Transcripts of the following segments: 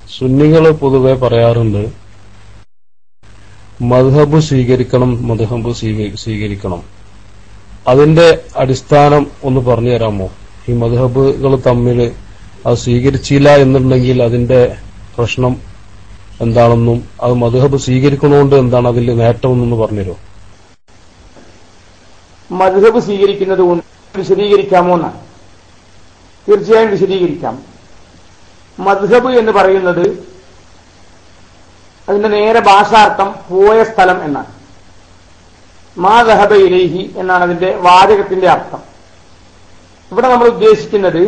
സുന്നികൾ പൊതുവെ പറയാറുണ്ട് മദ്ഹബ് സ്വീകരിക്കണം മദ്ഹബ് സ്വീക- സ്വീകരിക്കണം അതിന്റെ അടിസ്ഥാനം ഒന്ന് പറഞ്ഞു തരാമോ ഈ മദ്ഹബുകൾ തമ്മിൽ അത് സ്വീകരിച്ചില്ല എന്നുണ്ടെങ്കിൽ അതിന്റെ പ്രശ്നം എന്താണെന്നും അത് മദ്ഹബ് സ്വീകരിക്കണോണ്ട് എന്താണ് അതിന്റെ നേട്ടമെന്നൊന്ന് പറഞ്ഞുതരുമോ മധുഹബ് സ്വീകരിക്കുന്നത് കൊണ്ട് വിശദീകരിക്കാമോ എന്നാണ് തീർച്ചയായും വിശദീകരിക്കാം മദ്ഹബ് എന്ന് പറയുന്നത് അതിന്റെ നേരെ ഭാഷാർത്ഥം പോയ സ്ഥലം എന്നാണ് മാ ദഹബ ഇലൈഹി എന്നാണ് അതിന്റെ വാചകത്തിന്റെ അർത്ഥം ഇവിടെ നമ്മൾ ഉദ്ദേശിക്കുന്നത്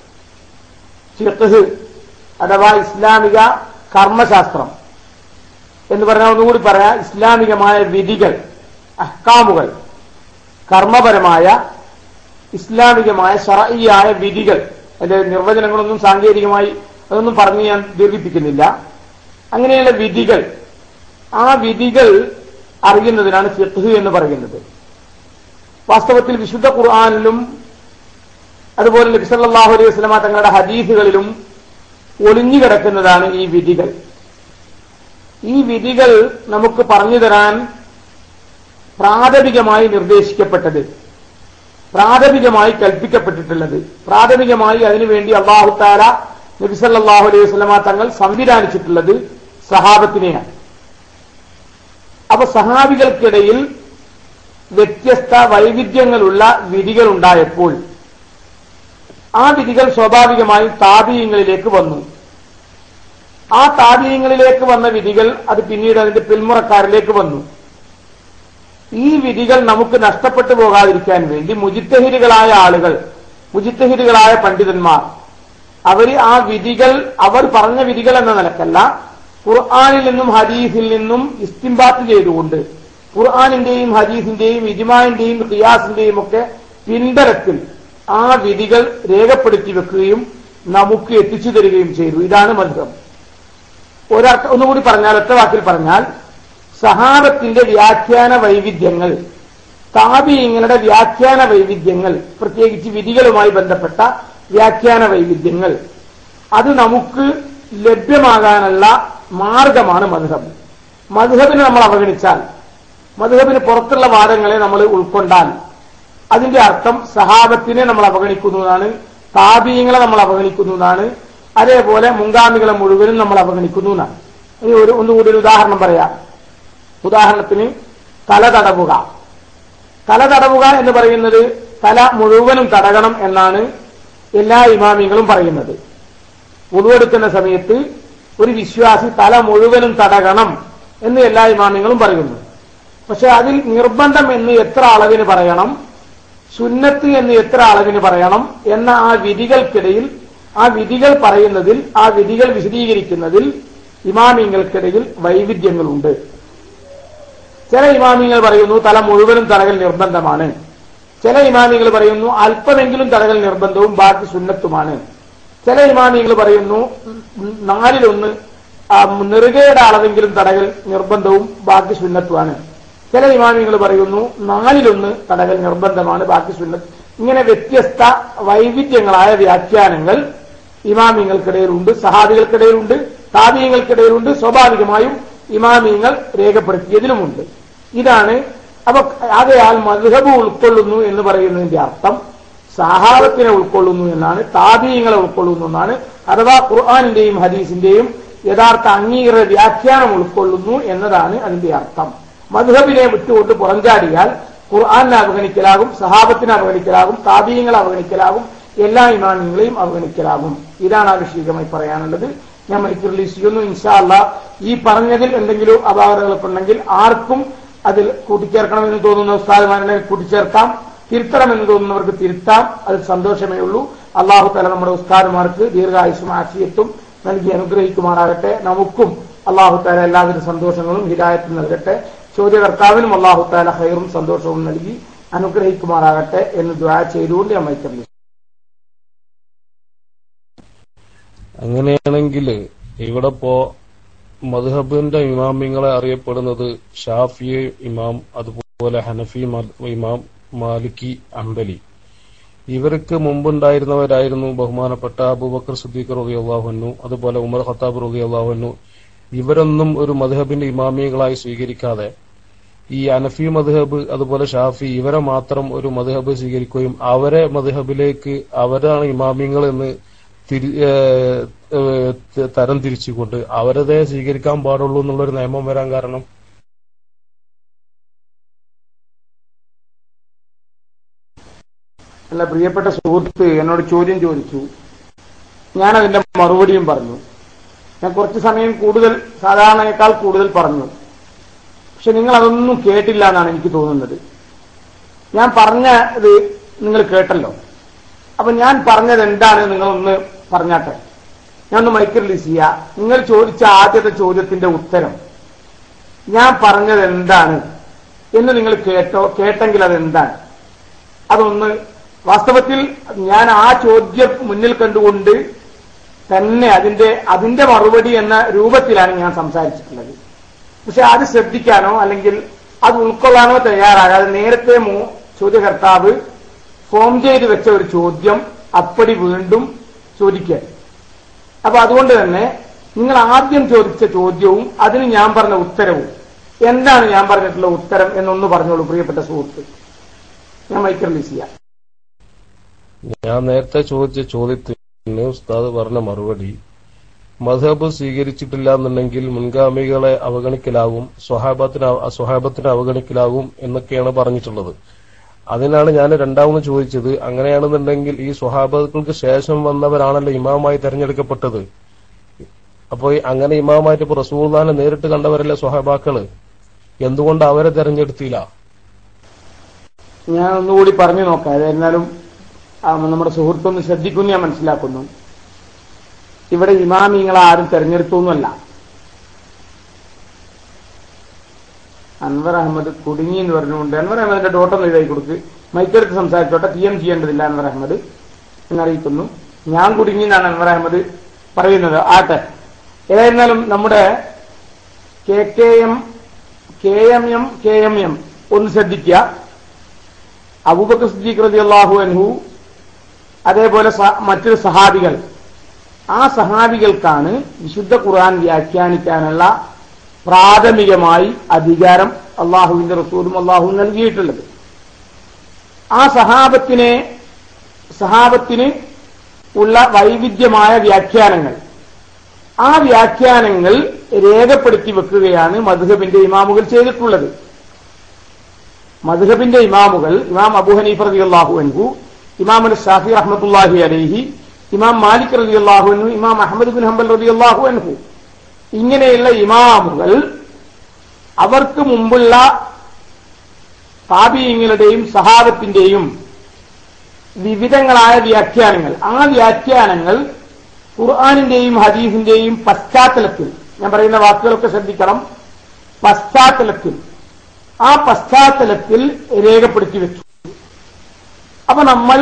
ഫിഖ്ഹ് അഥവാ ഇസ്ലാമിക കർമ്മശാസ്ത്രം എന്ന് പറഞ്ഞാൽ ഒന്നുകൂടി പറയാം ഇസ്ലാമികമായ വിധികൾ അഹ്കാമുകൾ കർമ്മപരമായ ഇസ്ലാമികമായ ഷറഈയായ വിധികൾ അതിന്റെ നിർവചനങ്ങളൊന്നും സാങ്കേതികമായി അതൊന്നും പറഞ്ഞ് ഞാൻ ദീർഘിപ്പിക്കുന്നില്ല അങ്ങനെയുള്ള വിധികൾ ആ വിധികൾ അറിയുന്നതിനാണ് ഫിഖ്ഹ് എന്ന് പറയുന്നത് വാസ്തവത്തിൽ വിശുദ്ധ ഖുർആാനിലും അതുപോലെ നബി സല്ലല്ലാഹു അലൈഹി വസല്ലമ തങ്ങളുടെ ഹദീസുകളിലും ഒളിഞ്ഞു കിടക്കുന്നതാണ് ഈ വിധികൾ ഈ വിധികൾ നമുക്ക് പറഞ്ഞു തരാൻ പ്രാഥമികമായി നിർദ്ദേശിക്കപ്പെട്ടത് പ്രാഥമികമായി കൽപ്പിക്കപ്പെട്ടിട്ടുള്ളത് പ്രാഥമികമായി അതിനുവേണ്ടി അള്ളാഹുത്താല നബി സല്ലല്ലാഹു അലൈഹി വസല്ലമ തങ്ങൾ സംവിധാനിച്ചിട്ടുള്ളത് സഹാബത്തിനെയാണ് അപ്പൊ സഹാബികൾക്കിടയിൽ വ്യത്യസ്ത വൈവിധ്യങ്ങളുള്ള വിധികൾ ഉണ്ടായപ്പോൾ ആ വിധികൾ സ്വാഭാവികമായും താപീയങ്ങളിലേക്ക് വന്നു ആ താപീയങ്ങളിലേക്ക് വന്ന വിധികൾ അത് പിന്നീട് അതിന്റെ പിന്മുറക്കാരിലേക്ക് വന്നു ഈ വിധികൾ നമുക്ക് നഷ്ടപ്പെട്ടു പോകാതിരിക്കാൻ വേണ്ടി മുജിത്തഹിരുകളായ ആളുകൾ മുജിത്തഹിരുകളായ പണ്ഡിതന്മാർ അവര് ആ വിധികൾ അവർ പറഞ്ഞ വിധികൾ എന്ന നിലക്കല്ല ഖുർആാനിൽ നിന്നും ഹദീസിൽ നിന്നും ഇസ്തിംബാത്ത് ചെയ്തുകൊണ്ട് ഖുർആാനിന്റെയും ഹദീസിന്റെയും ഇജ്മാന്റെയും ഖിയാസിന്റെയും ഒക്കെ പിൻബലത്തിൽ ആ വിധികൾ രേഖപ്പെടുത്തി വെക്കുകയും നമുക്ക് എത്തിച്ചു തരികയും ചെയ്തു ഇതാണ് മന്ത്രം ഒരർത്ഥ ഒന്നുകൂടി പറഞ്ഞാൽ ഒറ്റ വാക്കിൽ പറഞ്ഞാൽ സഹാബത്തിന്റെ വ്യാഖ്യാന വൈവിധ്യങ്ങൾ താപീയങ്ങളുടെ വ്യാഖ്യാന വൈവിധ്യങ്ങൾ പ്രത്യേകിച്ച് വിധികളുമായി ബന്ധപ്പെട്ട വ്യാഖ്യാന വൈവിധ്യങ്ങൾ അത് നമുക്ക് ലഭ്യമാകാനുള്ള മാർഗമാണ് മധുഹബ് മധുഹബിനെ നമ്മൾ അവഗണിച്ചാൽ മധുഹബിന് പുറത്തുള്ള വാദങ്ങളെ നമ്മൾ ഉൾക്കൊണ്ടാൽ അതിന്റെ അർത്ഥം സഹാബത്തിനെ നമ്മൾ അവഗണിക്കുന്നതാണ് താപീയങ്ങളെ നമ്മൾ അവഗണിക്കുന്നതാണ് അതേപോലെ മുൻഗാമികളെ മുഴുവനും നമ്മൾ അവഗണിക്കുന്നതാണ് ഇനി ഒരു ഒന്നുകൂടി ഒരു ഉദാഹരണം പറയാം ഉദാഹരണത്തിന് തല തടവുക തല തടവുക എന്ന് പറയുന്നത് തല മുഴുവനും തടകണം എന്നാണ് എല്ലാ ഇമാമിങ്ങളും പറയുന്നത് ഉതുവെടുക്കുന്ന സമയത്ത് ഒരു വിശ്വാസി തല മുഴുവനും തടകണം എന്ന് എല്ലാ ഇമാമിങ്ങളും പറയുന്നു പക്ഷെ അതിൽ നിർബന്ധം എന്ന് എത്ര അളവിന് പറയണം സുന്നത്ത് എന്ന് എത്ര അളവിന് പറയണം എന്ന ആ വിധികൾക്കിടയിൽ ആ വിധികൾ പറയുന്നതിൽ ആ വിധികൾ വിശദീകരിക്കുന്നതിൽ ഇമാമിങ്ങൾക്കിടയിൽ വൈവിധ്യങ്ങളുണ്ട് ചില ഇമാമിങ്ങൾ പറയുന്നു തല മുഴുവനും തടകൽ നിർബന്ധമാണ് ചില ഇമാമികൾ പറയുന്നു അല്പമെങ്കിലും തടകൽ നിർബന്ധവും ബാക്കി സുന്നത്തുമാണ് ചില ഇമാമികൾ പറയുന്നു നാലിലൊന്ന് ആ, നെറുകയുടെ അളവെങ്കിലും തടകൽ നിർബന്ധവും ബാക്കി സുന്നത്തുമാണ് ചില ഇമാമികൾ പറയുന്നു നാലിലൊന്ന് തടകൽ നിർബന്ധമാണ് ബാക്കി സുന്നത്ത് ഇങ്ങനെ വ്യത്യസ്ത വൈവിധ്യങ്ങളായ വ്യാഖ്യാനങ്ങൾ ഇമാമിങ്ങൾക്കിടയിലുണ്ട് സഹാബികൾക്കിടയിലുണ്ട് താപീയങ്ങൾക്കിടയിലുണ്ട് സ്വാഭാവികമായും ഇമാമിയങ്ങൾ രേഖപ്പെടുത്തിയതിലുമുണ്ട് ഇതാണ് അപ്പൊ ആകയാൽ മധുഹബ് ഉൾക്കൊള്ളുന്നു എന്ന് പറയുന്നതിന്റെ അർത്ഥം സഹാബത്തിനെ ഉൾക്കൊള്ളുന്നു എന്നാണ് താപീയങ്ങളെ ഉൾക്കൊള്ളുന്നു എന്നാണ് അഥവാ ഖുർആാനിന്റെയും ഹദീസിന്റെയും യഥാർത്ഥ അംഗീകൃത വ്യാഖ്യാനം ഉൾക്കൊള്ളുന്നു എന്നതാണ് അതിന്റെ അർത്ഥം മധുഹബിനെ വിട്ടുകൊണ്ട് പുറംചാടിയാൽ ഖുർആാനെ അവഗണിക്കലാകും സഹാബത്തിനെ അവഗണിക്കലാകും താപീയങ്ങളെ അവഗണിക്കലാകും എല്ലാ ഇമാമിങ്ങളെയും അവഗണിക്കലാകും ഇതാണ് ആവശ്യകമായി പറയാനുള്ളത് ഞാൻ മൈക്ക് റിലീസ് ചെയ്യുന്നു ഇൻഷാ അല്ലാ ഈ പറഞ്ഞതിൽ എന്തെങ്കിലും അപാകതകളൊക്കെ ഉണ്ടെങ്കിൽ ആർക്കും അതിൽ കൂട്ടിച്ചേർക്കണമെന്ന് തോന്നുന്ന ഉസ്താദുമാരെ കൂട്ടിച്ചേർക്കാം തിരുത്തണമെന്ന് തോന്നുന്നവർക്ക് തിരുത്താം അത് സന്തോഷമേ ഉള്ളൂ അള്ളാഹു തല നമ്മുടെ ഉസ്താദുമാർക്ക് ദീർഘായുസും ആശയത്തും നൽകി അനുഗ്രഹിക്കുമാറാകട്ടെ നമുക്കും അള്ളാഹു താല എല്ലാവിധ സന്തോഷങ്ങളും ഹിദായത്തും നൽകട്ടെ ചോദ്യകർത്താവിനും അള്ളാഹു താല ഹൈറും സന്തോഷവും നൽകി അനുഗ്രഹിക്കുമാറാകട്ടെ എന്ന് ദ്വാ ചെയ്തുകൊണ്ട് ഞാൻ മൈക്ക് റിലീസ് അങ്ങനെയാണെങ്കിൽ ഇവിടെ ഇപ്പോ മദ്ഹബിന്റെ ഇമാമിങ്ങളെ അറിയപ്പെടുന്നത് ഷാഫി ഇമാം അതുപോലെ ഹനഫി മ- ഇമാം മാലിക്കി അംബലി ഇവർക്ക് മുമ്പുണ്ടായിരുന്നവരായിരുന്നു ബഹുമാനപ്പെട്ട അബൂബക്കർ സുദ്ദീഖ് റബി അള്ളാഹുന്നു അതുപോലെ ഉമർ ഖത്താബ് റബി അള്ളാഹുന്നു ഇവരൊന്നും ഒരു മധുഹബിന്റെ ഇമാമിയങ്ങളായി സ്വീകരിക്കാതെ ഈ അനഫി മധുഹബ് അതുപോലെ ഷാഫി ഇവരെ മാത്രം ഒരു മധുഹബ് സ്വീകരിക്കുകയും അവരെ മധുഹബിലേക്ക് അവരാണ് ഇമാമിയങ്ങൾ എന്ന് തിരി- ഏഹ് ഏഹ് തരം തിരിച്ചുകൊണ്ട് അവരതേ സ്വീകരിക്കാൻ പാടുള്ളൂ എന്നുള്ളൊരു നിയമം വരാൻ കാരണം അല്ല പ്രിയപ്പെട്ട സുഹൃത്ത് എന്നോട് ചോദ്യം ചോദിച്ചു ഞാൻ അതിന്റെ മറുപടിയും പറഞ്ഞു ഞാൻ കുറച്ച് സമയം കൂടുതൽ സാധാരണയേക്കാൾ കൂടുതൽ പറഞ്ഞു പക്ഷെ നിങ്ങൾ അതൊന്നും കേട്ടില്ല എന്നാണ് എനിക്ക് തോന്നുന്നത് ഞാൻ പറഞ്ഞത് നിങ്ങൾ കേട്ടല്ലോ അപ്പൊ ഞാൻ പറഞ്ഞത് എന്താണ് നിങ്ങളൊന്ന് പറഞ്ഞാട്ടെ ഞാൻ ഒന്ന് മൈക്ക് റിലീസ് ചെയ്യാം നിങ്ങൾ ചോദിച്ച ആദ്യത്തെ ചോദ്യത്തിന്റെ ഉത്തരം ഞാൻ പറഞ്ഞത് എന്താണ് എന്ന് നിങ്ങൾ കേട്ടോ കേട്ടെങ്കിൽ അത് എന്താണ് അതൊന്ന് വാസ്തവത്തിൽ ഞാൻ ആ ചോദ്യം മുന്നിൽ കണ്ടുകൊണ്ട് തന്നെ അതിന്റെ അതിന്റെ മറുപടി എന്ന രൂപത്തിലാണ് ഞാൻ സംസാരിച്ചിട്ടുള്ളത് പക്ഷെ അത് ശ്രദ്ധിക്കാനോ അല്ലെങ്കിൽ അത് ഉൾക്കൊള്ളാനോ തയ്യാറാകാതെ നേരത്തെ മോ- ചോദ്യകർത്താവ് ഫോം ചെയ്ത് വെച്ച ഒരു ചോദ്യം അപ്പടി വീണ്ടും ചോദിക്കുക അപ്പൊ അതുകൊണ്ട് തന്നെ നിങ്ങൾ ആദ്യം ചോദിച്ച ചോദ്യവും അതിന് ഞാൻ പറഞ്ഞ ഉത്തരവും എന്താണ് ഞാൻ പറഞ്ഞിട്ടുള്ള ഉത്തരം എന്നൊന്ന് പറഞ്ഞോളൂ പ്രിയപ്പെട്ട സുഹൃത്ത് ഞാൻ മൈക്ക് റിലീസ് ചെയ്യാം ഞാൻ നേരത്തെ ചോദിച്ച ചോദ്യത്തിന് ഉസ്താദ് പറഞ്ഞ മറുപടി മധബ് സ്വീകരിച്ചിട്ടില്ല എന്നുണ്ടെങ്കിൽ മുൻഗാമികളെ അവഗണിക്കലാകും സ്വഹാബത്തിന് അവ- സ്വഹാബത്തിന് അവഗണിക്കലാകും എന്നൊക്കെയാണ് പറഞ്ഞിട്ടുള്ളത് അതിനാണ് ഞാൻ രണ്ടാമത് ചോദിച്ചത് അങ്ങനെയാണെന്നുണ്ടെങ്കിൽ ഈ സ്വഹാബത്തുകൾക്ക് ശേഷം വന്നവരാണല്ലോ ഇമാമായി തെരഞ്ഞെടുക്കപ്പെട്ടത് അപ്പൊ ഈ അങ്ങനെ ഇമാമായിട്ട് ഇപ്പൊ റസൂൽദാനെ നേരിട്ട് കണ്ടവരല്ലേ സ്വഹാബാക്കള് എന്തുകൊണ്ട് അവരെ തെരഞ്ഞെടുത്തില്ല ഞാൻ ഒന്നുകൂടി പറഞ്ഞു നോക്കാം ഏതായിരുന്നാലും ആ, നമ്മുടെ സുഹൃത്തൊന്ന് ശ്രദ്ധിക്കുന്നു ഞാൻ മനസ്സിലാക്കുന്നു ഇവിടെ ഇമാമിങ്ങളെ ആരും തെരഞ്ഞെടുത്തൊന്നുമല്ല അൻവർ അഹമ്മദ് കുടുങ്ങി എന്ന് പറഞ്ഞുകൊണ്ട് അൻവർ അഹമ്മദിന്റെ ഡോട്ടൊന്ന് എഴുതി കൊടുക്ക് മൈക്കെടുത്ത് സംസാരിച്ചോട്ടെ പി എം ചെയ്യേണ്ടതില്ല അൻവർ അഹമ്മദ് എന്നറിയിക്കുന്നു ഞാൻ കുടുങ്ങി എന്നാണ് അൻവർ അഹമ്മദ് പറയുന്നത് ആട്ടെ ഏതായിരുന്നാലും നമ്മുടെ K K M K M M K M M ഒന്ന് ശ്രദ്ധിക്കുക അബൂബക്കർ സിദ്ദീഖ് റളിയല്ലാഹു അൻഹു അതേപോലെ സ- മറ്റൊരു സഹാബികൾ ആ സഹാബികൾക്കാണ് വിശുദ്ധ ഖുർആൻ വ്യാഖ്യാനിക്കാനുള്ള പ്രാഥമികമായി അധികാരം അള്ളാഹുവിന്റെ റസൂലും അള്ളാഹുവും നൽകിയിട്ടുള്ളത് ആ സഹാബത്തിനെ സഹാബത്തിന് ഉള്ള വൈവിധ്യമായ വ്യാഖ്യാനങ്ങൾ ആ വ്യാഖ്യാനങ്ങൾ രേഖപ്പെടുത്തി വെക്കുകയാണ് മധുഹബിന്റെ ഇമാമുകൾ ചെയ്തിട്ടുള്ളത് മധുഹബിന്റെ ഇമാമുകൾ ഇമാം അബു ഹനീഫ് റളിയല്ലാഹു അൻഹു ഇമാം അൽ ഷാഫി റഹ്മത്തുള്ളാഹി അലൈഹി ഇമാം മാലിക് റളിയല്ലാഹു അൻഹു ഇമാം അഹമ്മദ് ബിൻ ഹംബൽ റളിയല്ലാഹു അൻഹു ഇങ്ങനെയുള്ള ഇമാമുകൾ അവർക്ക് മുമ്പുള്ള താപീയങ്ങളുടെയും സഹാബത്തിന്റെയും വിവിധങ്ങളായ വ്യാഖ്യാനങ്ങൾ ആ വ്യാഖ്യാനങ്ങൾ ഖുർആാനിന്റെയും ഹദീസിന്റെയും പശ്ചാത്തലത്തിൽ ഞാൻ പറയുന്ന വാക്കുകളൊക്കെ ശ്രദ്ധിക്കണം പശ്ചാത്തലത്തിൽ ആ പശ്ചാത്തലത്തിൽ രേഖപ്പെടുത്തി വെച്ചു അപ്പൊ നമ്മൾ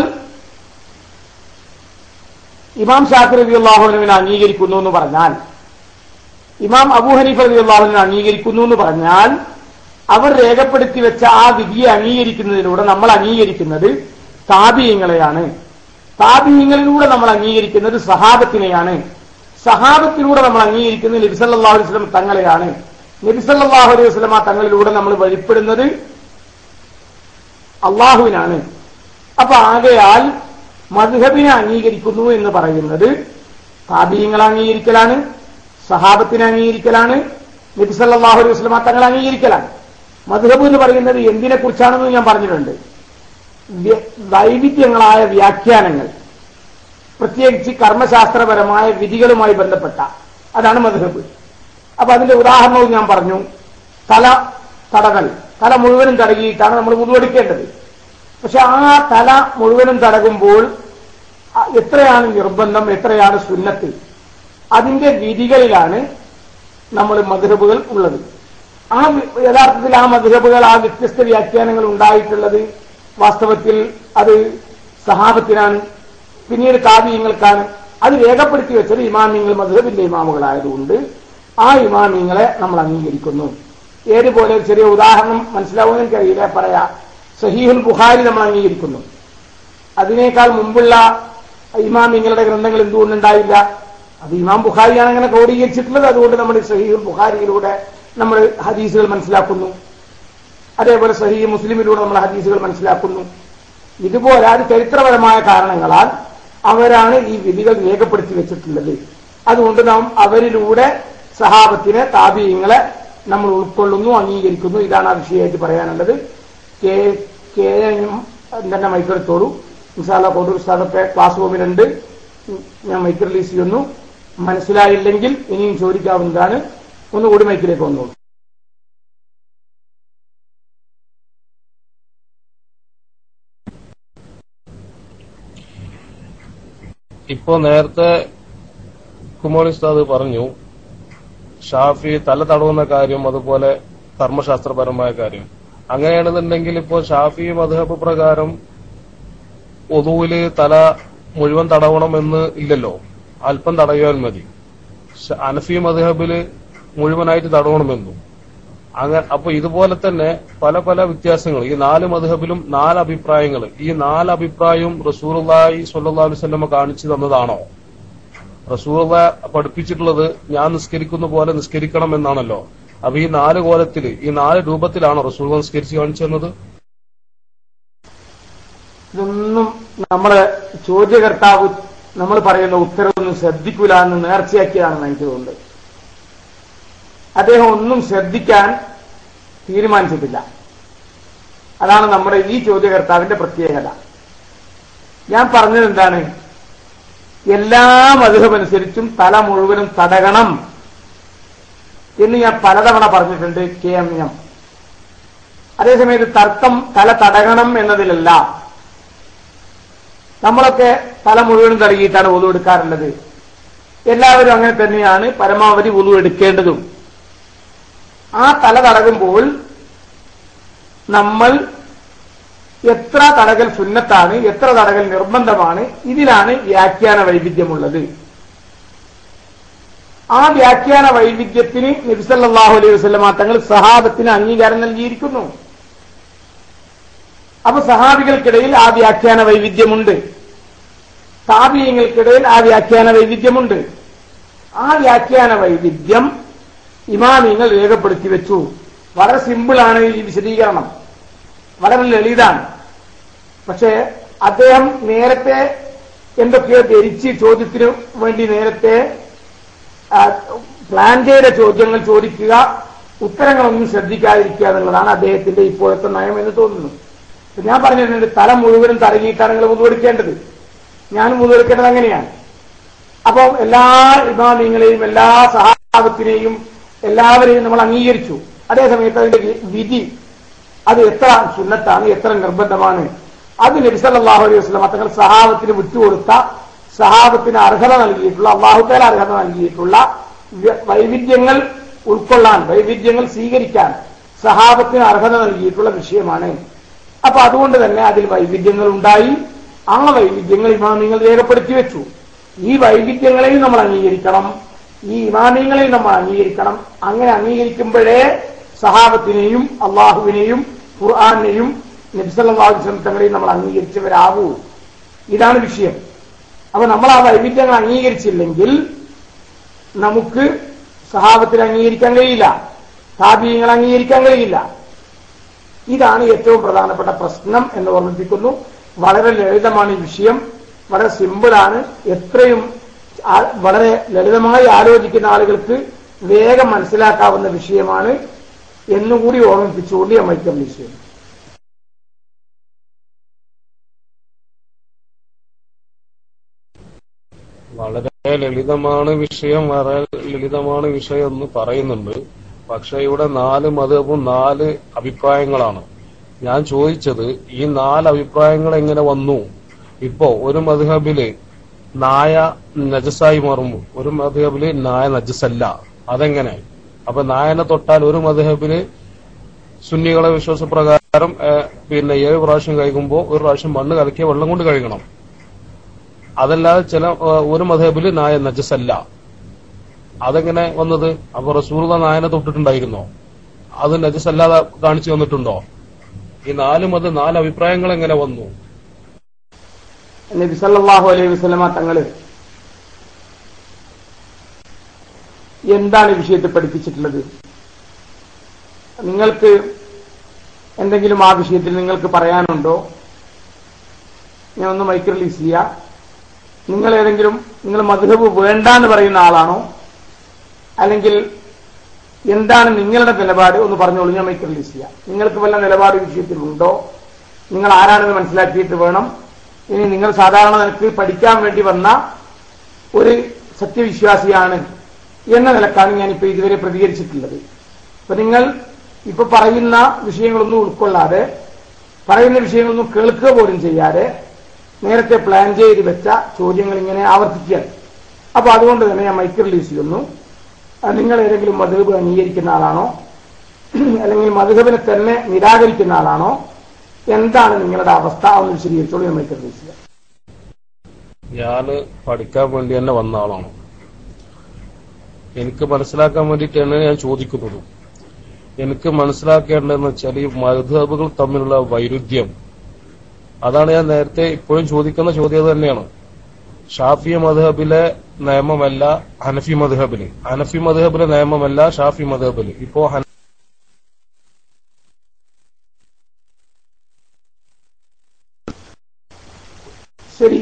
ഇമാം ഷാഫി റബി അള്ളാഹുവിനെ അംഗീകരിക്കുന്നു എന്ന് പറഞ്ഞാൽ ഇമാം അബൂ ഹനീഫ് റബി അള്ളാഹുവിനെ അംഗീകരിക്കുന്നു എന്ന് പറഞ്ഞാൽ അവർ രേഖപ്പെടുത്തി വെച്ച ആ വിധിയെ അംഗീകരിക്കുന്നതിലൂടെ നമ്മൾ അംഗീകരിക്കുന്നത് താപീയങ്ങളെയാണ് താപീയങ്ങളിലൂടെ നമ്മൾ അംഗീകരിക്കുന്നത് സഹാബത്തിനെയാണ് സഹാബത്തിലൂടെ നമ്മൾ അംഗീകരിക്കുന്നത് നബിസല്ലാഹു അലൈഹി വസല്ലം തങ്ങളെയാണ് നബിസല്ലാഹു അലൈഹി വസല്ലമ തങ്ങളിലൂടെ നമ്മൾ വഴിപ്പെടുന്നത് അള്ളാഹുവിനാണ് അപ്പൊ ആകയാൽ മദ്ഹബിനെ അംഗീകരിക്കുന്നു എന്ന് പറയുന്നത് താപീയങ്ങളെ അംഗീകരിക്കലാണ് സഹാബത്തിനെ അംഗീകരിക്കലാണ് നബിസല്ലാഹു അലൈഹി വസല്ലമ തങ്ങളെ അംഗീകരിക്കലാണ് മദ്ഹബ് എന്ന് പറയുന്നത് എന്തിനെ കുറിച്ചാണെന്ന് ഞാൻ പറഞ്ഞിട്ടുണ്ട് വ്യ- വൈവിധ്യങ്ങളായ വ്യാഖ്യാനങ്ങൾ പ്രത്യേകിച്ച് കർമ്മശാസ്ത്രപരമായ വിധികളുമായി ബന്ധപ്പെട്ട അതാണ് മദ്ഹബ് അപ്പൊ അതിന്റെ ഉദാഹരണവും ഞാൻ പറഞ്ഞു തല തടകൽ തല മുഴുവനും തടകിയിട്ടാണ് നമ്മൾ മുതുവെടുക്കേണ്ടത് പക്ഷെ ആ തല മുഴുവനും തടകുമ്പോൾ ആ എത്രയാണ് നിർബന്ധം എത്രയാണ് സുന്നത്ത് അതിന്റെ വിധികളിലാണ് നമ്മൾ മധുരബുകൾ ഉള്ളത് ആ വി- യഥാർത്ഥത്തിൽ ആ മധുരബുകൾ ആ വ്യത്യസ്ത വ്യാഖ്യാനങ്ങൾ ഉണ്ടായിട്ടുള്ളത് വാസ്തവത്തിൽ അത് സഹാബത്തിനാണ് പിന്നീട് കാവ്യങ്ങൾക്കാണ് അത് രേഖപ്പെടുത്തി വെച്ചത് ഇമാമിങ്ങൾ മധുരബിന്റെ ഇമാമുകളായതുകൊണ്ട് ആ ഇമാമിങ്ങളെ നമ്മൾ അംഗീകരിക്കുന്നു ഏതുപോലെ ഒരു ചെറിയ ഉദാഹരണം മനസ്സിലാവുമെന്ന് എനിക്കറിയില്ല പറയാ സഹീഹുൽ ബുഖാരി നമ്മൾ അംഗീകരിക്കുന്നു അതിനേക്കാൾ മുമ്പുള്ള ഇമാമിങ്ങളുടെ ഗ്രന്ഥങ്ങൾ എന്തുകൊണ്ടുണ്ടായില്ല അത് ഇമാം ബുഖാരിയാണ് അങ്ങനെ ക്രോഡീകരിച്ചിട്ടുള്ളത് അതുകൊണ്ട് നമ്മൾ സഹീഹുൽ ബുഖാരിയിലൂടെ നമ്മൾ ഹദീസുകൾ മനസ്സിലാക്കുന്നു അതേപോലെ സഹീഹ് മുസ്ലിമിലൂടെ നമ്മൾ ഹദീസുകൾ മനസ്സിലാക്കുന്നു ഇതുപോലെ അത് ചരിത്രപരമായ കാരണങ്ങളാൽ അവരാണ് ഈ വിധികൾ രേഖപ്പെടുത്തി വെച്ചിട്ടുള്ളത് അതുകൊണ്ട് നാം അവരിലൂടെ സഹാബത്തിനെ താപീയങ്ങളെ നമ്മൾ ഉൾക്കൊള്ളുന്നു അംഗീകരിക്കുന്നു ഇതാണ് ആ വിഷയമായിട്ട് പറയാനുള്ളത് കെ കെ തന്നെ മൈക്കെടുത്തോളൂ ഇൻഷാല്ല കോട്ടൂർ ഉസ്താദൊക്കെ ക്ലാസ് റൂമിലുണ്ട് ഞാൻ മൈക്ക് റിലീസ് ചെയ്യുന്നു മനസ്സിലായില്ലെങ്കിൽ ഇനിയും ചോദിക്കാവുന്നതാണ് ഒന്നുകൂടി മൈക്കിലേക്ക് വന്നോളൂ ഇപ്പോ നേരത്തെ കുമോളി ഉസ്താദ് പറഞ്ഞു ഷാഫി തല തടവുന്ന കാര്യം അതുപോലെ കർമ്മശാസ്ത്രപരമായ കാര്യം അങ്ങനെയാണെന്നുണ്ടെങ്കിൽ ഇപ്പോ ഷാഫി മധുഹബ് പ്രകാരം ഒതുവില് തല മുഴുവൻ തടവണമെന്ന് ഇല്ലല്ലോ അല്പം തടയാൽ മതി ഷ- അനഫി മധുഹബില് മുഴുവനായിട്ട് തടവണമെന്നും അങ്ങനെ അപ്പൊ ഇതുപോലെ തന്നെ പല പല വ്യത്യാസങ്ങൾ ഈ നാല് മധുഹബിലും നാല് അഭിപ്രായങ്ങൾ ഈ നാല് അഭിപ്രായവും റസൂറുല്ലായി സല്ലല്ലാഹു അലൈഹി വസല്ലമ കാണിച്ചു തന്നതാണോ റസൂറുള്ള പഠിപ്പിച്ചിട്ടുള്ളത് ഞാൻ നിസ്കരിക്കുന്ന പോലെ നിസ്കരിക്കണം എന്നാണല്ലോ അപ്പൊ ഈ നാല് കോലത്തില് ഈ നാല് രൂപത്തിലാണോ റസൂൽ നിസ്കരിച്ച് കാണിച്ചു തന്നത് ഇതൊന്നും നമ്മളെ ചോദ്യകർത്താവ് നമ്മൾ പറയുന്ന ഉത്തരവൊന്നും ശ്രദ്ധിക്കൂല എന്ന് നേർച്ചയാക്കിയതാണെന്ന് എനിക്ക് തോന്നുന്നത് അദ്ദേഹം ഒന്നും ശ്രദ്ധിക്കാൻ തീരുമാനിച്ചിട്ടില്ല അതാണ് നമ്മുടെ ഈ ചോദ്യകർത്താവിന്റെ പ്രത്യേകത ഞാൻ പറഞ്ഞത് എന്താണ് എല്ലാ മധുരമനുസരിച്ചും തല മുഴുവനും തടകണം എന്ന് ഞാൻ പലതവണ പറഞ്ഞിട്ടുണ്ട് കെ എം എം അതേസമയത്ത് തർക്കം തല തടകണം എന്നതിലല്ല നമ്മളൊക്കെ തല മുഴുവനും തടകിയിട്ടാണ് ഒതു എടുക്കാറുള്ളത് എല്ലാവരും അങ്ങനെ തന്നെയാണ് പരമാവധി ഒതു എടുക്കേണ്ടതും ആ തല തടകുമ്പോൾ നമ്മൾ എത്ര തടകൽ സുന്നത്താണ് എത്ര തടകൽ നിർബന്ധമാണ് ഇതിലാണ് വ്യാഖ്യാന വൈവിധ്യമുള്ളത് ആ വ്യാഖ്യാന വൈവിധ്യത്തിന് നബിസല്ലാഹു അലൈഹി വസ്ലമ തങ്ങൾ സഹാബത്തിന് അംഗീകാരം നൽകിയിരിക്കുന്നു അപ്പൊ സഹാബികൾക്കിടയിൽ ആ വ്യാഖ്യാന വൈവിധ്യമുണ്ട് താപീയങ്ങൾക്കിടയിൽ ആ വ്യാഖ്യാന വൈവിധ്യമുണ്ട് ആ വ്യാഖ്യാന വൈവിധ്യം ഇമാമിങ്ങൾ രേഖപ്പെടുത്തി വെച്ചു വളരെ സിമ്പിളാണ് ഈ വിശദീകരണം വളരെ ലളിതാണ് പക്ഷേ അദ്ദേഹം നേരത്തെ എന്തൊക്കെയോ ധരിച്ച് ചോദ്യത്തിന് വേണ്ടി നേരത്തെ ആ, പ്ലാൻ ചെയ്ത ചോദ്യങ്ങൾ ചോദിക്കുക ഉത്തരങ്ങളൊന്നും ശ്രദ്ധിക്കാതിരിക്കുക എന്നുള്ളതാണ് അദ്ദേഹത്തിന്റെ ഇപ്പോഴത്തെ നയം എന്ന് തോന്നുന്നു ഇപ്പൊ ഞാൻ പറഞ്ഞിട്ടുണ്ട് തല മുഴുവനും തടങ്ങിയിട്ടാണ് നിങ്ങൾ മുതുവെടുക്കേണ്ടത് ഞാൻ മുതുവെടുക്കേണ്ടത് അങ്ങനെയാണ് അപ്പോൾ എല്ലാ ഇമാമിങ്ങളെയും എല്ലാ സഹാബത്തിനെയും എല്ലാവരെയും നമ്മൾ അംഗീകരിച്ചു അതേസമയത്ത് അതിന്റെ വി- വിധി അത് എത്ര സുന്നത്താണ് എത്ര നിർബന്ധമാണ് അത് നബിസല്ലാഹു അലൈഹി വസ്ലം തങ്ങൾ സഹാബത്തിന് വിട്ടുകൊടുത്ത സഹാബത്തിന് അർഹത നൽകിയിട്ടുള്ള അള്ളാഹുത്തേല അർഹത നൽകിയിട്ടുള്ള വ്യ- വൈവിധ്യങ്ങൾ ഉൾക്കൊള്ളാൻ വൈവിധ്യങ്ങൾ സ്വീകരിക്കാൻ സഹാബത്തിന് അർഹത നൽകിയിട്ടുള്ള വിഷയമാണ് അപ്പൊ അതുകൊണ്ട് തന്നെ അതിൽ വൈവിധ്യങ്ങൾ ഉണ്ടായി ആ വൈവിധ്യങ്ങൾ ഇമാമിങ്ങൾ രേഖപ്പെടുത്തി വെച്ചു ഈ വൈവിധ്യങ്ങളെയും നമ്മൾ അംഗീകരിക്കണം ഈ ഇമാമിങ്ങളെയും നമ്മൾ അംഗീകരിക്കണം അങ്ങനെ അംഗീകരിക്കുമ്പോഴേ സഹാബത്തിനെയും അള്ളാഹുവിനെയും ഖുർആാനെയും നബിസല്ലാഹു തങ്ങളെയും നമ്മൾ അംഗീകരിച്ചവരാകൂ ഇതാണ് വിഷയം അപ്പൊ നമ്മൾ ആ വൈവിധ്യങ്ങൾ അംഗീകരിച്ചില്ലെങ്കിൽ നമുക്ക് സഹാബത്തിന് അംഗീകരിക്കാൻ കഴിയില്ല താപീയങ്ങൾ അംഗീകരിക്കാൻ കഴിയില്ല ഇതാണ് ഏറ്റവും പ്രധാനപ്പെട്ട പ്രശ്നം എന്ന് ഓർമ്മിപ്പിക്കുന്നു വളരെ ലളിതമാണ് ഈ വിഷയം വളരെ സിമ്പിളാണ് എത്രയും ആ- വളരെ ലളിതമായി ആലോചിക്കുന്ന ആളുകൾക്ക് വേഗം മനസ്സിലാക്കാവുന്ന വിഷയമാണ് എന്നുകൂടി ഓർമ്മിപ്പിച്ചുകൊണ്ട് ഞാൻ വൈക്കം വിഷയം വളരെ ലളിതമാണ് വിഷയം വളരെ ലളിതമാണ് വിഷയം എന്ന് പറയുന്നുണ്ട് പക്ഷെ ഇവിടെ നാല് മതവും നാല് അഭിപ്രായങ്ങളാണ് ഞാൻ ചോദിച്ചത് ഈ നാല് അഭിപ്രായങ്ങൾ എങ്ങനെ വന്നു ഇപ്പോ ഒരു മധുഹബില് നായ നജസായി മാറും ഒരു മധുഹബില് നായ നജസല്ല അതെങ്ങനെ അപ്പൊ നായനെ തൊട്ടാൽ ഒരു മധുഹബില് സുന്നികളെ വിശ്വാസപ്രകാരം ഏഹ്, പിന്നെ ഏഴ് പ്രാവശ്യം കഴിക്കുമ്പോൾ ഒരു പ്രാവശ്യം മണ്ണ് കലക്കിയ വെള്ളം കൊണ്ട് കഴുകണം അതല്ലാതെ ചില ഏഹ്, ഒരു മധബില് നായ നജസല്ല അതെങ്ങനെ വന്നത് അപ്പൊ റസൂർദ നായനെ തൊട്ടിട്ടുണ്ടായിരുന്നോ അത് നജസല്ലാതെ കാണിച്ചു തന്നിട്ടുണ്ടോ ഈ നാല് മത നാല് അഭിപ്രായങ്ങൾ എങ്ങനെ വന്നു നബി സല്ലല്ലാഹു അലൈഹി വസല്ലമ തങ്ങള് എന്താണ് ഈ വിഷയത്തിൽ പഠിപ്പിച്ചിട്ടുള്ളത് നിങ്ങൾക്ക് എന്തെങ്കിലും ആ വിഷയത്തിൽ നിങ്ങൾക്ക് പറയാനുണ്ടോ ഞാൻ ഒന്ന് മൈക്ക് റിലീസ് ചെയ്യാം നിങ്ങൾ ഏതെങ്കിലും നിങ്ങൾ മധുഹബ് വേണ്ട എന്ന് പറയുന്ന ആളാണോ അല്ലെങ്കിൽ എന്താണ് നിങ്ങളുടെ നിലപാട് ഒന്ന് പറഞ്ഞോളൂ ഞാൻ മൈക്ക് റിലീസ് ചെയ്യാം നിങ്ങൾക്ക് വല്ല നിലപാട് ഈ വിഷയത്തിൽ ഉണ്ടോ നിങ്ങൾ ആരാണെന്ന് മനസ്സിലാക്കിയിട്ട് വേണം ഇനി നിങ്ങൾ സാധാരണ നിനക്ക് പഠിക്കാൻ വേണ്ടി വന്ന ഒരു സത്യവിശ്വാസിയാണ് എന്ന നിലക്കാണ് ഞാനിപ്പോ ഇതുവരെ പ്രതികരിച്ചിട്ടുള്ളത് അപ്പൊ നിങ്ങൾ ഇപ്പൊ പറയുന്ന വിഷയങ്ങളൊന്നും ഉൾക്കൊള്ളാതെ പറയുന്ന വിഷയങ്ങളൊന്നും കേൾക്കുക പോലും ചെയ്യാതെ നേരത്തെ പ്ലാൻ ചെയ്ത് വെച്ച ചോദ്യങ്ങൾ ഇങ്ങനെ ആവർത്തിക്കുകയാണ് അപ്പൊ അതുകൊണ്ട് തന്നെ ഞാൻ മൈക്ക് റിലീസ് ചെയ്യുന്നു ആ, നിങ്ങൾ ഏതെങ്കിലും മധുഹബ് അംഗീകരിക്കുന്ന ആളാണോ അല്ലെങ്കിൽ മധുഹബിനെ തന്നെ നിരാകരിക്കുന്ന ആളാണോ എന്താണ് നിങ്ങളുടെ അവസ്ഥ ഒന്ന് വിശദീകരിച്ചോളൂ ഞാൻ മൈക്ക് റിലീസ് ചെയ്യാം ഞാന് പഠിക്കാൻ വേണ്ടി തന്നെ വന്ന ആളാണ് എനിക്ക് മനസ്സിലാക്കാൻ വേണ്ടിയിട്ടാണ് ഞാൻ ചോദിക്കുന്നത് എനിക്ക് മനസ്സിലാക്കേണ്ടതെന്ന് വെച്ചാൽ ഈ മധുഹബുകൾ തമ്മിലുള്ള വൈരുദ്ധ്യം അതാണ് ഞാൻ നേരത്തെ ഇപ്പോഴും ചോദിക്കുന്ന ചോദ്യം അത് തന്നെയാണ് ഷാഫി മധുഹബിലെ നിയമമല്ല ഹനഫി മധുഹബില് ഹനഫി മധുഹബിലെ നിയമമല്ല ഷാഫി മധുഹബില് ഇപ്പോ ഹന- ശരി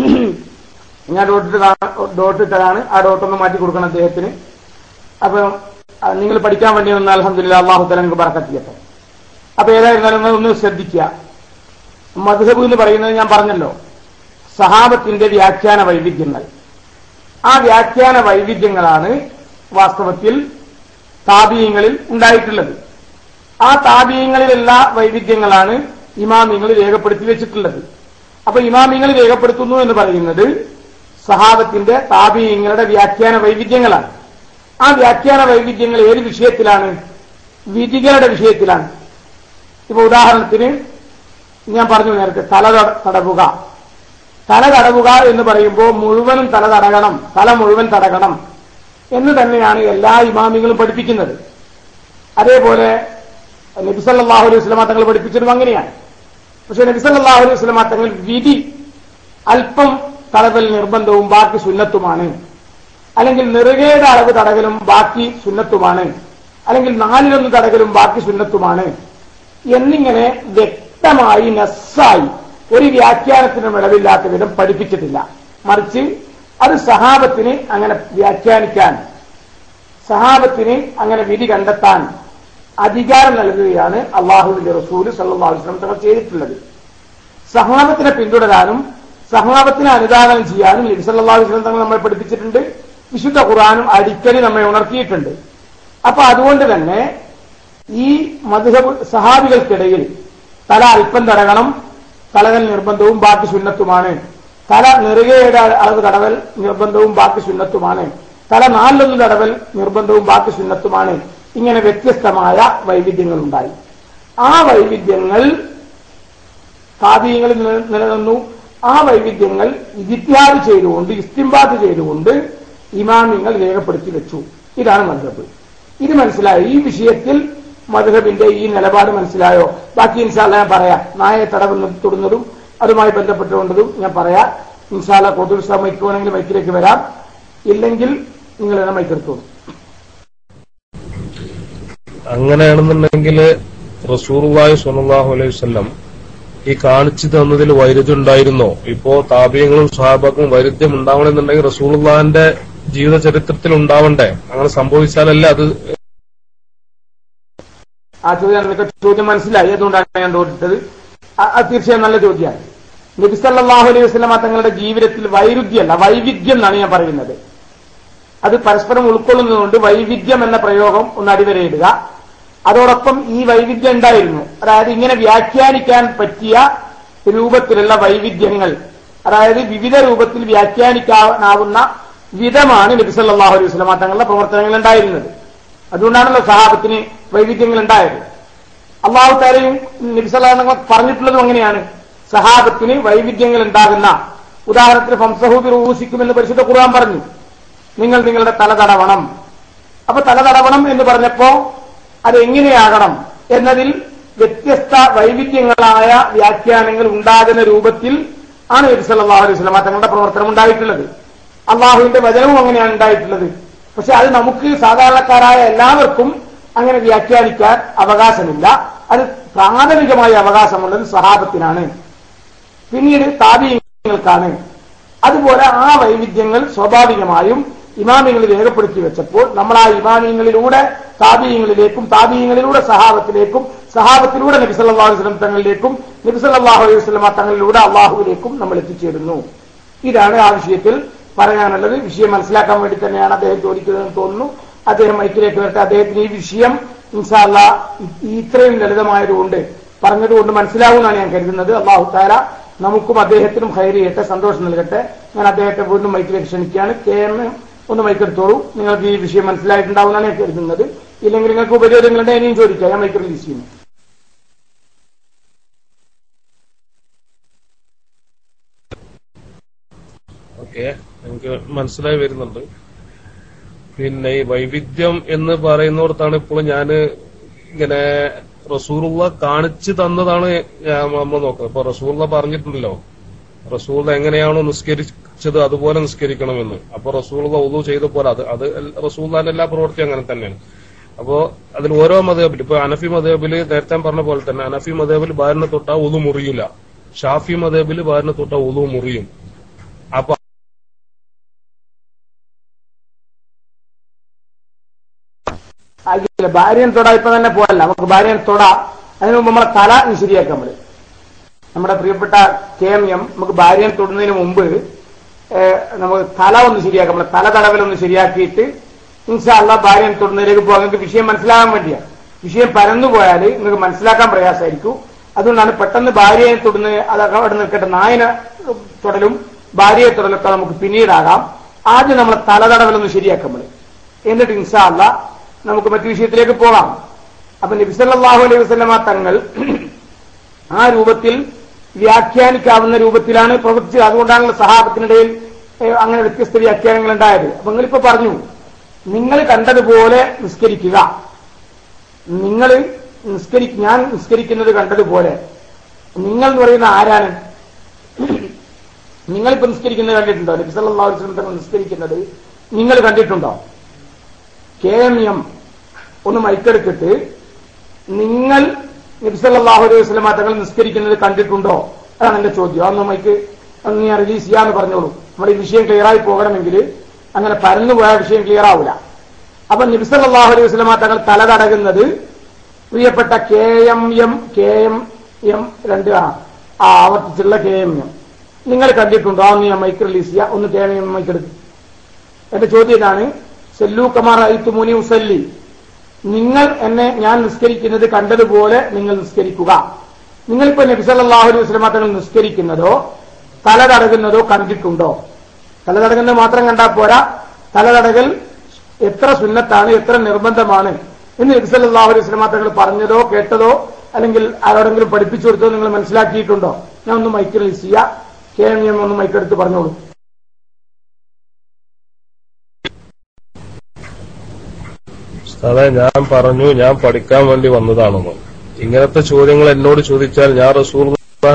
ഞാൻ ഡോട്ട് ഡോട്ട് ഇട്ടതാണ് ആ ഡോട്ട് ഒന്ന് മാറ്റി കൊടുക്കണം അദ്ദേഹത്തിന് അപ്പൊ ആ, നിങ്ങൾ പഠിക്കാൻ വേണ്ടി വന്ന അലഹമില്ല അള്ളാഹു തല നിങ്ങൾക്ക് പറക്കത്തിയട്ടെ അപ്പൊ ഏതായിരുന്നാലും നിങ്ങൾ ഒന്ന് ശ്രദ്ധിക്കുക മധുഹബ് എന്ന് പറയുന്നത് ഞാൻ പറഞ്ഞല്ലോ സഹാബത്തിന്റെ വ്യാഖ്യാന വൈവിധ്യങ്ങൾ ആ വ്യാഖ്യാന വൈവിധ്യങ്ങളാണ് വാസ്തവത്തിൽ താപീയങ്ങളിൽ ഉണ്ടായിട്ടുള്ളത് ആ താപീയങ്ങളിലെല്ലാ വൈവിധ്യങ്ങളാണ് ഇമാമിങ്ങൾ രേഖപ്പെടുത്തി വെച്ചിട്ടുള്ളത് അപ്പൊ ഇമാമിങ്ങൾ രേഖപ്പെടുത്തുന്നു എന്ന് പറയുന്നത് സഹാബത്തിന്റെ താപീയങ്ങളുടെ വ്യാഖ്യാന വൈവിധ്യങ്ങളാണ് ആ വ്യാഖ്യാന വൈവിധ്യങ്ങൾ ഏത് വിഷയത്തിലാണ് വിധികളുടെ വിഷയത്തിലാണ് ഇപ്പൊ ഉദാഹരണത്തിന് ഞാൻ പറഞ്ഞു നേരത്തെ തല തട- തടവുക തല തടവുക എന്ന് പറയുമ്പോൾ മുഴുവനും തല തടകണം തല മുഴുവൻ തടകണം എന്ന് തന്നെയാണ് എല്ലാ ഇമാമികളും പഠിപ്പിക്കുന്നത് അതേപോലെ നബിസല്ലാഹു അലൈഹി വസ്ലമ തങ്ങൾ പഠിപ്പിച്ചതും അങ്ങനെയാണ് പക്ഷെ നബിസല്ലാഹു അലൈഹി വസ്ലമ തങ്ങൾ വിധി അല്പം തടവൽ നിർബന്ധവും ബാക്കി സുന്നത്തുമാണ് അല്ലെങ്കിൽ നെറുകയുടെ അളവ് തടകലും ബാക്കി സുന്നത്തുമാണ് അല്ലെങ്കിൽ നാലിലൊന്ന് തടകലും ബാക്കി സുന്നത്തുമാണ് എന്നിങ്ങനെ വ്യക്തമായി നസ്സായി ഒരു വ്യാഖ്യാനത്തിനും ഇളവില്ലാത്ത വിധം പഠിപ്പിച്ചിട്ടില്ല മറിച്ച് അത് സഹാബത്തിന് അങ്ങനെ വ്യാഖ്യാനിക്കാൻ സഹാബത്തിന് അങ്ങനെ വിധി കണ്ടെത്താൻ അധികാരം നൽകുകയാണ് അള്ളാഹുവിന്റെ റസൂല് സല്ലല്ലാഹു അലൈഹി വസല്ലം തങ്ങൾ ചെയ്തിട്ടുള്ളത് സഹാബത്തിനെ പിന്തുടരാനും സഹാബത്തിനെ അനുദാനം ചെയ്യാനും നബി സല്ലല്ലാഹു അലൈഹി വസല്ലം തങ്ങൾ നമ്മളെ പഠിപ്പിച്ചിട്ടുണ്ട് വിശുദ്ധ ഖുർആാനും അടിക്കടി നമ്മെ ഉണർത്തിയിട്ടുണ്ട് അപ്പൊ അതുകൊണ്ട് തന്നെ ഈ മധുഹബ് സഹാബികൾക്കിടയിൽ തല അല്പം തടകണം തലകൽ നിർബന്ധവും ബാക്കി സുന്നത്തുമാണ് തല നെറുകയുടെ അളവ് തടവൽ നിർബന്ധവും ബാക്കി സുന്നത്തുമാണ് തല നാലിലൊന്ന് തടവൽ നിർബന്ധവും ബാക്കി സുന്നത്തുമാണ് ഇങ്ങനെ വ്യത്യസ്തമായ വൈവിധ്യങ്ങൾ ഉണ്ടായി ആ വൈവിധ്യങ്ങൾ താപീയങ്ങളിൽ നില- നിലനിന്നു ആ വൈവിധ്യങ്ങൾ ഇജിത്യാദ് ചെയ്തുകൊണ്ട് ഇസ്തിംബാദ് ചെയ്തുകൊണ്ട് ഇമാമിങ്ങൾ രേഖപ്പെടുത്തി വെച്ചു ഇതാണ് മധുഹബ് ഇത് മനസ്സിലായോ ഈ വിഷയത്തിൽ മധുഹബിന്റെ ഈ നിലപാട് മനസ്സിലായോ ബാക്കി ഇൻഷാല്ല ഞാൻ പറയാം നായയെ തടവുന്ന തൊടുന്നതും അതുമായി ബന്ധപ്പെട്ടുകൊണ്ടതും ഞാൻ പറയാം ഇൻഷാല്ല കൊതുൽ മൈക്കുവാണെങ്കിൽ മൈക്കിലേക്ക് വരാം ഇല്ലെങ്കിൽ നിങ്ങൾ എന്നെ മൈക്കെടുത്തോളൂ അങ്ങനെയാണെന്നുണ്ടെങ്കിൽ റസൂറുല്ലാഹി സ്വല്ലല്ലാഹു അലൈഹി വസല്ലം ഈ കാണിച്ചു തന്നതിൽ വൈരുദ്ധ്യം ഉണ്ടായിരുന്നോ ഇപ്പോ താപീയങ്ങളും സ്വഹാബക്കും വൈരുദ്ധ്യം ഉണ്ടാവണമെന്നുണ്ടെങ്കിൽ റസൂലുള്ളാഹിന്റെ ജീവിത ചരിത്രത്തിൽ ഉണ്ടാവണ്ടേ അങ്ങനെ സംഭവിച്ചാലല്ലേ അത് ആ ചോദ്യം നിങ്ങൾക്ക് ചോദ്യം മനസ്സിലായി അതുകൊണ്ടാണ് ഞാൻ തോന്നിട്ടത് അത് തീർച്ചയായും നല്ല ചോദ്യമാണ് നബി സല്ലല്ലാഹു അലൈഹി വസല്ലമ തങ്ങളുടെ ജീവിതത്തിൽ വൈരുദ്ധ്യമല്ല വൈവിധ്യം എന്നാണ് ഞാൻ പറയുന്നത് അത് പരസ്പരം ഉൾക്കൊള്ളുന്നതുകൊണ്ട് വൈവിധ്യം എന്ന പ്രയോഗം ഒന്ന് അടിവരയിടുക അതോടൊപ്പം ഈ വൈവിധ്യം ഉണ്ടായിരുന്നു അതായത് ഇങ്ങനെ വ്യാഖ്യാനിക്കാൻ പറ്റിയ രൂപത്തിലുള്ള വൈവിധ്യങ്ങൾ അതായത് വിവിധ രൂപത്തിൽ വ്യാഖ്യാനിക്കാനാവുന്ന വിധമാണ് നബി സല്ലല്ലാഹു അലൈഹി വസല്ലമ തങ്ങളുടെ പ്രവർത്തനങ്ങൾ ഉണ്ടായിരുന്നത് അതുകൊണ്ടാണല്ലോ സഹാബത്തിന് വൈവിധ്യങ്ങൾ ഉണ്ടായത് അള്ളാഹു താരയും നബിസല്ലാഹങ്ങൾ പറഞ്ഞിട്ടുള്ളതും അങ്ങനെയാണ് സഹാബത്തിന് വൈവിധ്യങ്ങൾ ഉണ്ടാകുന്ന ഉദാഹരണത്തിന് ഫംസഹൂബി റൂസിക്കുമെന്ന് പരിശുദ്ധ ഖുർആൻ പറഞ്ഞു നിങ്ങൾ നിങ്ങളുടെ തല തടവണം അപ്പൊ തല തടവണം എന്ന് പറഞ്ഞപ്പോ അത് എങ്ങനെയാകണം എന്നതിൽ വ്യത്യസ്ത വൈവിധ്യങ്ങളായ വ്യാഖ്യാനങ്ങൾ ഉണ്ടാകുന്ന രൂപത്തിൽ ആണ് നബി സല്ലല്ലാഹു അലൈഹി വസല്ലമ തങ്ങളുടെ പ്രവർത്തനം ഉണ്ടായിട്ടുള്ളത് അള്ളാഹുവിന്റെ വചനവും അങ്ങനെയാണ് ഉണ്ടായിട്ടുള്ളത് പക്ഷെ അത് നമുക്ക് സാധാരണക്കാരായ എല്ലാവർക്കും അങ്ങനെ വ്യാഖ്യാനിക്കാൻ അവകാശമില്ല അത് പ്രാഥമികമായ അവകാശമുള്ളത് സഹാബത്തിനാണ് പിന്നീട് താപീയങ്ങൾക്കാണ് അതുപോലെ ആ വൈവിധ്യങ്ങൾ സ്വാഭാവികമായും ഇമാമിങ്ങൾ രേഖപ്പെടുത്തി വെച്ചപ്പോൾ നമ്മൾ ആ ഇമാമിയങ്ങളിലൂടെ താപീയങ്ങളിലേക്കും താപീയങ്ങളിലൂടെ സഹാബത്തിലേക്കും സഹാബത്തിലൂടെ നബി സല്ലല്ലാഹു അലൈഹി വസല്ലം തങ്ങളിലേക്കും നബി സല്ലല്ലാഹു അലൈഹി വസല്ലം തങ്ങളിലൂടെ അള്ളാഹുവിലേക്കും നമ്മൾ എത്തിച്ചേരുന്നു ഇതാണ് ആ വിഷയത്തിൽ പറയാനുള്ളത് വിഷയം മനസ്സിലാക്കാൻ വേണ്ടി തന്നെയാണ് അദ്ദേഹം ചോദിക്കുന്നതെന്ന് തോന്നുന്നു അദ്ദേഹം മൈക്കിലേക്ക് വരട്ടെ അദ്ദേഹത്തിന് ഈ വിഷയം ഇൻഷാല്ല ഇത്രയും ലളിതമായതുകൊണ്ട് പറഞ്ഞതുകൊണ്ട് മനസ്സിലാവുമെന്നാണ് ഞാൻ കരുതുന്നത് അള്ളാഹു താര നമുക്കും അദ്ദേഹത്തിനും ഹൈർ ചെയ്യട്ടെ സന്തോഷം നൽകട്ടെ ഞാൻ അദ്ദേഹത്തെ വീണ്ടും മൈക്കിലേക്ക് ക്ഷണിക്കുകയാണ് കെ എം ഒന്ന് മൈക്കെടുത്തോളൂ നിങ്ങൾക്ക് ഈ വിഷയം മനസ്സിലായിട്ടുണ്ടാവുമെന്നാണ് ഞാൻ കരുതുന്നത് ഇല്ലെങ്കിൽ നിങ്ങൾക്ക് ഉപരോധങ്ങളുടെ ഇനിയും ചോദിക്കാം ഞാൻ മൈക്ക് റിലീസ് ചെയ്യുന്നു ഓക്കെ എനിക്ക് മനസ്സിലായി വരുന്നുണ്ട് പിന്നെ ഈ വൈവിധ്യം എന്ന് പറയുന്നിടത്താണ് ഇപ്പോൾ ഞാന് ഇങ്ങനെ റസൂറുള്ള കാണിച്ചു തന്നതാണ് ഞാൻ നമ്മൾ നോക്കുന്നത് ഇപ്പൊ റസൂറുള്ള പറഞ്ഞിട്ടുണ്ടല്ലോ റസൂറുള്ള എങ്ങനെയാണോ നിസ്കരിച്ചത് അതുപോലെ നിസ്കരിക്കണമെന്ന് അപ്പൊ റസൂറുള്ള ഒതു ചെയ്ത പോലെ അത് അത് റസൂള്ളാന്റെ എല്ലാ പ്രവൃത്തിയും അങ്ങനെ തന്നെയാണ് അപ്പോ അതിൽ ഓരോ മതേബിൽ ഇപ്പൊ അനഫി മതേബില് നേരത്തെ പറഞ്ഞ പോലെ തന്നെ അനഫി മതേബിൽ ബാരിനെ തൊട്ടാ ഒതു മുറിയില്ല ഷാഫി മതേബിൽ ബാരിനെ തൊട്ടാ ഒതു മുറിയും അപ്പൊ ആയില്ല ഭാര്യൻ തൊട ഇപ്പൊ തന്നെ പോയല്ല നമുക്ക് ഭാര്യൻ തൊട അതിന് മുമ്പ് നമ്മളെ തല ഒന്ന് ശരിയാക്കാം നമ്മള് നമ്മുടെ പ്രിയപ്പെട്ട കെ എം എം നമുക്ക് ഭാര്യൻ തൊടുന്നതിന് മുമ്പ് ഏഹ്, നമുക്ക് തല ഒന്ന് ശരിയാക്കാം നമ്മളെ തല തടവലൊന്ന് ശരിയാക്കിയിട്ട് ഇൻഷാല്ല ഭാര്യൻ തൊടുന്നതിലേക്ക് പോകാം നിങ്ങൾക്ക് വിഷയം മനസ്സിലാകാൻ വേണ്ടിയാണ് വിഷയം പരന്നു പോയാൽ നിങ്ങൾക്ക് മനസ്സിലാക്കാൻ പ്രയാസമായിരിക്കും അതുകൊണ്ടാണ് പെട്ടെന്ന് ഭാര്യയെ തൊടുന്ന അത് അവിടെ നിൽക്കട്ടെ നായന തൊടലും ഭാര്യയെ തൊടലൊക്കെ നമുക്ക് പിന്നീടാകാം ആദ്യം നമ്മളെ തല തടവലൊന്ന് ശരിയാക്കാം നമ്മള് എന്നിട്ട് ഇൻഷാല്ല നമുക്ക് മറ്റു വിഷയത്തിലേക്ക് പോകാം അപ്പൊ നബിസല്ലാഹു അലൈഹി വസല്ലമ തങ്ങൾ ആ രൂപത്തിൽ വ്യാഖ്യാനിക്കാവുന്ന രൂപത്തിലാണ് പ്രവർത്തിച്ചത് അതുകൊണ്ടാണല്ലോ സഹാബത്തിനിടയിൽ ഏഹ്, അങ്ങനെ വ്യത്യസ്ത വ്യാഖ്യാനങ്ങൾ ഉണ്ടായത് അപ്പൊ നിങ്ങളിപ്പോ പറഞ്ഞു നിങ്ങൾ കണ്ടതുപോലെ നിസ്കരിക്കുക നിങ്ങൾ നിസ്കരി ഞാൻ നിസ്കരിക്കുന്നത് കണ്ടതുപോലെ നിങ്ങൾ എന്ന് പറയുന്ന ആരാണ് നിങ്ങളിപ്പോ നിസ്കരിക്കുന്നത് കണ്ടിട്ടുണ്ടോ നബി സല്ലല്ലാഹു അലൈഹി വസല്ലം തങ്ങൾ നിസ്കരിക്കുന്നത് നിങ്ങൾ കണ്ടിട്ടുണ്ടോ കെ എം എം ഒന്ന് മൈക്കെടുത്തിട്ട് നിങ്ങൾ നബിസല്ലാഹു അലൈഹി വസ്ലമ തങ്ങൾ നിസ്കരിക്കുന്നത് കണ്ടിട്ടുണ്ടോ അതാണ് എന്റെ ചോദ്യം അന്ന് മൈക്ക് അന്ന് ഞാൻ റിലീസ് ചെയ്യാന്ന് പറഞ്ഞോളൂ നമ്മുടെ ഈ വിഷയം ക്ലിയർ ആയി പോകണമെങ്കിൽ അങ്ങനെ പരന്നു പോയ വിഷയം ക്ലിയർ ആവില്ല അപ്പൊ നബിസല്ലാഹു അലൈഹി വസ്ലമ തങ്ങൾ തല തടകുന്നത് പ്രിയപ്പെട്ട K M M K M M രണ്ട് ആ ആ ആവർത്തിച്ചുള്ള കെ എം എം നിങ്ങൾ കണ്ടിട്ടുണ്ടോ അന്ന് ഞാൻ മൈക്ക് റിലീസ് ചെയ്യാം ഒന്ന് കെ എം എം മൈക്കെടുത്ത് എന്റെ ചോദ്യം ഇതാണ് സെല്ലു കമാർ ഐത്തുമുനി ഉസല്ലി നിങ്ങൾ എന്നെ ഞാൻ നിസ്കരിക്കുന്നത് കണ്ടതുപോലെ നിങ്ങൾ നിസ്കരിക്കുക നിങ്ങളിപ്പോ നബിസല്ലാഹു അലൈഹി വസ്ലമ തങ്ങൾ നിസ്കരിക്കുന്നതോ തല തടകുന്നതോ കണ്ടിട്ടുണ്ടോ തല തടകുന്നത് മാത്രം കണ്ടാൽ പോരാ തല തടകൽ എത്ര സുന്നത്താണ് എത്ര നിർബന്ധമാണ് എന്ന് നബിസല്ലാഹു അലൈഹി വസ്ലമ തങ്ങൾ പറഞ്ഞതോ കേട്ടതോ അല്ലെങ്കിൽ ആരോടെങ്കിലും പഠിപ്പിച്ചു കൊടുത്തോ നിങ്ങൾ മനസ്സിലാക്കിയിട്ടുണ്ടോ ഞാൻ ഒന്ന് മൈക്ക് റിലീസ് ചെയ്യാം കെ എം എം ഒന്ന് മൈക്കെടുത്ത് പറഞ്ഞോളൂ ഉസ്താദെ ഞാൻ പറഞ്ഞു ഞാൻ പഠിക്കാൻ വേണ്ടി വന്നതാണെന്ന് ഇങ്ങനത്തെ ചോദ്യങ്ങൾ എന്നോട് ചോദിച്ചാൽ ഞാൻ റസൂൽ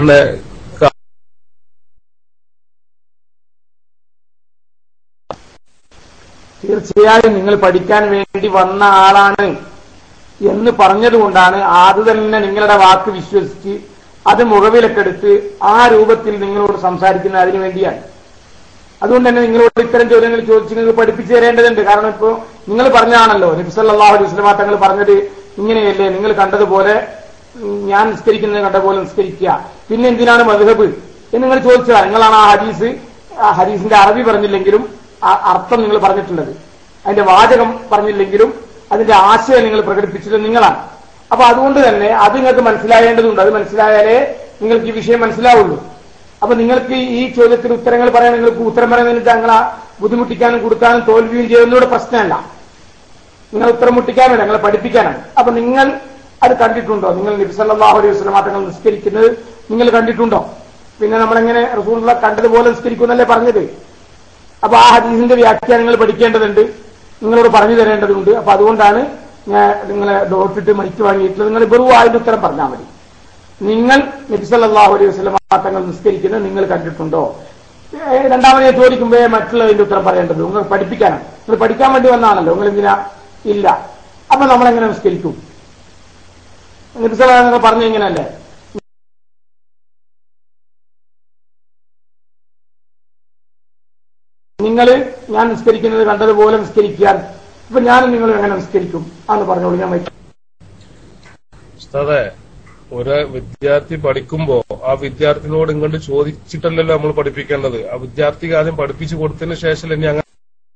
തീർച്ചയായും നിങ്ങൾ പഠിക്കാൻ വേണ്ടി വന്ന ആളാണ് എന്ന് പറഞ്ഞതുകൊണ്ടാണ് അത് തന്നെ നിങ്ങളുടെ വാക്ക് വിശ്വസിച്ച് അത് മുഖവിലക്കെടുത്ത് ആ രൂപത്തിൽ നിങ്ങളോട് സംസാരിക്കുന്ന അതിനു വേണ്ടിയാണ് അതുകൊണ്ട് തന്നെ നിങ്ങളോട് ഇത്തരം ചോദ്യങ്ങൾ ചോദിച്ച് നിങ്ങൾക്ക് പഠിപ്പിച്ചു തരേണ്ടതുണ്ട് കാരണം ഇപ്പോ നിങ്ങൾ പറഞ്ഞാണല്ലോ നബിസല്ലാഹു അലൈഹി വസ്ലമ തങ്ങൾ പറഞ്ഞത് ഇങ്ങനെയല്ലേ നിങ്ങൾ കണ്ടതുപോലെ ഉം, ഞാൻ നിസ്കരിക്കുന്നത് കണ്ട പോലെ നിസ്കരിക്കുക പിന്നെ എന്തിനാണ് മധുഹബ് എന്ന് നിങ്ങൾ ചോദിച്ചതാ നിങ്ങളാണ് ആ ഹദീസ് ആ ഹദീസിന്റെ അറബി പറഞ്ഞില്ലെങ്കിലും ആ അർത്ഥം നിങ്ങൾ പറഞ്ഞിട്ടുള്ളത് അതിന്റെ വാചകം പറഞ്ഞില്ലെങ്കിലും അതിന്റെ ആശയം നിങ്ങൾ പ്രകടിപ്പിച്ചത് നിങ്ങളാണ് അപ്പൊ അതുകൊണ്ട് തന്നെ അത് നിങ്ങൾക്ക് മനസ്സിലായേണ്ടതുണ്ട് അത് മനസ്സിലായാലേ നിങ്ങൾക്ക് ഈ വിഷയം മനസ്സിലാവുള്ളൂ അപ്പൊ നിങ്ങൾക്ക് ഈ ചോദ്യത്തിന് ഉത്തരങ്ങൾ പറയാൻ നിങ്ങൾക്ക് ഉത്തരം പറയുന്നതിന് ഞങ്ങളെ ബുദ്ധിമുട്ടിക്കാനും കൊടുക്കാനും തോൽവിയും ചെയ്യുന്നതോട് പ്രശ്നമല്ല നിങ്ങൾ ഉത്തരം മുട്ടിക്കാൻ വേണ്ട നിങ്ങളെ പഠിപ്പിക്കാനാണ് അപ്പൊ നിങ്ങൾ അത് കണ്ടിട്ടുണ്ടോ നിങ്ങൾ നബിസല്ലാഹു അലൈഹി വസ്ലം തങ്ങൾ നിസ്കരിക്കുന്നത് നിങ്ങൾ കണ്ടിട്ടുണ്ടോ പിന്നെ നമ്മളെങ്ങനെ റസൂലുള്ള കണ്ടതുപോലെ നിസ്കരിക്കുന്നല്ലേ പറഞ്ഞത് അപ്പൊ ആ ഹദീസിന്റെ വ്യാഖ്യാനങ്ങൾ പഠിക്കേണ്ടതുണ്ട് നിങ്ങളോട് പറഞ്ഞു തരേണ്ടതുണ്ട് അപ്പൊ അതുകൊണ്ടാണ് ഞാൻ നിങ്ങളെ ഡോട്ടിട്ട് മൈക്ക് വാങ്ങിയിട്ടുള്ളത് നിങ്ങൾ വെറും അതിന്റെ ഉത്തരം പറഞ്ഞാൽ മതി നിങ്ങൾ നബിസല്ലാഹു അലൈഹി വസ്ലം തങ്ങൾ നിസ്കരിക്കുന്നത് നിങ്ങൾ കണ്ടിട്ടുണ്ടോ ഏ, രണ്ടാമത് ഞാൻ ചോദിക്കുമ്പോഴേ മറ്റുള്ളതിന്റെ ഉത്തരം പറയേണ്ടത് നിങ്ങൾ പഠിപ്പിക്കാനാണ് നിങ്ങൾ പഠിക്കാൻ വേണ്ടി വന്നാണല്ലോ നിങ്ങൾ എന്തിനാ ഇല്ല അപ്പൊ നമ്മൾ എങ്ങനെ നിസ്കരിക്കും നബിസല്ലാ നിങ്ങൾ പറഞ്ഞു ഇങ്ങനല്ലേ നിങ്ങൾ ഞാൻ നിസ്കരിക്കുന്നത് കണ്ടതുപോലെ നിസ്കരിക്കാൻ ഇപ്പൊ ഞാനും നിങ്ങളും എങ്ങനെ നിസ്കരിക്കും എന്ന് പറഞ്ഞോളൂ ഞാൻ വയ്ക്കും ഉസ്താദെ ഒരു വിദ്യാർത്ഥി പഠിക്കുമ്പോ ആ വിദ്യാർത്ഥിനോട് ഇങ്ങോട്ട് ചോദിച്ചിട്ടല്ലല്ലോ നമ്മൾ പഠിപ്പിക്കേണ്ടത് ആ വിദ്യാർത്ഥിക്ക് ആദ്യം പഠിപ്പിച്ചു കൊടുത്തതിന് ശേഷം ഇനി അങ്ങനെ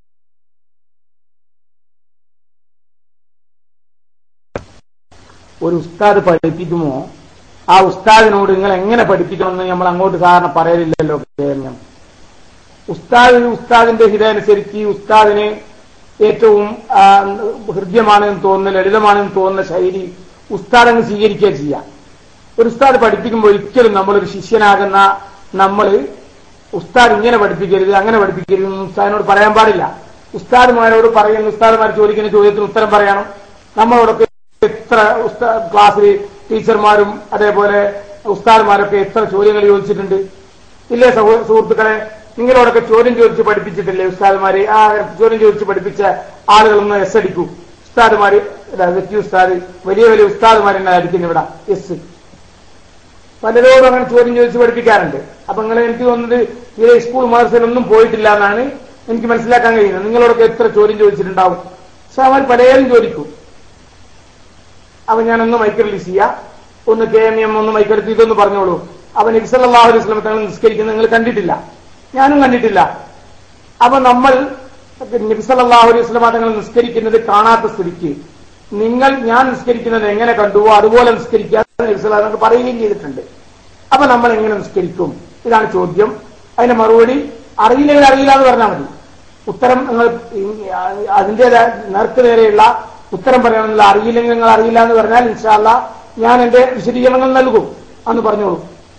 ഒരു ഉസ്താദ് പഠിപ്പിക്കുമോ ആ ഉസ്താദിനോട് നിങ്ങൾ എങ്ങനെ പഠിപ്പിക്കണമെന്ന് നമ്മൾ അങ്ങോട്ട് സാധാരണ പറയലില്ലല്ലോ കേരളം ഉസ്താദ് ഉസ്താദിന്റെ ഹിതമനുസരിച്ച് ഈ ഉസ്താദിന് ഏറ്റവും ആ, ഹൃദ്യമാണെന്ന് തോന്നുന്ന ലളിതമാണെന്ന് തോന്നുന്ന ശൈലി ഉസ്താദ് അങ്ങ് സ്വീകരിക്കുക ചെയ്യാം ഒരു ഉസ്താദ് പഠിപ്പിക്കുമ്പോൾ ഒരിക്കലും നമ്മളൊരു ശിഷ്യനാകുന്ന നമ്മൾ ഉസ്താദ് ഇങ്ങനെ പഠിപ്പിക്കരുത് അങ്ങനെ പഠിപ്പിക്കരുത് എന്ന് ഉസ്താദിനോട് പറയാൻ പാടില്ല ഉസ്താദുമാരോട് പറയുന്ന ഉസ്താദുമാർ ചോദിക്കുന്ന ചോദ്യത്തിന് ഉത്തരം പറയണം നമ്മളോടൊക്കെ എത്ര ഉസ്താ ക്ലാസ്സിൽ ടീച്ചർമാരും അതേപോലെ ഉസ്താദുമാരൊക്കെ എത്ര ചോദ്യങ്ങൾ ചോദിച്ചിട്ടുണ്ട് ഇല്ലേ സഹോ- സുഹൃത്തുക്കളെ നിങ്ങളോടൊക്കെ ചോദ്യം ചോദിച്ച് പഠിപ്പിച്ചിട്ടില്ലേ ഉസ്താദുമാര് ആ ചോദ്യം ചോദിച്ച് പഠിപ്പിച്ച ആളുകളൊന്ന് എസ് അടിക്കൂ ഉസ്താദുമാര് വ്യക്തി ഉസ്താദ് വലിയ വലിയ ഉസ്താദുമാരെന്നെ അടിക്കുന്നു ഇവിടെ എസ് പലരോടും അങ്ങനെ ചോദ്യം ചോദിച്ച് പഠിപ്പിക്കാറുണ്ട് അപ്പൊ നിങ്ങൾ എനിക്ക് തോന്നുന്നത് ഈ സ്കൂൾ മദർസയിലൊന്നും പോയിട്ടില്ല എന്നാണ് എനിക്ക് മനസ്സിലാക്കാൻ കഴിയുന്നത് നിങ്ങളോടൊക്കെ എത്ര ചോദ്യം ചോദിച്ചിട്ടുണ്ടാവും പക്ഷെ അവർ പലരും ചോദിക്കും അപ്പൊ ഞാനൊന്ന് മൈക്ക് റിലീസ് ചെയ്യാം ഒന്ന് കെ എം എം ഒന്ന് മൈക്കെടുത്ത് ഇതൊന്ന് പറഞ്ഞോളൂ അവൻ ഇബ്സല്ലാഹു അലൈഹി സ്വലം തങ്ങൾ നിസ്കരിക്കുന്നത് നിങ്ങൾ കണ്ടിട്ടില്ല ഞാനും കണ്ടിട്ടില്ല അപ്പൊ നമ്മൾ നബിസല്ലാഹു അലൈഹി സ്വലം തങ്ങൾ നിസ്കരിക്കുന്നത് കാണാത്ത സ്ഥിതിക്ക് നിങ്ങൾ ഞാൻ നിസ്കരിക്കുന്നത് എങ്ങനെ കണ്ടുവോ അതുപോലെ നിസ്കരിക്കാൻ നബിസ്വല്ലാ തങ്ങൾ പറയുകയും ചെയ്തിട്ടുണ്ട് അപ്പൊ നമ്മൾ എങ്ങനെ നിസ്കരിക്കും ഇതാണ് ചോദ്യം അതിന്റെ മറുപടി അറിയില്ലെങ്കിൽ അറിയില്ല എന്ന് പറഞ്ഞാൽ മതി ഉത്തരം നിങ്ങൾ അതിന്റെ നേർക്ക് നേരെയുള്ള ഉത്തരം പറയണമെന്നില്ല അറിയില്ലെങ്കിൽ നിങ്ങൾ അറിയില്ല എന്ന് പറഞ്ഞാൽ ഇൻഷാല്ല ഞാൻ എന്റെ വിശദീകരണങ്ങൾ നൽകും എന്ന് പറഞ്ഞോളൂ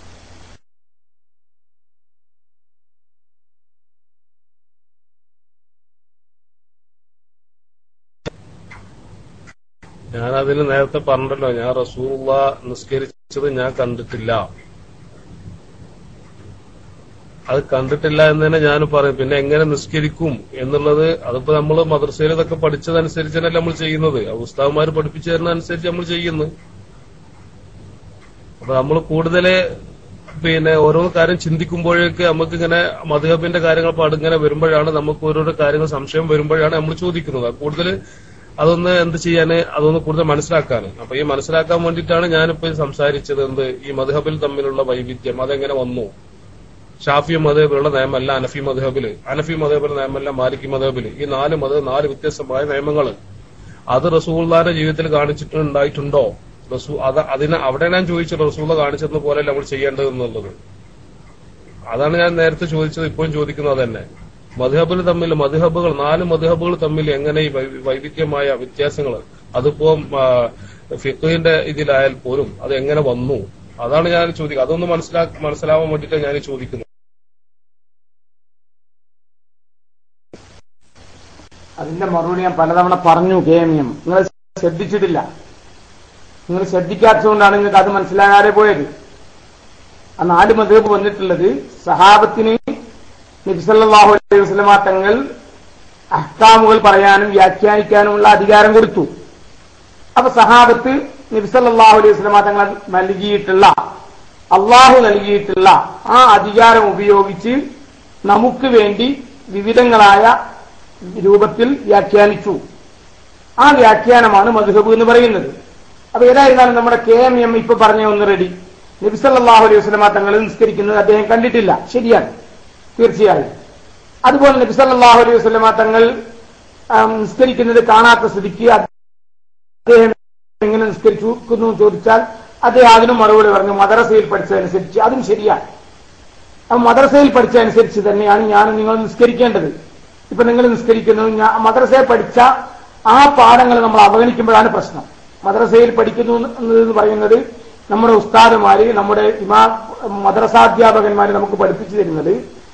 ഞാൻ അതിന് നേരത്തെ പറഞ്ഞല്ലോ ഞാൻ റസൂള്ള നിസ്കരിച്ചത് ഞാൻ കണ്ടിട്ടില്ല അത് കണ്ടിട്ടില്ല എന്ന് തന്നെ ഞാൻ പറയും പിന്നെ എങ്ങനെ നിസ്കരിക്കും എന്നുള്ളത് അതിപ്പോ നമ്മൾ മദ്രസയിൽ ഇതൊക്കെ പഠിച്ചതനുസരിച്ചല്ലേ നമ്മൾ ചെയ്യുന്നത് ആ ഉസ്താവന്മാർ പഠിപ്പിച്ചു തരുന്ന അനുസരിച്ച് നമ്മൾ ചെയ്യുന്നു അപ്പൊ നമ്മൾ കൂടുതൽ പിന്നെ ഓരോ കാര്യം ചിന്തിക്കുമ്പോഴേക്ക് നമുക്ക് ഇങ്ങനെ മധുഹബിന്റെ കാര്യങ്ങൾ പാടിങ്ങനെ വരുമ്പോഴാണ് നമുക്ക് ഓരോരോ കാര്യങ്ങൾ സംശയം വരുമ്പോഴാണ് നമ്മൾ ചോദിക്കുന്നത് കൂടുതൽ അതൊന്ന് എന്ത് ചെയ്യാന് അതൊന്ന് കൂടുതൽ മനസ്സിലാക്കാന് അപ്പൊ ഈ മനസ്സിലാക്കാൻ വേണ്ടിയിട്ടാണ് ഞാനിപ്പോ ഇത് സംസാരിച്ചത് എന്ത് ഈ മധുഹബിൽ തമ്മിലുള്ള വൈവിധ്യം അതെങ്ങനെ വന്നു ഷാഫി മതബിലുള്ള നിയമമല്ല അനഫി മധബില് അനഫി മതബിലെ നിയമമല്ല മാലിക്കി മതബില് ഈ നാല് മത നാല് വ്യത്യസ്തമായ നിയമങ്ങൾ അത് റസൂള്ളാന്റെ ജീവിതത്തിൽ കാണിച്ചിട്ടുണ്ടായിട്ടുണ്ടോ റസൂ അത് അതിന് അവിടെ ഞാൻ ചോദിച്ചത് റസൂള്ള കാണിച്ചത് പോലെ നമ്മൾ ചെയ്യേണ്ടത് എന്നുള്ളത് അതാണ് ഞാൻ നേരത്തെ ചോദിച്ചത് ഇപ്പോഴും ചോദിക്കുന്നത് തന്നെ മധുഹബുകൾ തമ്മിൽ മധുഹബുകൾ നാല് മധുഹബുകൾ തമ്മിൽ എങ്ങനെ ഈ വൈ- വൈവിധ്യമായ വ്യത്യാസങ്ങൾ അതിപ്പോ ഫിഖിന്റെ ഇതിലായാൽ പോലും അത് എങ്ങനെ വന്നു അതാണ് ഞാൻ ചോദിക്കുന്നത് അതൊന്ന് മനസ്സിലാ മനസ്സിലാവാൻ വേണ്ടിയിട്ടാണ് ഞാൻ ചോദിക്കുന്നത് അതിന്റെ മറുപടി ഞാൻ പലതവണ പറഞ്ഞു കെ എം എം നിങ്ങൾ ശ്രദ്ധിച്ചിട്ടില്ല നിങ്ങൾ ശ്രദ്ധിക്കാത്തതുകൊണ്ടാണ് നിങ്ങൾക്ക് അത് മനസ്സിലാകാതെ പോയത് ആ നാല് മതേബ് വന്നിട്ടുള്ളത് സഹാബത്തിന് നബിസല്ലാഹു അലൈഹി വസ്ലമ തങ്ങൾ അഹ്കാമുകൾ പറയാനും വ്യാഖ്യാനിക്കാനുമുള്ള അധികാരം കൊടുത്തു അപ്പൊ സഹാബത്ത് നബിസല്ലാഹു അലൈഹി വസ്ലമ തങ്ങൾ നൽകിയിട്ടുള്ള അള്ളാഹു നൽകിയിട്ടുള്ള ആ അധികാരം ഉപയോഗിച്ച് നമുക്ക് വേണ്ടി വിവിധങ്ങളായ രൂപത്തിൽ വ്യാഖ്യാനിച്ചു ആ വ്യാഖ്യാനമാണ് മധുഹബ് എന്ന് പറയുന്നത് അപ്പൊ ഏതായിരുന്നാലും നമ്മുടെ കെ എം എം ഇപ്പൊ പറഞ്ഞ ഒന്ന് റെഡി നബിസല്ലാഹു അലൈഹി വസ്ലമ തങ്ങൾ നിസ്കരിക്കുന്നത് അദ്ദേഹം കണ്ടിട്ടില്ല ശരിയാണ് തീർച്ചയായും അതുപോലെ നബിസല്ലാഹു അലൈഹി വസ്ലമ തങ്ങൾ ആം, നിസ്കരിക്കുന്നത് കാണാത്ത സ്ഥിതിക്ക് അദ്ദേഹം എങ്ങനെ നിസ്കരിച്ചു എന്ന് ചോദിച്ചാൽ അദ്ദേഹം അതിനും മറുപടി പറഞ്ഞു മദ്രസയിൽ പഠിച്ചതനുസരിച്ച് അതും ശരിയാണ് അപ്പൊ മദ്രസയിൽ പഠിച്ചതനുസരിച്ച് തന്നെയാണ് ഞാൻ നിങ്ങൾ നിസ്കരിക്കേണ്ടത് ഇപ്പൊ നിങ്ങൾ നിസ്കരിക്കുന്നത് ഞാൻ മദ്രസയിൽ പഠിച്ച ആ പാഠങ്ങൾ നമ്മൾ അവഗണിക്കുമ്പോഴാണ് പ്രശ്നം മദ്രസയിൽ പഠിക്കുന്നു എന്ന് പറയുന്നത് നമ്മുടെ ഉസ്താദുമാര് നമ്മുടെ ഇമാ മദ്രസാധ്യാപകന്മാര് നമുക്ക് പഠിപ്പിച്ചു തരുന്നത്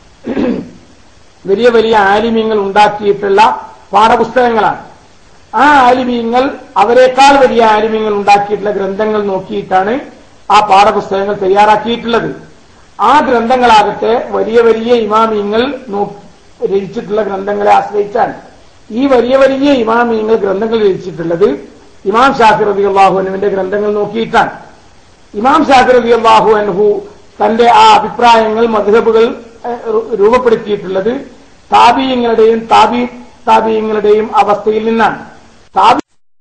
വലിയ വലിയ ആലിമ്യങ്ങൾ ഉണ്ടാക്കിയിട്ടുള്ള പാഠപുസ്തകങ്ങളാണ് ആ ആലിമീങ്ങൾ അവരെക്കാൾ വലിയ ആലിമ്യങ്ങൾ ഉണ്ടാക്കിയിട്ടുള്ള ഗ്രന്ഥങ്ങൾ നോക്കിയിട്ടാണ് ആ പാഠപുസ്തകങ്ങൾ തയ്യാറാക്കിയിട്ടുള്ളത് ആ ഗ്രന്ഥങ്ങളാകട്ടെ വലിയ വലിയ ഇമാമിയങ്ങൾ നോ- രചിച്ചിട്ടുള്ള ഗ്രന്ഥങ്ങളെ ആശ്രയിച്ചാണ് ഈ വലിയ വലിയ ഇമാമിയങ്ങൾ ഗ്രന്ഥങ്ങൾ രചിച്ചിട്ടുള്ളത് ഇമാം ഷാഫി റബി അള്ളാഹു അനുവിന്റെ ഗ്രന്ഥങ്ങൾ നോക്കിയിട്ടാണ് ഇമാം ഷാഫി റബി അള്ളാഹു അൻഹു തന്റെ ആ അഭിപ്രായങ്ങൾ മധുഹബുകൾ രൂപപ്പെടുത്തിയിട്ടുള്ളത് താബീയങ്ങളുടെയും താബി താബീയങ്ങളുടെയും അവസ്ഥയിൽ നിന്നാണ് താബി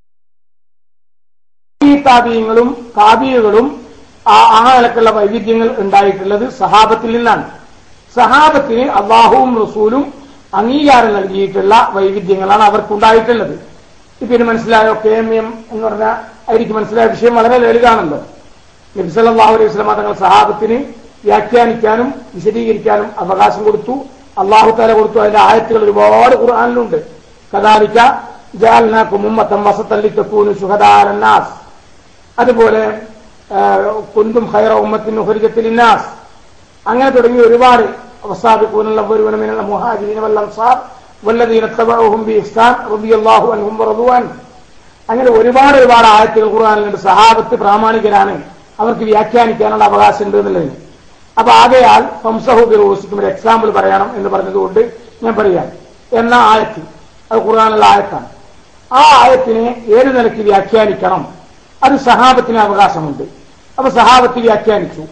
താബീയങ്ങളും താബീയകളും ആ ആ നിലക്കുള്ള വൈവിധ്യങ്ങൾ ഉണ്ടായിട്ടുള്ളത് സഹാബത്തിൽ നിന്നാണ് സഹാബത്തിന് അള്ളാഹുവും റസൂലും അംഗീകാരം നൽകിയിട്ടുള്ള വൈവിധ്യങ്ങളാണ് അവർക്കുണ്ടായിട്ടുള്ളത് ഇപ്പൊ ഇനി മനസ്സിലായോ കെ എം എം എന്ന് പറഞ്ഞാൽ ആയിരിക്കും മനസ്സിലായ വിഷയം വളരെ ലളിതാണല്ലോ നബിസല്ലാഹു അലൈഹി സ്വലമ തങ്ങൾ സഹാബത്തിന് വ്യാഖ്യാനിക്കാനും വിശദീകരിക്കാനും അവകാശം കൊടുത്തു അള്ളാഹു താല കൊടുത്തു അതിന്റെ ആയത്തുകൾ ഒരുപാട് ഖുർആാനിലുണ്ട് കദാലിക്ക ജാലിനാക്കും ഉമ്മത്തം വസത്തല്ലി തെക്കൂനു സുഹദാരന്നാസ് അതുപോലെ കുന്തും ഹൈറ ഉമ്മത്തിന് ഹുരിജത്തിലിന്നാസ് അങ്ങനെ തുടങ്ങി ഒരുപാട് വസാബിക്കൂനുള്ള ഒരുവനമിനുള്ള മുഹാജിരീന വല്ലംസാർ വല്ലതീന തബഅഹും ബി ഇഹ്സാൻ റളിയല്ലാഹു അൻഹും വറദുവാൻ അങ്ങനെ ഒരുപാട് ഒരുപാട് ആയത്തുകൾ ഖുർആനിലുണ്ട് സഹാബത്ത് പ്രാമാണികരാണ് അവർക്ക് വ്യാഖ്യാനിക്കാനുള്ള അവകാശം ഉണ്ട് എന്നുള്ളതിന് അപ്പൊ ആകയാൽ ഫംസഹു ബിറൂസിക്കും ഒരു എക്സാമ്പിൾ പറയണം എന്ന് പറഞ്ഞതുകൊണ്ട് ഞാൻ പറയാം എന്ന ആയത്ത് അത് ഖുർആനുള്ള ആയത്താണ് ആ ആയത്തിനെ ഏത് നിലയ്ക്ക് വ്യാഖ്യാനിക്കണം അത് സഹാബത്തിന് അവകാശമുണ്ട് അപ്പൊ സഹാബത്ത് വ്യാഖ്യാനിച്ചു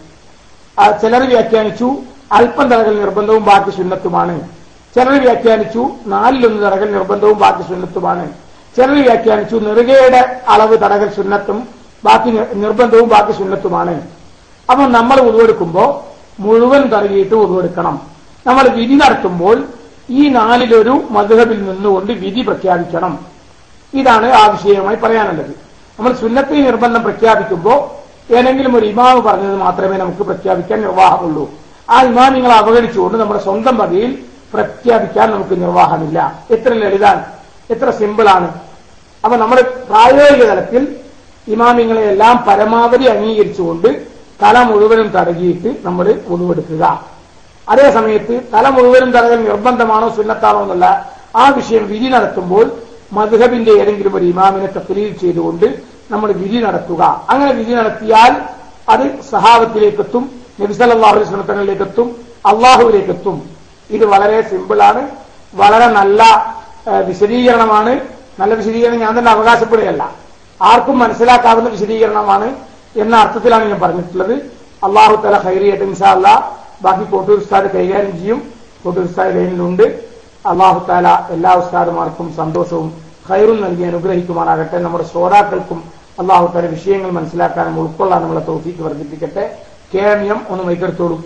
ആ ചിലർ വ്യാഖ്യാനിച്ചു അല്പം തറകൾ നിർബന്ധവും ബാക്കി സുന്നത്തുമാണ് ചിലർ വ്യാഖ്യാനിച്ചു നാലിലൊന്ന് തറകൾ നിർബന്ധവും ബാക്കി സുന്നത്തുമാണ് ചിലർ വ്യാഖ്യാനിച്ചു നെറുകയുടെ അളവ് തടകൽ സുന്നത്തും ബാക്കി നി- നിർബന്ധവും ബാക്കി സുന്നത്തുമാണ് അപ്പൊ നമ്മൾ ഉതുവെടുക്കുമ്പോ മുഴുവൻ തറകിയിട്ട് ഉതുവെടുക്കണം നമ്മൾ വിധി നടത്തുമ്പോൾ ഈ നാലിലൊരു മധുഹബിൽ നിന്നുകൊണ്ട് വിധി പ്രഖ്യാപിക്കണം ഇതാണ് ആ വിഷയമായി പറയാനുള്ളത് നമ്മൾ സുന്നത്തി നിർബന്ധം പ്രഖ്യാപിക്കുമ്പോൾ ഏതെങ്കിലും ഒരു ഇമാമ് പറഞ്ഞത് മാത്രമേ നമുക്ക് പ്രഖ്യാപിക്കാൻ നിർവാഹമുള്ളൂ ആ ഇമാമിങ്ങളെ അവഗണിച്ചുകൊണ്ട് നമ്മുടെ സ്വന്തം വകയിൽ പ്രഖ്യാപിക്കാൻ നമുക്ക് നിർവാഹമില്ല എത്ര ലളിതാണ് എത്ര സിമ്പിളാണ് അപ്പൊ നമ്മുടെ പ്രായോഗിക തലത്തിൽ ഇമാമിങ്ങളെ എല്ലാം പരമാവധി അംഗീകരിച്ചുകൊണ്ട് തല മുഴുവനും തടകിയിട്ട് നമ്മൾ ഉതുവെടുക്കുക അതേ സമയത്ത് തല മുഴുവനും തടകൽ നിർബന്ധമാണോ സുന്നത്താണോ എന്നുള്ള ആ വിഷയം വിധി നടത്തുമ്പോൾ മധുഹബിന്റെ ഏതെങ്കിലും ഒരു ഇമാമിനെ തക്ലീൽ ചെയ്തുകൊണ്ട് നമ്മൾ വിധി നടത്തുക അങ്ങനെ വിധി നടത്തിയാൽ അത് സഹാബത്തിലേക്കെത്തും നബിസല്ലാഹു അലൈഹി തങ്ങളിലേക്കെത്തും അള്ളാഹുവിലേക്കെത്തും ഇത് വളരെ സിമ്പിളാണ് വളരെ നല്ല ആ, വിശദീകരണമാണ് നല്ല വിശദീകരണം ഞാൻ തന്നെ അവകാശപ്പെടുകയല്ല ആർക്കും മനസ്സിലാക്കാവുന്ന വിശദീകരണമാണ് എന്ന അർത്ഥത്തിലാണ് ഞാൻ പറഞ്ഞിട്ടുള്ളത് അള്ളാഹു തല ഹൈറിയായിട്ട് ഇൻഷാ അല്ലാ ബാക്കി കോട്ടൂർ ഉസ്താദ് കൈകാര്യം ചെയ്യും കോട്ടൂർ ഉസ്താദ് ലൈനിലുണ്ട് അള്ളാഹു താല എല്ലാ ഉസ്താദുമാർക്കും സന്തോഷവും ഖൈറും നൽകി അനുഗ്രഹിക്കുമാറാകട്ടെ നമ്മുടെ ശ്രോതാക്കൾക്കും അള്ളാഹു താല വിഷയങ്ങൾ മനസ്സിലാക്കാനും ഉൾക്കൊള്ളാൻ നമ്മളെ തോഫീക്ക് വർദ്ധിപ്പിക്കട്ടെ കെ എം എം ഒന്ന് മൈക്കെടുത്തോളൂ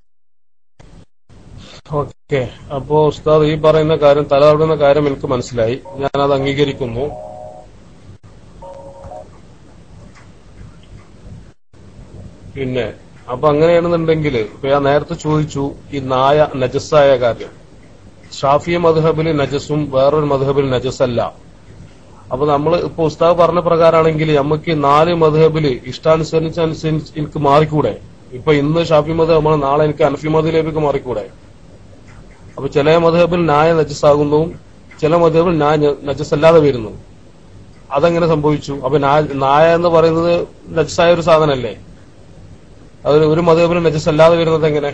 ഓക്കെ അപ്പോ ഉസ്താദ് ഈ പറയുന്ന കാര്യം തലതടുന്ന കാര്യം എനിക്ക് മനസ്സിലായി ഞാൻ അത് അംഗീകരിക്കുന്നു പിന്നെ അപ്പൊ അങ്ങനെയാണെന്നുണ്ടെങ്കിൽ ഇപ്പൊ ഞാൻ നേരത്തെ ചോദിച്ചു ഈ നായ നജസ്സായ കാര്യം ഷാഫിയ മധുഹബിൽ നജസും വേറൊരു മധുഹബിൽ നജസല്ല അപ്പൊ നമ്മൾ ഇപ്പൊ ഉസ്താദ് പറഞ്ഞ പ്രകാരമാണെങ്കിൽ നമുക്ക് ഈ നാല് മധുഹബില് ഇഷ്ടാനുസരിച്ചനുസരിച്ച് എനിക്ക് മാറിക്കൂടെ ഇപ്പൊ ഇന്ന് ഷാഫി മധുഹബ് നാളെ എനിക്ക് അനഫി മധുലേബിക്ക് മാറിക്കൂടെ അപ്പൊ ചില മധുഹബിൽ നായ നജസ്സാകുന്നു ചില മധുഹബിൽ നായ ന- നജസ്സല്ലാതെ വരുന്നു അതെങ്ങനെ സംഭവിച്ചു അപ്പൊ നാ- നായ എന്ന് പറയുന്നത് നജസ്സായ ഒരു സാധനല്ലേ അത് ഒരു മധുഹബിൽ നജസ്സല്ലാതെ വരുന്നത് എങ്ങനെ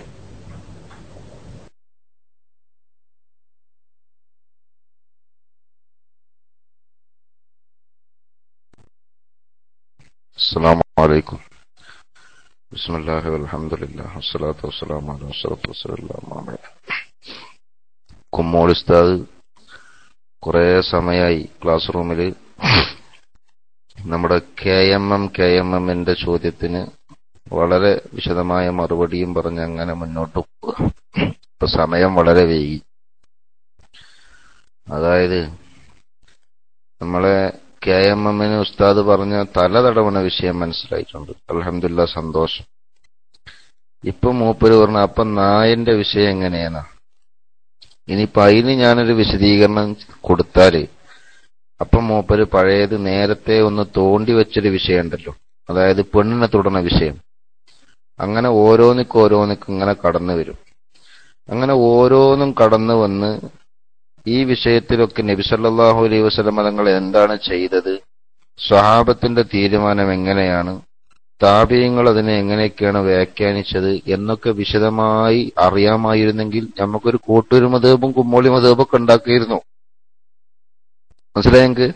السلام عليكم بسم الله والحمد لله والصلاة والسلام على أشرف رسول الله أما بعد. കുമ്മോൾ ഉസ്താദ് കുറെ സമയമായി ക്ലാസ് റൂമിൽ നമ്മുടെ K M M K M എമ്മിന്റെ ചോദ്യത്തിന് വളരെ വിശദമായ മറുപടിയും പറഞ്ഞ് അങ്ങനെ മുന്നോട്ട് പോവുക ഇപ്പൊ സമയം വളരെ വൈകി അതായത് നമ്മളെ കെ എം എമ്മിന് ഉസ്താദ് പറഞ്ഞ തല തടവണ വിഷയം മനസ്സിലായിട്ടുണ്ട് അലഹമില്ല സന്തോഷം ഇപ്പൊ മൂപ്പര് പറഞ്ഞ അപ്പൊ നായന്റെ വിഷയം എങ്ങനെയാണ് ഇനിയിപ്പൊ അതിന് ഞാനൊരു വിശദീകരണം കൊടുത്താല് അപ്പം മൂപ്പര് പഴയത് നേരത്തെ ഒന്ന് തോണ്ടി വെച്ചൊരു വിഷയമുണ്ടല്ലോ അതായത് പെണ്ണിനെ തുടർന്ന വിഷയം അങ്ങനെ ഓരോന്നിക്ക് ഓരോന്നിക്ക് ഇങ്ങനെ കടന്നു വരും അങ്ങനെ ഓരോന്നും കടന്നു വന്ന് ഈ വിഷയത്തിലൊക്കെ നബിസല്ലാഹു അലൈഹി വസല്ലമ തങ്ങൾ എന്താണ് ചെയ്തത് സ്വഹാബത്തിന്റെ തീരുമാനം എങ്ങനെയാണ് താപീയങ്ങൾ അതിനെ എങ്ങനെയൊക്കെയാണ് വ്യാഖ്യാനിച്ചത് എന്നൊക്കെ വിശദമായി അറിയാമായിരുന്നെങ്കിൽ നമുക്കൊരു കോട്ടൂര് മതേബും കുമ്മോളി മതേബൊക്കെ ഉണ്ടാക്കിയിരുന്നു മനസ്സിലായെങ്കിൽ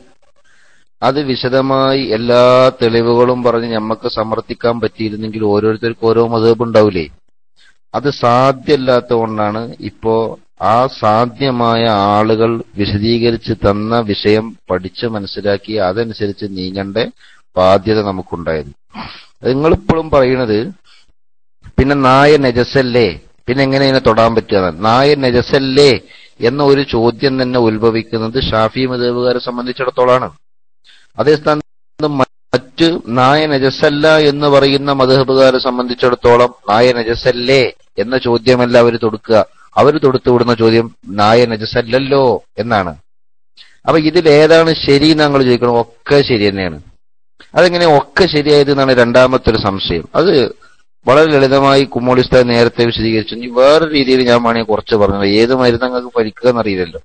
അത് വിശദമായി എല്ലാ തെളിവുകളും പറഞ്ഞ് നമുക്ക് സമർത്ഥിക്കാൻ പറ്റിയിരുന്നെങ്കിൽ ഓരോരുത്തർക്കും ഓരോ മതേബ് ഉണ്ടാവില്ലേ അത് സാധ്യമല്ലാത്തതുകൊണ്ടാണ് ഇപ്പോ ആ സാധ്യമായ ആളുകൾ വിശദീകരിച്ച് തന്ന വിഷയം പഠിച്ച് മനസ്സിലാക്കി അതനുസരിച്ച് നീങ്ങേണ്ട ബാധ്യത നമുക്കുണ്ടായിരുന്നു നിങ്ങളിപ്പോഴും പറയണത് പിന്നെ നായ നജസല്ലേ പിന്നെ എങ്ങനെ ഇതിനെ തൊടാൻ പറ്റുക നായ നജസല്ലേ എന്ന ഒരു ചോദ്യം തന്നെ ഉത്ഭവിക്കുന്നത് ഷാഫി മതേബുകാരെ സംബന്ധിച്ചിടത്തോളാണ് അതേ സ്ഥാനത്ത് മറ്റ് നായ നജസല്ല എന്ന് പറയുന്ന മതഹബുകാരെ സംബന്ധിച്ചിടത്തോളം നായ നജസല്ലേ എന്ന ചോദ്യമല്ല അവർ തൊടുക്കുക അവർ തൊടുത്തു വിടുന്ന ചോദ്യം നായ നജസല്ലല്ലോ എന്നാണ് അപ്പൊ ഇതിൽ ഏതാണ് ശരി ഞങ്ങൾ ചോദിക്കണം ഒക്കെ ശരി തന്നെയാണ് അതെങ്ങനെ ഒക്കെ ശരിയായത് എന്നാണ് രണ്ടാമത്തെ ഒരു സംശയം അത് വളരെ ലളിതമായി കുമ്മോളിസ്ത നേരത്തെ വിശദീകരിച്ചു ഇനി വേറെ രീതിയിൽ ഞാൻ വേണമെങ്കിൽ കുറച്ച് പറഞ്ഞത് ഏത് മരുന്ന് നിങ്ങൾക്ക് പഠിക്കുക എന്നറിയില്ലല്ലോ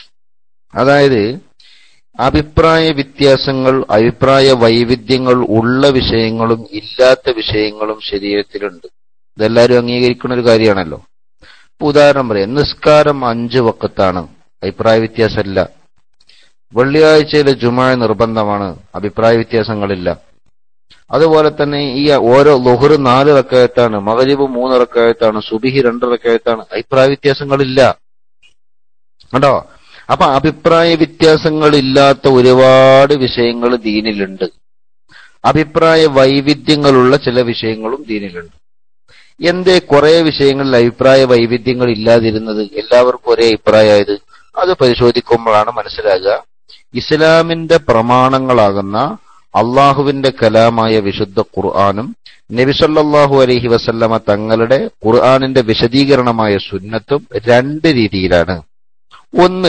അതായത് അഭിപ്രായ വ്യത്യാസങ്ങൾ അഭിപ്രായ വൈവിധ്യങ്ങൾ ഉള്ള വിഷയങ്ങളും ഇല്ലാത്ത വിഷയങ്ങളും ശരീരത്തിലുണ്ട് ഇതെല്ലാവരും അംഗീകരിക്കുന്ന ഒരു കാര്യമാണല്ലോ ഇപ്പൊ ഉദാഹരണം പറയാം നിസ്കാരം അഞ്ച് വക്കത്താണ് അഭിപ്രായ വ്യത്യാസമല്ല വെള്ളിയാഴ്ചയിലെ ജുമാ നിർബന്ധമാണ് അഭിപ്രായ വ്യത്യാസങ്ങളില്ല അതുപോലെ തന്നെ ഈ ഓരോ ലൊഹർ നാല് റക്കയത്താണ് മകരീബ് മൂന്ന് റക്കയത്താണ് സുബിഹി രണ്ട് റക്കയത്താണ് അഭിപ്രായ വ്യത്യാസങ്ങളില്ല കണ്ടോ അപ്പൊ അഭിപ്രായ വ്യത്യാസങ്ങളില്ലാത്ത ഒരുപാട് വിഷയങ്ങൾ ദീനിലുണ്ട് അഭിപ്രായ വൈവിധ്യങ്ങളുള്ള ചില വിഷയങ്ങളും ദീനിലുണ്ട് എന്തേ കുറെ വിഷയങ്ങളിൽ അഭിപ്രായ വൈവിധ്യങ്ങൾ ഇല്ലാതിരുന്നത് എല്ലാവർക്കും ഒരേ അഭിപ്രായമായത് അത് പരിശോധിക്കുമ്പോഴാണ് മനസ്സിലാകുക ഇസ്ലാമിന്റെ പ്രമാണങ്ങളാകുന്ന അള്ളാഹുവിന്റെ കലാമായ വിശുദ്ധ ഖുർആാനും നബിസല്ലാഹു അലഹി വസല്ലമ തങ്ങളുടെ ഖുർആാനിന്റെ വിശദീകരണമായ സുന്നത്തും രണ്ട് രീതിയിലാണ് ഒന്ന്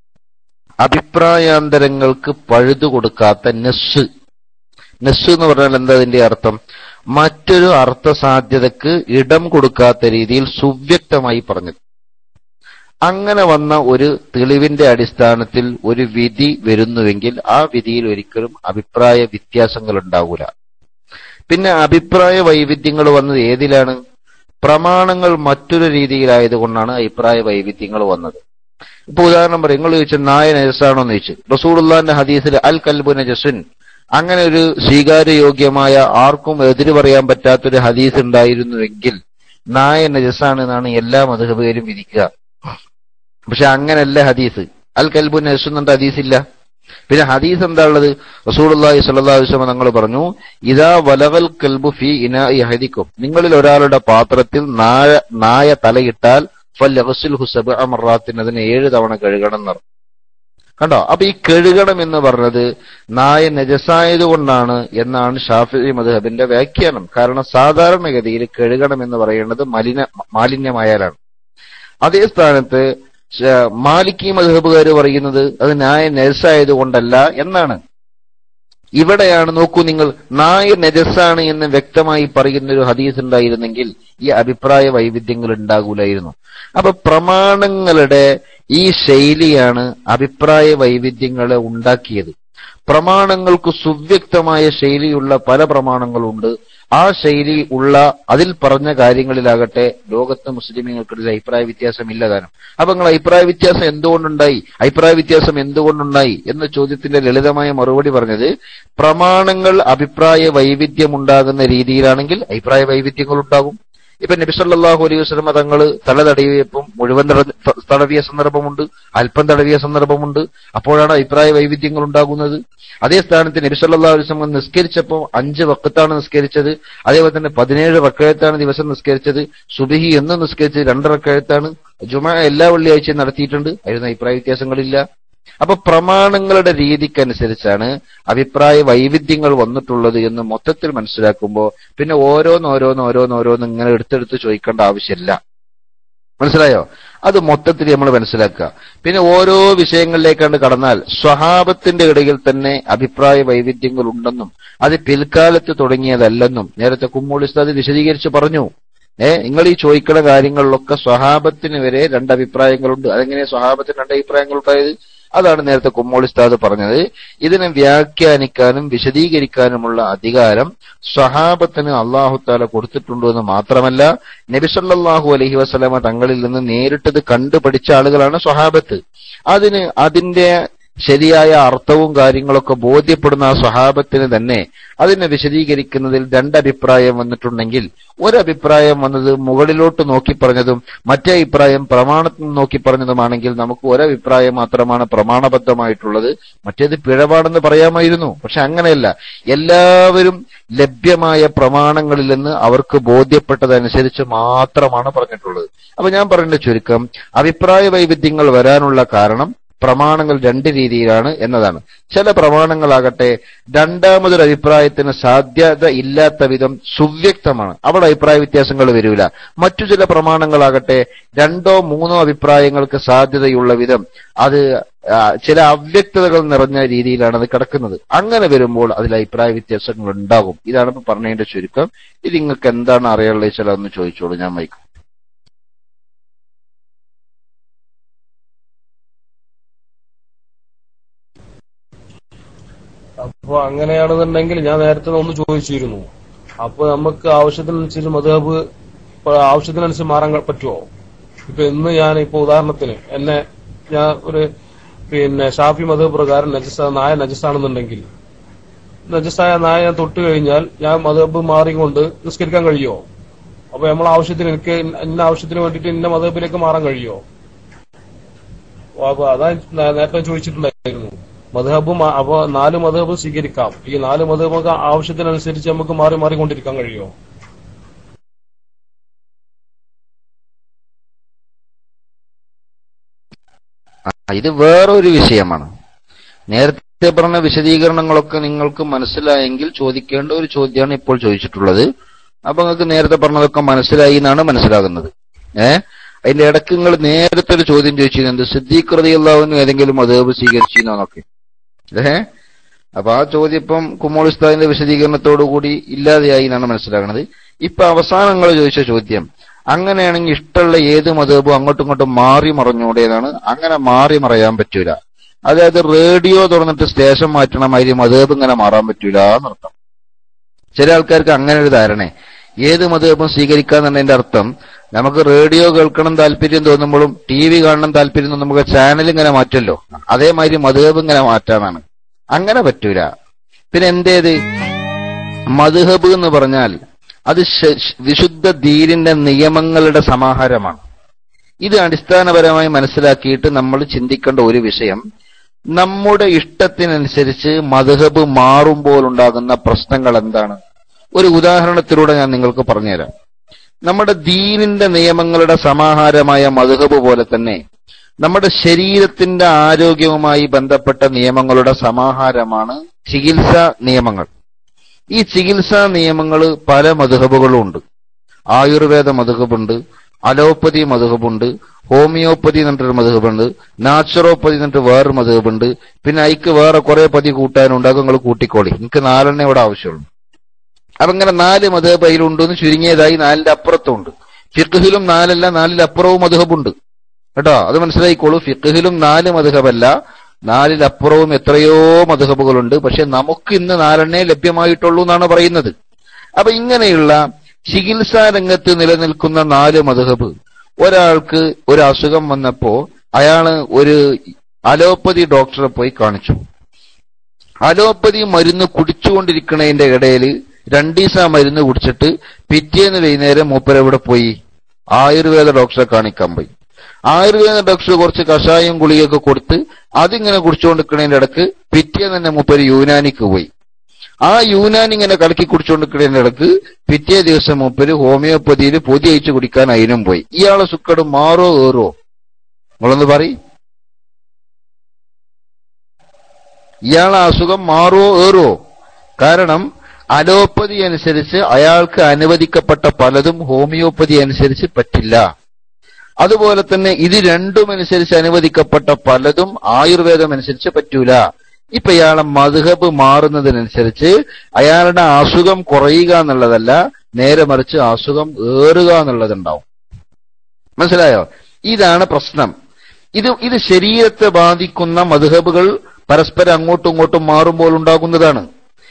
അഭിപ്രായാന്തരങ്ങൾക്ക് പഴുതു കൊടുക്കാത്ത നെസ് നെസ് എന്ന് പറഞ്ഞാൽ എന്താ അതിന്റെ അർത്ഥം മറ്റൊരു അർത്ഥ സാധ്യതക്ക് ഇടം കൊടുക്കാത്ത രീതിയിൽ സുവ്യക്തമായി പറഞ്ഞത് അങ്ങനെ വന്ന ഒരു തെളിവിന്റെ അടിസ്ഥാനത്തിൽ ഒരു വിധി വരുന്നുവെങ്കിൽ ആ വിധിയിൽ ഒരിക്കലും അഭിപ്രായ വ്യത്യാസങ്ങൾ ഉണ്ടാകൂല പിന്നെ അഭിപ്രായ വൈവിധ്യങ്ങൾ വന്നത് ഏതിലാണ് പ്രമാണങ്ങൾ മറ്റൊരു രീതിയിലായതുകൊണ്ടാണ് അഭിപ്രായ വൈവിധ്യങ്ങൾ വന്നത് ഇപ്പൊ ഉദാഹരണം പറയും നിങ്ങൾ ചോദിച്ചു നായ നജസാണോ എന്ന് ചോദിച്ചു റസൂലുള്ളാന്റെ ഹദീസിൽ അൽ കൽബു നജസുൻ അങ്ങനെ ഒരു സ്വീകാര്യയോഗ്യമായ ആർക്കും എതിര് പറയാൻ പറ്റാത്തൊരു ഹദീസ് ഉണ്ടായിരുന്നുവെങ്കിൽ നായ നജസാണ് എന്നാണ് എല്ലാ മധുഹബുകാരും വിധിക്കുക പക്ഷെ അങ്ങനല്ല ഹദീസ് അൽ കൽബു നജസ് എന്നുണ്ട് ഹദീസില്ല പിന്നെ ഹദീസ് എന്താ ഉള്ളത് റസൂലുള്ളാഹി സ്വല്ലല്ലാഹു അലൈഹി വസല്ലം തങ്ങൾ പറഞ്ഞു ഇദാ വലഗൽ കൽബു ഫി ഇനാഇ അഹദിക്കും നിങ്ങളിൽ ഒരാളുടെ പാത്രത്തിൽ നായ നായ തലയിട്ടാൽ ഫൽയഗ്സിൽഹു സബ്അ മറാത്തിൻ അതിനെ ഏഴ് തവണ കഴുകണം എന്ന് പറഞ്ഞു കണ്ടോ അപ്പൊ ഈ കഴുകണം എന്ന് പറഞ്ഞത് നായ നജസായത് കൊണ്ടാണ് എന്നാണ് ഷാഫി മദ്ഹബിന്റെ വ്യാഖ്യാനം കാരണം സാധാരണഗതിയിൽ കഴുകണം എന്ന് പറയുന്നത് മലിന മാലിന്യമായാലാണ് അതേ സ്ഥാനത്ത് മാലിക്കി മദ്ഹബുകാർ പറയുന്നത് അത് നായ നജസായത് കൊണ്ടല്ല എന്നാണ് ഇവിടെയാണ് നോക്കൂ നിങ്ങൾ നായ നജസാണ് എന്ന് വ്യക്തമായി പറയുന്ന ഒരു ഹദീസ് ഉണ്ടായിരുന്നെങ്കിൽ ഈ അഭിപ്രായ വൈവിധ്യങ്ങൾ ഉണ്ടാകൂലായിരുന്നു അപ്പൊ പ്രമാണങ്ങളുടെ ഈ ശൈലിയാണ് അഭിപ്രായ വൈവിധ്യങ്ങളെ ഉണ്ടാക്കിയത് പ്രമാണങ്ങൾക്ക് സുവ്യക്തമായ ശൈലിയുള്ള പല പ്രമാണങ്ങളുണ്ട് ആ ശൈലി ഉള്ള അതിൽ പറഞ്ഞ കാര്യങ്ങളിലാകട്ടെ ലോകത്ത് മുസ്ലിമീങ്ങൾക്കിടയിൽ അഭിപ്രായ വ്യത്യാസം ഇല്ലതാനും അപ്പൊ നിങ്ങൾ അഭിപ്രായ വ്യത്യാസം എന്തുകൊണ്ടുണ്ടായി അഭിപ്രായ വ്യത്യാസം എന്തുകൊണ്ടുണ്ടായി എന്ന ചോദ്യത്തിന്റെ ലളിതമായ മറുപടി പറഞ്ഞത് പ്രമാണങ്ങൾ അഭിപ്രായ വൈവിധ്യമുണ്ടാകുന്ന രീതിയിലാണെങ്കിൽ അഭിപ്രായ വൈവിധ്യങ്ങൾ ഉണ്ടാകും ഇപ്പൊ നബിസല്ലാഹു അലൈഹി വസ്ലമ തങ്ങൾ തല തടവിയപ്പം മുഴുവൻ തടവിയ സന്ദർഭമുണ്ട് അല്പം തടവിയ സന്ദർഭമുണ്ട് അപ്പോഴാണ് അഭിപ്രായ വൈവിധ്യങ്ങൾ ഉണ്ടാകുന്നത് അതേ സ്ഥാനത്ത് നബിസല്ലാ അലൈഹി വസ്ലം നിസ്കരിച്ചപ്പോൾ അഞ്ച് വക്കത്താണ് നിസ്കരിച്ചത് അതേപോലെ തന്നെ പതിനേഴ് വക്കഴത്താണ് ദിവസം നിസ്കരിച്ചത് സുബിഹി എന്ന് നിസ്കരിച്ചത് രണ്ട് വക്കഴത്താണ് ജുമ എല്ലാ വെള്ളിയാഴ്ചയും നടത്തിയിട്ടുണ്ട് അതിന് അഭിപ്രായ വ്യത്യാസങ്ങളില്ല അപ്പൊ പ്രമാണങ്ങളുടെ രീതിക്കനുസരിച്ചാണ് അഭിപ്രായ വൈവിധ്യങ്ങൾ വന്നിട്ടുള്ളത് എന്ന് മൊത്തത്തിൽ മനസ്സിലാക്കുമ്പോൾ പിന്നെ ഓരോന്ന് ഓരോന്ന് ഓരോന്ന് ഓരോന്ന് ഇങ്ങനെ എടുത്തെടുത്ത് ചോദിക്കേണ്ട ആവശ്യമില്ല മനസ്സിലായോ അത് മൊത്തത്തിൽ നമ്മൾ മനസ്സിലാക്കുക പിന്നെ ഓരോ വിഷയങ്ങളിലേക്കാണ്ട് കടന്നാൽ സ്വഹാബത്തിന്റെ ഇടയിൽ തന്നെ അഭിപ്രായ വൈവിധ്യങ്ങൾ ഉണ്ടെന്നും അത് പിൽക്കാലത്ത് തുടങ്ങിയതല്ലെന്നും നേരത്തെ കുമ്മൂളിസ്താദ് വിശദീകരിച്ച് പറഞ്ഞു ഏ നിങ്ങൾ ഈ ചോദിക്കുന്ന കാര്യങ്ങളിലൊക്കെ സ്വഹാബത്തിന് വരെ രണ്ട് അഭിപ്രായങ്ങളുണ്ട് അതെങ്ങനെ സ്വഹാബത്തിന് രണ്ട് അഭിപ്രായങ്ങൾ ഉണ്ടായത് അതാണ് നേരത്തെ കുമ്മോളി ഉസ്താദ് പറഞ്ഞത് ഇതിനെ വ്യാഖ്യാനിക്കാനും വിശദീകരിക്കാനുമുള്ള അധികാരം സ്വഹാബത്തിന് അള്ളാഹുത്താല കൊടുത്തിട്ടുണ്ടോ എന്ന് മാത്രമല്ല നബിസല്ലാഹു അലഹി വസ്ലാമ തങ്ങളിൽ നിന്ന് നേരിട്ടത് കണ്ടുപഠിച്ച ആളുകളാണ് സ്വഹാബത്ത് അതിന് അതിന്റെ ശരിയായ അർത്ഥവും കാര്യങ്ങളൊക്കെ ബോധ്യപ്പെടുന്ന ആ സ്വഹാബത്തിന് തന്നെ അതിനെ വിശദീകരിക്കുന്നതിൽ രണ്ടഭിപ്രായം വന്നിട്ടുണ്ടെങ്കിൽ ഒരഭിപ്രായം വന്നത് മുകളിലോട്ട് നോക്കി പറഞ്ഞതും മറ്റേ അഭിപ്രായം പ്രമാണത്തിൽ നിന്ന് നോക്കി പറഞ്ഞതുമാണെങ്കിൽ നമുക്ക് ഒരഭിപ്രായം മാത്രമാണ് പ്രമാണബദ്ധമായിട്ടുള്ളത് മറ്റേത് പിഴപാടെന്ന് പറയാമായിരുന്നു പക്ഷെ അങ്ങനെയല്ല എല്ലാവരും ലഭ്യമായ പ്രമാണങ്ങളിൽ നിന്ന് അവർക്ക് ബോധ്യപ്പെട്ടതനുസരിച്ച് മാത്രമാണ് പറഞ്ഞിട്ടുള്ളത് അപ്പൊ ഞാൻ പറയുന്ന ചുരുക്കം അഭിപ്രായ വൈവിധ്യങ്ങൾ വരാനുള്ള കാരണം പ്രമാണങ്ങൾ രണ്ട് രീതിയിലാണ് എന്നതാണ് ചില പ്രമാണങ്ങളാകട്ടെ രണ്ടാമതൊരു അഭിപ്രായത്തിന് സാധ്യത ഇല്ലാത്ത വിധം സുവ്യക്തമാണ് അവിടെ അഭിപ്രായ വ്യത്യാസങ്ങൾ വരില്ല മറ്റു ചില പ്രമാണങ്ങളാകട്ടെ രണ്ടോ മൂന്നോ അഭിപ്രായങ്ങൾക്ക് സാധ്യതയുള്ള വിധം അത് ആ, ചില അവ്യക്തതകൾ നിറഞ്ഞ രീതിയിലാണ് അത് കിടക്കുന്നത് അങ്ങനെ വരുമ്പോൾ അതിൽ അഭിപ്രായ വ്യത്യാസങ്ങൾ ഉണ്ടാകും ഇതാണ് ഇപ്പൊ പറഞ്ഞതിന്റെ ചുരുക്കം ഇത് നിങ്ങൾക്ക് എന്താണ് അറിയാനുള്ളത് ചില ഒന്ന് ചോദിച്ചോളൂ ഞാൻ മൈക്ക് അപ്പൊ അങ്ങനെയാണെന്നുണ്ടെങ്കിൽ ഞാൻ നേരത്തെ ഒന്ന് ചോദിച്ചിരുന്നു അപ്പൊ നമുക്ക് ആവശ്യത്തിനനുസരിച്ച് മധുഹബ് ഇപ്പൊ ആവശ്യത്തിനനുസരിച്ച് മാറാൻ ക- പറ്റുമോ ഇപ്പൊ ഇന്ന് ഞാൻ ഇപ്പൊ ഉദാഹരണത്തിന് എന്നെ ഞാൻ ഒരു പിന്നെ ഷാഫി മധുഹബ് പ്രകാരം നജസ നായ നജസാണെന്നുണ്ടെങ്കിൽ നജസായ നായ ഞാൻ തൊട്ട് കഴിഞ്ഞാൽ ഞാൻ മധുഹബ് മാറിക്കൊണ്ട് നിസ്കരിക്കാൻ കഴിയുമോ അപ്പൊ നമ്മളെ ആവശ്യത്തിന് എനിക്ക് ഇന്ന ആവശ്യത്തിന് വേണ്ടിയിട്ട് ഇന്ന മധുഹബിലേക്ക് മാറാൻ കഴിയുമോ അപ്പൊ അതാ നേ- നേരത്തെ ചോദിച്ചിട്ടുണ്ടായിരുന്നു മധുഹബും അപ്പൊ നാല് മധുഹബും സ്വീകരിക്കാം ഈ നാല് മധുഹബൊക്കെ ആവശ്യത്തിനനുസരിച്ച് നമുക്ക് മാറി മാറിക്കൊണ്ടിരിക്കാൻ കഴിയുമോ ആ, ഇത് വേറൊരു വിഷയമാണ് നേരത്തെ പറഞ്ഞ വിശദീകരണങ്ങളൊക്കെ നിങ്ങൾക്ക് മനസ്സിലായെങ്കിൽ ചോദിക്കേണ്ട ഒരു ചോദ്യമാണ് ഇപ്പോൾ ചോദിച്ചിട്ടുള്ളത് അപ്പൊ നിങ്ങൾക്ക് നേരത്തെ പറഞ്ഞതൊക്കെ മനസ്സിലായി എന്നാണ് മനസ്സിലാകുന്നത് ഏ അതിന്റെ ഇടയ്ക്ക് നിങ്ങൾ നേരത്തെ ഒരു ചോദ്യം ചോദിച്ചിരുന്നത് സിദ്ദീഖ് റളിയല്ലാഹുവിന് ഏതെങ്കിലും മതേബ് സ്വീകരിച്ചിരുന്നോന്നൊക്കെ ഏ അപ്പൊ ആ ചോദ്യം ഇപ്പം കുമ്മോൾ ഉസ്താദിന്റെ വിശദീകരണത്തോടു കൂടി ഇല്ലാതെയായി എന്നാണ് മനസ്സിലാകുന്നത് ഇപ്പൊ അവസാനം നിങ്ങൾ ചോദിച്ച ചോദ്യം അങ്ങനെയാണെങ്കിൽ ഇഷ്ടമുള്ള ഏത് മതേബും അങ്ങോട്ടും ഇങ്ങോട്ടും മാറി മറഞ്ഞൂടേതാണ് അങ്ങനെ മാറി മറയാൻ പറ്റൂല അതായത് റേഡിയോ തുറന്നിട്ട് സ്റ്റേഷൻ മാറ്റണ മാതിരി മതേബ് ഇങ്ങനെ മാറാൻ പറ്റൂല എന്നർത്ഥം ചില ആൾക്കാർക്ക് അങ്ങനെ ഒരു ധാരണ ഏത് മതേബും സ്വീകരിക്കാന്നുള്ളതിന്റെ അർത്ഥം നമുക്ക് റേഡിയോ കേൾക്കണം താല്പര്യം തോന്നുമ്പോഴും ടി വി കാണണം താല്പര്യം തോന്നുമ്പോൾ നമുക്ക് ചാനൽ ഇങ്ങനെ മാറ്റല്ലോ അതേമാതിരി മതേബ് ഇങ്ങനെ മാറ്റാനാണ് അങ്ങനെ പറ്റൂല പിന്നെ എന്തേത് മധുഹബ് എന്ന് പറഞ്ഞാൽ അത് ശ- ശ- വിശുദ്ധ ദീനിന്റെ നിയമങ്ങളുടെ സമാഹാരമാണ് ഇത് അടിസ്ഥാനപരമായി മനസ്സിലാക്കിയിട്ട് നമ്മൾ ചിന്തിക്കേണ്ട ഒരു വിഷയം നമ്മുടെ ഇഷ്ടത്തിനനുസരിച്ച് മധുഹബ് മാറുമ്പോൾ ഉണ്ടാകുന്ന പ്രശ്നങ്ങൾ എന്താണ് ഒരു ഉദാഹരണത്തിലൂടെ ഞാൻ നിങ്ങൾക്ക് പറഞ്ഞുതരാം നമ്മുടെ ദീനിന്റെ നിയമങ്ങളുടെ സമാഹാരമായ മധുഹബ് പോലെ തന്നെ നമ്മുടെ ശരീരത്തിന്റെ ആരോഗ്യവുമായി ബന്ധപ്പെട്ട നിയമങ്ങളുടെ സമാഹാരമാണ് ചികിത്സാ നിയമങ്ങൾ ഈ ചികിത്സാ നിയമങ്ങൾ പല മധുഹബുകളും ഉണ്ട് ആയുർവേദ മധുഹബുണ്ട് അലോപ്പതി മധുഹബുണ്ട് ഹോമിയോപ്പതി എന്നിട്ടൊരു മധുഹബുണ്ട് നാച്ചുറോപ്പതി എന്നിട്ട് വേറൊരു മധുഹബുണ്ട് പിന്നെ അതിക്ക് വേറെ കുറെ പതി കൂട്ടാനുണ്ട് അത് നിങ്ങൾ കൂട്ടിക്കോളി എനിക്ക് നാലെണ്ണേ ഇവിടെ ആവശ്യമുള്ളൂ അപ്പൊ ഇങ്ങനെ നാല് മധുഹബ് അതിലുണ്ടെന്ന് ചുരുങ്ങിയതായി നാലിന്റെ അപ്പുറത്തുണ്ട് ഫിഖ്ഹിലും നാലല്ല നാലിലപ്പുറവും മധുഹബുണ്ട് കേട്ടോ അത് മനസ്സിലായിക്കോളൂ ഫിഖ്ഹിലും നാല് മധുഹബല്ല നാലിലപ്പുറവും എത്രയോ മധുഹബുകളുണ്ട് പക്ഷെ നമുക്ക് ഇന്ന് നാലെണ്ണേ ലഭ്യമായിട്ടുള്ളൂ എന്നാണ് പറയുന്നത് അപ്പൊ ഇങ്ങനെയുള്ള ചികിത്സാ രംഗത്ത് നിലനിൽക്കുന്ന നാല് മധുഹബ് ഒരാൾക്ക് ഒരു അസുഖം വന്നപ്പോ അയാള് ഒരു അലോപ്പതി ഡോക്ടറെ പോയി കാണിച്ചു അലോപ്പതി മരുന്ന് കുടിച്ചുകൊണ്ടിരിക്കണതിന്റെ ഇടയിൽ രണ്ടീസ മരുന്ന് കുടിച്ചിട്ട് പിറ്റേന്ന് വൈകുന്നേരം മൂപ്പരെവിടെ പോയി ആയുർവേദ ഡോക്ടറെ കാണിക്കാൻ പോയി ആയുർവേദ ഡോക്ടർ കുറച്ച് കഷായം ഗുളികയൊക്കെ കൊടുത്ത് അതിങ്ങനെ കുടിച്ചുകൊണ്ടിരിക്കണതിന്റെ ഇടക്ക് പിറ്റേന്ന് തന്നെ മൂപ്പര് യൂനാനിക്ക് പോയി ആ യൂനാനി ഇങ്ങനെ കലക്കി കുടിച്ചുകൊണ്ടിരിക്കണതിന്റെ ഇടക്ക് പിറ്റേ ദിവസം മൂപ്പര് ഹോമിയോപ്പതിയിൽ പൊതി അയച്ചു കുടിക്കാൻ അതിനും പോയി ഇയാളെ സുക്കട് മാറോ ഏറോ നിങ്ങളൊന്ന് പറ ഇയാളെ അസുഖം മാറോ ഏറോ കാരണം അലോപ്പതി അനുസരിച്ച് അയാൾക്ക് അനുവദിക്കപ്പെട്ട പലതും ഹോമിയോപ്പതി അനുസരിച്ച് പറ്റില്ല അതുപോലെ തന്നെ ഇത് രണ്ടും അനുസരിച്ച് അനുവദിക്കപ്പെട്ട പലതും ആയുർവേദം അനുസരിച്ച് പറ്റൂല ഇപ്പൊ ഇയാളെ മധുഹബ് മാറുന്നതിനനുസരിച്ച് അയാളുടെ അസുഖം കുറയുക എന്നുള്ളതല്ല നേരെ മറിച്ച് അസുഖം ഏറുക എന്നുള്ളതുണ്ടാവും മനസ്സിലായോ ഇതാണ് പ്രശ്നം ഇത് ഇത് ശരീരത്തെ ബാധിക്കുന്ന മധുഹബുകൾ പരസ്പരം അങ്ങോട്ടും ഇങ്ങോട്ടും മാറുമ്പോൾ ഉണ്ടാകുന്നതാണ്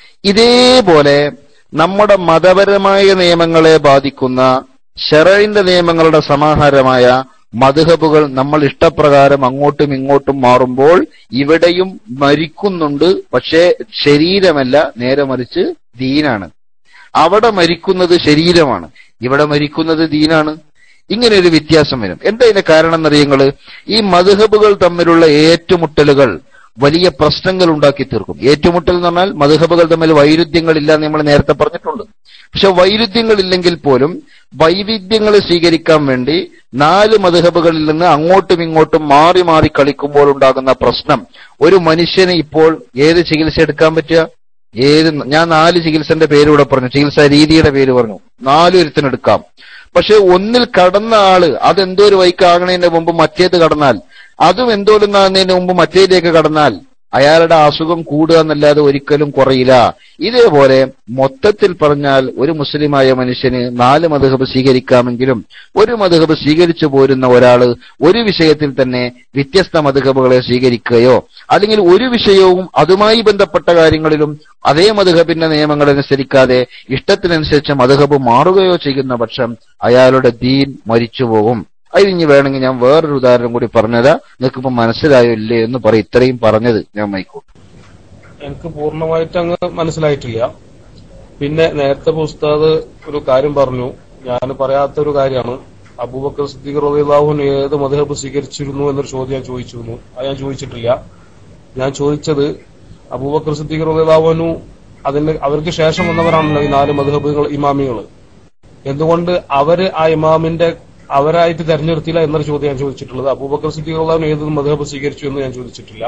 ഇതേപോലെ നമ്മുടെ മതപരമായ നിയമങ്ങളെ ബാധിക്കുന്ന ഷെറൈന്റെ നിയമങ്ങളുടെ സമാഹാരമായ മധുഹബുകൾ നമ്മൾ ഇഷ്ടപ്രകാരം അങ്ങോട്ടും ഇങ്ങോട്ടും മാറുമ്പോൾ ഇവിടെയും മരിക്കുന്നുണ്ട് പക്ഷേ ശരീരമല്ല നേരെ മറിച്ച് ദീനാണ് അവിടെ മരിക്കുന്നത് ശരീരമാണ് ഇവിടെ മരിക്കുന്നത് ദീനാണ് ഇങ്ങനെ ഒരു വ്യത്യാസം വരും എന്താ ഇതിന്റെ കാരണം എന്നറിയങ്ങള് ഈ മധുഹബുകൾ തമ്മിലുള്ള ഏറ്റുമുട്ടലുകൾ വലിയ പ്രശ്നങ്ങൾ ഉണ്ടാക്കി തീർക്കും ഏറ്റുമുട്ടൽ എന്ന് പറഞ്ഞാൽ മധുഹബുകൾ തമ്മിൽ വൈരുദ്ധ്യങ്ങളില്ല എന്ന് നമ്മൾ നേരത്തെ പറഞ്ഞിട്ടുണ്ട് പക്ഷെ വൈരുദ്ധ്യങ്ങളില്ലെങ്കിൽ പോലും വൈവിധ്യങ്ങൾ സ്വീകരിക്കാൻ വേണ്ടി നാല് മധുഹബുകളിൽ നിന്ന് അങ്ങോട്ടും ഇങ്ങോട്ടും മാറി മാറി കളിക്കുമ്പോൾ ഉണ്ടാകുന്ന പ്രശ്നം ഒരു മനുഷ്യന് ഇപ്പോൾ ഏത് ചികിത്സ എടുക്കാൻ പറ്റുക ഏത് ഞാൻ നാല് ചികിത്സന്റെ പേര് ഇവിടെ പറഞ്ഞു ചികിത്സാ രീതിയുടെ പേര് പറഞ്ഞു നാല് ഒരുത്തിനെടുക്കാം പക്ഷെ ഒന്നിൽ കടന്ന ആള് അതെന്തോ ഒരു വൈക്കാകണതിന്റെ മുമ്പ് മറ്റേത് കടന്നാൽ അതും എന്തോലുന്നാകുന്നതിന് മുമ്പ് മറ്റേതിലേക്ക് കടന്നാൽ അയാളുടെ അസുഖം കൂടുക എന്നല്ലാതെ ഒരിക്കലും കുറയില്ല ഇതേപോലെ മൊത്തത്തിൽ പറഞ്ഞാൽ ഒരു മുസ്ലിമായ മനുഷ്യന് നാല് മധുഹബ് സ്വീകരിക്കാമെങ്കിലും ഒരു മധുഹബ് സ്വീകരിച്ചു പോരുന്ന ഒരാള് ഒരു വിഷയത്തിൽ തന്നെ വ്യത്യസ്ത മധുഹബുകളെ സ്വീകരിക്കുകയോ അല്ലെങ്കിൽ ഒരു വിഷയവും അതുമായി ബന്ധപ്പെട്ട കാര്യങ്ങളിലും അതേ മധുഹബിന്റെ നിയമങ്ങൾ അനുസരിക്കാതെ ഇഷ്ടത്തിനനുസരിച്ച് മധുഹബ് മാറുകയോ ചെയ്യുന്ന പക്ഷം അയാളുടെ ദീൻ മരിച്ചുപോകും അതിന് വേണമെങ്കിൽ ഞാൻ വേറൊരു ഉദാഹരണം കൂടി പറഞ്ഞതാ നിങ്ങൾക്കിപ്പോ മനസ്സിലായോ ഇല്ലേ എന്ന് പറയും ഇത്രയും പറഞ്ഞത് ഞാൻ മൈക്കോട്ടെ എനിക്ക് പൂർണ്ണമായിട്ട് അങ്ങ് മനസ്സിലായിട്ടില്ല പിന്നെ നേരത്തെ ഉസ്താദ് ഒരു കാര്യം പറഞ്ഞു ഞാൻ പറയാത്ത ഒരു കാര്യമാണ് അബൂബക്കർ സിദ്ദീഖ് റളിയല്ലാഹുവിന് ഏത് മധുഹബ് സ്വീകരിച്ചിരുന്നു എന്നൊരു ചോദ്യം ഞാൻ ചോദിച്ചിരുന്നു അത് ഞാൻ ചോദിച്ചിട്ടില്ല ഞാൻ ചോദിച്ചത് അബൂബക്കർ സിദ്ദീഖ് റളിയല്ലാഹുവിനു അതിന് അവർക്ക് ശേഷം വന്നവരാണല്ലോ ഈ നാല് മധുഹബുകൾ ഇമാമികൾ എന്തുകൊണ്ട് അവര് ആ ഇമാമിന്റെ അവരായിട്ട് തെരഞ്ഞെടുത്തില്ല എന്നൊരു ചോദ്യം ഞാൻ ചോദിച്ചിട്ടുള്ളത് അബൂബക്കർ സിദ്ദീഖ് റളിയല്ലാഹു ഏത് മധുഹബ് സ്വീകരിച്ചു എന്ന് ഞാൻ ചോദിച്ചിട്ടില്ല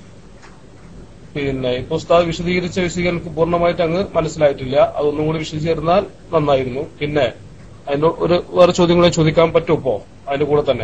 പിന്നെ ഇപ്പൊ ഉസ്താദ് വിശദീകരിച്ച വിശദീകരണം എനിക്ക് പൂർണ്ണമായിട്ട് അങ്ങ് മനസ്സിലായിട്ടില്ല അതൊന്നും കൂടി വിശദീകരിച്ചാൽ നന്നായിരുന്നു പിന്നെ അതിന്റെ ഒരു വേറെ ചോദ്യങ്ങളെ ചോദിക്കാൻ പറ്റുമോ ഇപ്പോ അതിന്റെ കൂടെ തന്നെ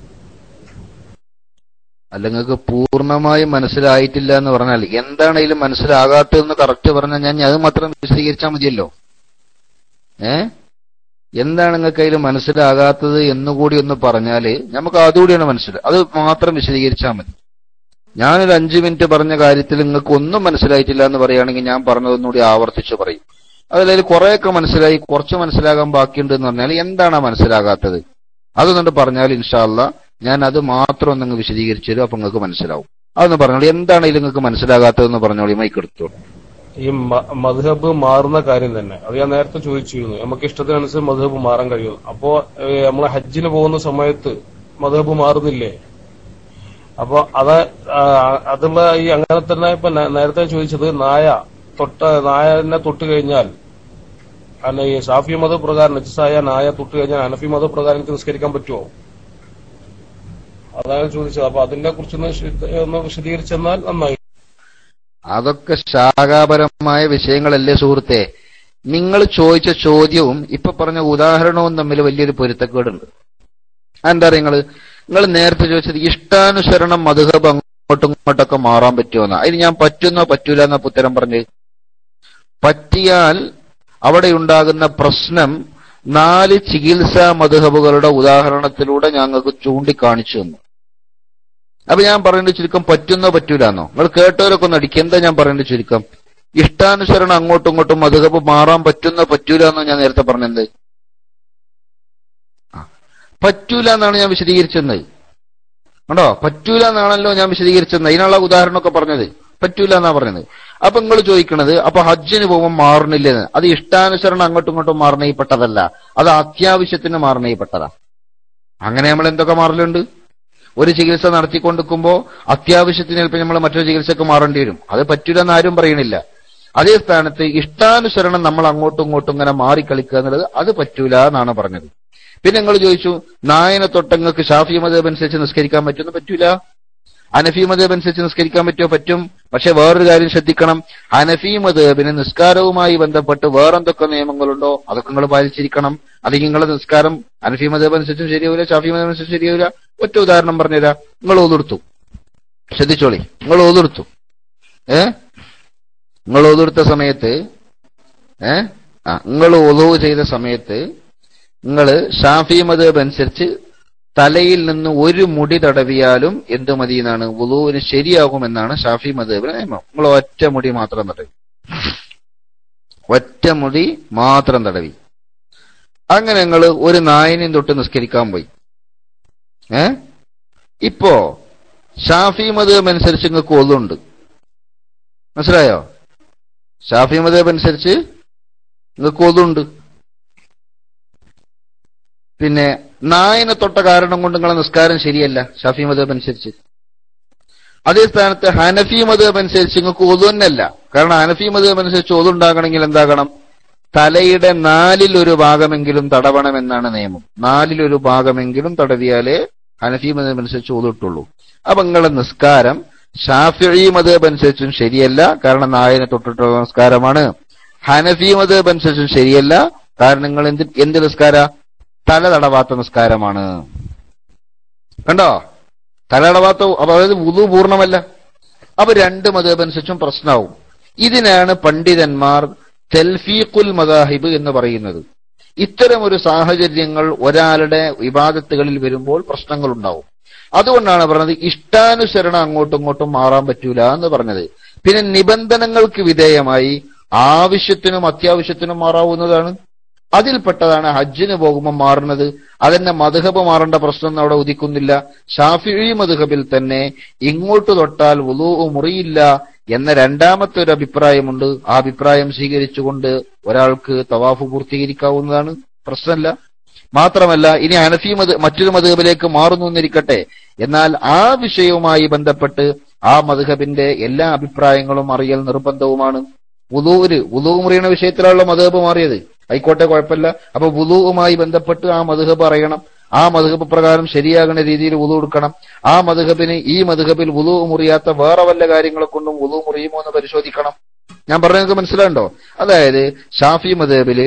അല്ല നിങ്ങൾക്ക് പൂർണ്ണമായും മനസ്സിലായിട്ടില്ല എന്ന് പറഞ്ഞാൽ എന്താണ് ഇതിൽ മനസ്സിലാകാത്തതെന്ന് കറക്റ്റ് പറഞ്ഞാൽ ഞാൻ അത് മാത്രം വിശദീകരിച്ചാൽ മതിയല്ലോ ഏ എന്താണ് നിങ്ങൾക്ക് അതിൽ മനസ്സിലാകാത്തത് എന്നുകൂടി ഒന്ന് പറഞ്ഞാല് നമുക്ക് അതുകൂടിയാണ് മനസ്സിലായി അത് മാത്രം വിശദീകരിച്ചാൽ മതി ഞാനൊരു അഞ്ചു മിനിറ്റ് പറഞ്ഞ കാര്യത്തിൽ നിങ്ങൾക്ക് ഒന്നും മനസ്സിലായിട്ടില്ല എന്ന് പറയുകയാണെങ്കിൽ ഞാൻ പറഞ്ഞതൊന്നുകൂടി ആവർത്തിച്ച് പറയും അതിൽ കുറെയൊക്കെ മനസ്സിലായി കുറച്ച് മനസ്സിലാകാൻ ബാക്കിയുണ്ട് എന്ന് പറഞ്ഞാൽ എന്താണ് ആ മനസ്സിലാകാത്തത് അതൊന്നുകൊണ്ട് പറഞ്ഞാൽ ഇൻഷാല്ല ഞാൻ അത് മാത്രം ഒന്നങ്ങ് വിശദീകരിച്ചു തരും അപ്പൊ നിങ്ങൾക്ക് മനസ്സിലാവും അതൊന്ന് പറഞ്ഞോളൂ എന്താണ് ഇതിൽ നിങ്ങൾക്ക് മനസ്സിലാകാത്തതെന്ന് പറഞ്ഞോളൂ മൈക്ക് എടുത്തോളൂ ഈ മ- മദ്ഹബ് മാറുന്ന കാര്യം തന്നെ അത് ഞാൻ നേരത്തെ ചോദിച്ചിരുന്നു നമുക്ക് ഇഷ്ടത്തിനനുസരിച്ച് മദ്ഹബ് മാറാൻ കഴിയും അപ്പോ നമ്മൾ ഹജ്ജിന് പോകുന്ന സമയത്ത് മദ്ഹബ് മാറുന്നില്ലേ അപ്പൊ അത് ആ, അതുള്ള ഈ അങ്ങനെ തന്നെ ഇപ്പൊ നേ- നേരത്തെ ചോദിച്ചത് നായ തൊട്ട നായനെ തൊട്ട് കഴിഞ്ഞാൽ അല്ല ഈ ഷാഫി മത പ്രകാരം നജിസായ നായ തൊട്ട് കഴിഞ്ഞാൽ അനഫി മത പ്രകാരം എനിക്ക് നിസ്കരിക്കാൻ പറ്റുമോ അതാണ് ചോദിച്ചത് അപ്പൊ അതിനെ കുറിച്ചൊന്ന് വിശദ- ഒന്ന് വിശദീകരിച്ചെന്നാൽ നന്നായി അതൊക്കെ ശാഖാപരമായ വിഷയങ്ങളല്ലേ സുഹൃത്തെ നിങ്ങൾ ചോദിച്ച ചോദ്യവും ഇപ്പൊ പറഞ്ഞ ഉദാഹരണവും തമ്മിൽ വലിയൊരു പൊരുത്തക്കേടുണ്ട് എന്താ നിങ്ങൾ നിങ്ങൾ നേരത്തെ ചോദിച്ചത് ഇഷ്ടാനുസരണം മധുഹബ് അങ്ങോട്ടും ഇങ്ങോട്ടൊക്കെ മാറാൻ പറ്റുമോ അതിന് ഞാൻ പറ്റുന്നോ പറ്റൂല എന്ന ഉത്തരം പറഞ്ഞ് പറ്റിയാൽ അവിടെ ഉണ്ടാകുന്ന പ്രശ്നം നാല് ചികിത്സാ മധുഹബുകളുടെ ഉദാഹരണത്തിലൂടെ ഞങ്ങൾക്ക് ചൂണ്ടിക്കാണിച്ചു തന്നു അപ്പൊ ഞാൻ പറയുന്നത് ചുരുക്കം പറ്റുന്നോ പറ്റൂലെന്നോ നിങ്ങൾ കേട്ടവരൊക്കെ ഒന്ന് അടിക്കുക എന്താ ഞാൻ പറയുന്നത് ചുരുക്കം ഇഷ്ടാനുസരണം അങ്ങോട്ടും ഇങ്ങോട്ടും മധുഹബ് മാറാൻ പറ്റുന്നോ പറ്റൂല എന്നോ ഞാൻ നേരത്തെ പറഞ്ഞത് ആ. പറ്റൂല എന്നാണ് ഞാൻ വിശദീകരിച്ചത് കണ്ടോ പറ്റൂല എന്നാണല്ലോ ഞാൻ വിശദീകരിച്ചത് അതിനുള്ള ഉദാഹരണമൊക്കെ പറഞ്ഞത് പറ്റൂല എന്നാ പറഞ്ഞത് അപ്പൊ നിങ്ങൾ ചോദിക്കണത് അപ്പൊ ഹജ്ജിന് പോകുമ്പോൾ മാറണില്ലെന്ന് അത് ഇഷ്ടാനുസരണം അങ്ങോട്ടും ഇങ്ങോട്ടും മാറണയിൽപ്പെട്ടതല്ല അത് അത്യാവശ്യത്തിന് മാറണയിൽപ്പെട്ടതാ അങ്ങനെ നമ്മൾ എന്തൊക്കെ മാറലുണ്ട് ഒരു ചികിത്സ നടത്തിക്കൊണ്ടിരിക്കുമ്പോ അത്യാവശ്യത്തിന് ചിലപ്പോൾ നമ്മൾ മറ്റൊരു ചികിത്സക്ക് മാറേണ്ടി വരും അത് പറ്റൂല എന്ന് ആരും പറയണില്ല അതേ സ്ഥാനത്ത് ഇഷ്ടാനുസരണം നമ്മൾ അങ്ങോട്ടും ഇങ്ങോട്ടും ഇങ്ങനെ മാറിക്കളിക്കുക എന്നുള്ളത് അത് പറ്റൂല എന്നാണ് പറഞ്ഞത് പിന്നെ നിങ്ങൾ ചോദിച്ചു നായനെ തൊട്ടങ്ങൾക്ക് ഷാഫി മതബ് അനുസരിച്ച് നിസ്കരിക്കാൻ പറ്റുമെന്ന് പറ്റൂല അനഫി മതബ് അനുസരിച്ച് നിസ്കരിക്കാൻ പറ്റുമോ പറ്റും പക്ഷെ വേറൊരു കാര്യം ശ്രദ്ധിക്കണം അനഫി മതബിന് നിസ്കാരവുമായി ബന്ധപ്പെട്ട് വേറെന്തൊക്കെ നിയമങ്ങളുണ്ടോ അതൊക്കെ നിങ്ങൾ പാലിച്ചിരിക്കണം അല്ലെങ്കിൽ നിങ്ങളുടെ നിസ്കാരം അനഫി മതബ് അനുസരിച്ചും ശരിയാവില്ല ഷാഫി മതബ് അനുസരിച്ചും ശരിയാവില്ല ഒറ്റ ഉദാഹരണം പറഞ്ഞുതരാം നിങ്ങൾ ഓതെടുത്തു ശ്രദ്ധിച്ചോളി നിങ്ങൾ ഓതെടുത്തു ഏ നിങ്ങൾ ഓതെടുത്ത സമയത്ത് ഏ ആ നിങ്ങൾ ഒലവ് ചെയ്ത സമയത്ത് നിങ്ങൾ ഷാഫി മതബ് അനുസരിച്ച് തലയിൽ നിന്ന് ഒരു മുടി തടവിയാലും എന്ത് മതി എന്നാണ് വുളുവിന് ശരിയാകുമെന്നാണ് ഷാഫി മദേബിലെ നിയമം നിങ്ങൾ ഒറ്റ മുടി മാത്രം തടവി ഒറ്റ മുടി മാത്രം തടവി അങ്ങനെ നിങ്ങൾ ഒരു നായനെയും തൊട്ട് നിസ്കരിക്കാൻ പോയി ഏ ഇപ്പോ ഷാഫി മതം അനുസരിച്ച് നിങ്ങൾക്ക് ഒതുണ്ട് മനസ്സിലായോ ഷാഫി മതം അനുസരിച്ച് നിങ്ങൾക്ക് ഒതുണ്ട് പിന്നെ നായനെ തൊട്ട കാരണം കൊണ്ട് നിങ്ങളെ നിസ്കാരം ശരിയല്ല ഷാഫി മതം അനുസരിച്ച് അതേ സ്ഥാനത്ത് ഹനഫി മതം അനുസരിച്ച് നിങ്ങൾക്ക് ഒതുന്നല്ല കാരണം ഹനഫി മതം അനുസരിച്ച് ഒതുണ്ടാകണമെങ്കിൽ എന്താകണം തലയുടെ നാലിൽ ഒരു ഭാഗമെങ്കിലും തടവണമെന്നാണ് നിയമം നാലിൽ ഒരു ഭാഗമെങ്കിലും തടവിയാലേ ഹനഫി മതം അനുസരിച്ച് ഒതിട്ടുള്ളൂ അപ്പൊ നിങ്ങളുടെ നിസ്കാരം ഷാഫി മതം അനുസരിച്ചും ശരിയല്ല കാരണം നായനെ തൊട്ടിട്ടുള്ള നിസ്കാരമാണ് ഹനഫി മതം അനുസരിച്ചും ശരിയല്ല കാരണം നിങ്ങൾ എന്ത് എന്ത് നിസ്കാര തല തടവാത്ത നിസ്കാരമാണ് കണ്ടോ തല തടവാത്ത അപ്പൊ അതായത് വുളു പൂർണ്ണമല്ല അപ്പൊ രണ്ട് മതം അനുസരിച്ചും പ്രശ്നമാവും ഇതിനാണ് പണ്ഡിതന്മാർ തെൽഫീഖുൽ മദാഹിബ് എന്ന് പറയുന്നത് ഇത്തരം ഒരു സാഹചര്യങ്ങൾ ഒരാളുടെ വിവാദത്തുകളിൽ വരുമ്പോൾ പ്രശ്നങ്ങൾ ഉണ്ടാവും അതുകൊണ്ടാണ് പറഞ്ഞത് ഇഷ്ടാനുസരണം അങ്ങോട്ടും ഇങ്ങോട്ടും മാറാൻ പറ്റൂല എന്ന് പറഞ്ഞത് പിന്നെ നിബന്ധനകൾക്ക് വിധേയമായി ആവശ്യത്തിനും അത്യാവശ്യത്തിനും മാറാവുന്നതാണ് അതിൽപ്പെട്ടതാണ് ഹജ്ജിന് പോകുമ്പോൾ മാറുന്നത് അതെന്നെ മധുഹബ് മാറേണ്ട പ്രശ്നം അവിടെ ഉദിക്കുന്നില്ല ഷാഫി മധുഹബിൽ തന്നെ ഇങ്ങോട്ട് തൊട്ടാൽ വുളു മുറിയില്ല എന്ന രണ്ടാമത്തെ ഒരു അഭിപ്രായമുണ്ട് ആ അഭിപ്രായം സ്വീകരിച്ചുകൊണ്ട് ഒരാൾക്ക് തവാഫ് പൂർത്തീകരിക്കാവുന്നതാണ് പ്രശ്നമല്ല മാത്രമല്ല ഇനി ഹനഫി മത് മറ്റൊരു മധുഹബിലേക്ക് മാറുന്നു എന്നിരിക്കട്ടെ എന്നാൽ ആ വിഷയവുമായി ബന്ധപ്പെട്ട് ആ മധുഹബിന്റെ എല്ലാ അഭിപ്രായങ്ങളും അറിയൽ നിർബന്ധവുമാണ് വുലൂര് വുലൂ മുറിയുന്ന വിഷയത്തിലുള്ള മധുഹബ് മാറിയത് ആയിക്കോട്ടെ കുഴപ്പമില്ല അപ്പൊ വുലൂവുമായി ബന്ധപ്പെട്ട് ആ മധുഹബ് അറിയണം ആ മധുഹബ് പ്രകാരം ശരിയാകുന്ന രീതിയിൽ വുലു എടുക്കണം ആ മധുഹബിന് ഈ മധുഹബിൽ വുലു മുറിയാത്ത വേറെ വല്ല കാര്യങ്ങളെ കൊണ്ടും വുലു മുറിയുമോ എന്ന് പരിശോധിക്കണം ഞാൻ പറഞ്ഞത് മനസ്സിലാണ്ടോ അതായത് ഷാഫി മധേബില്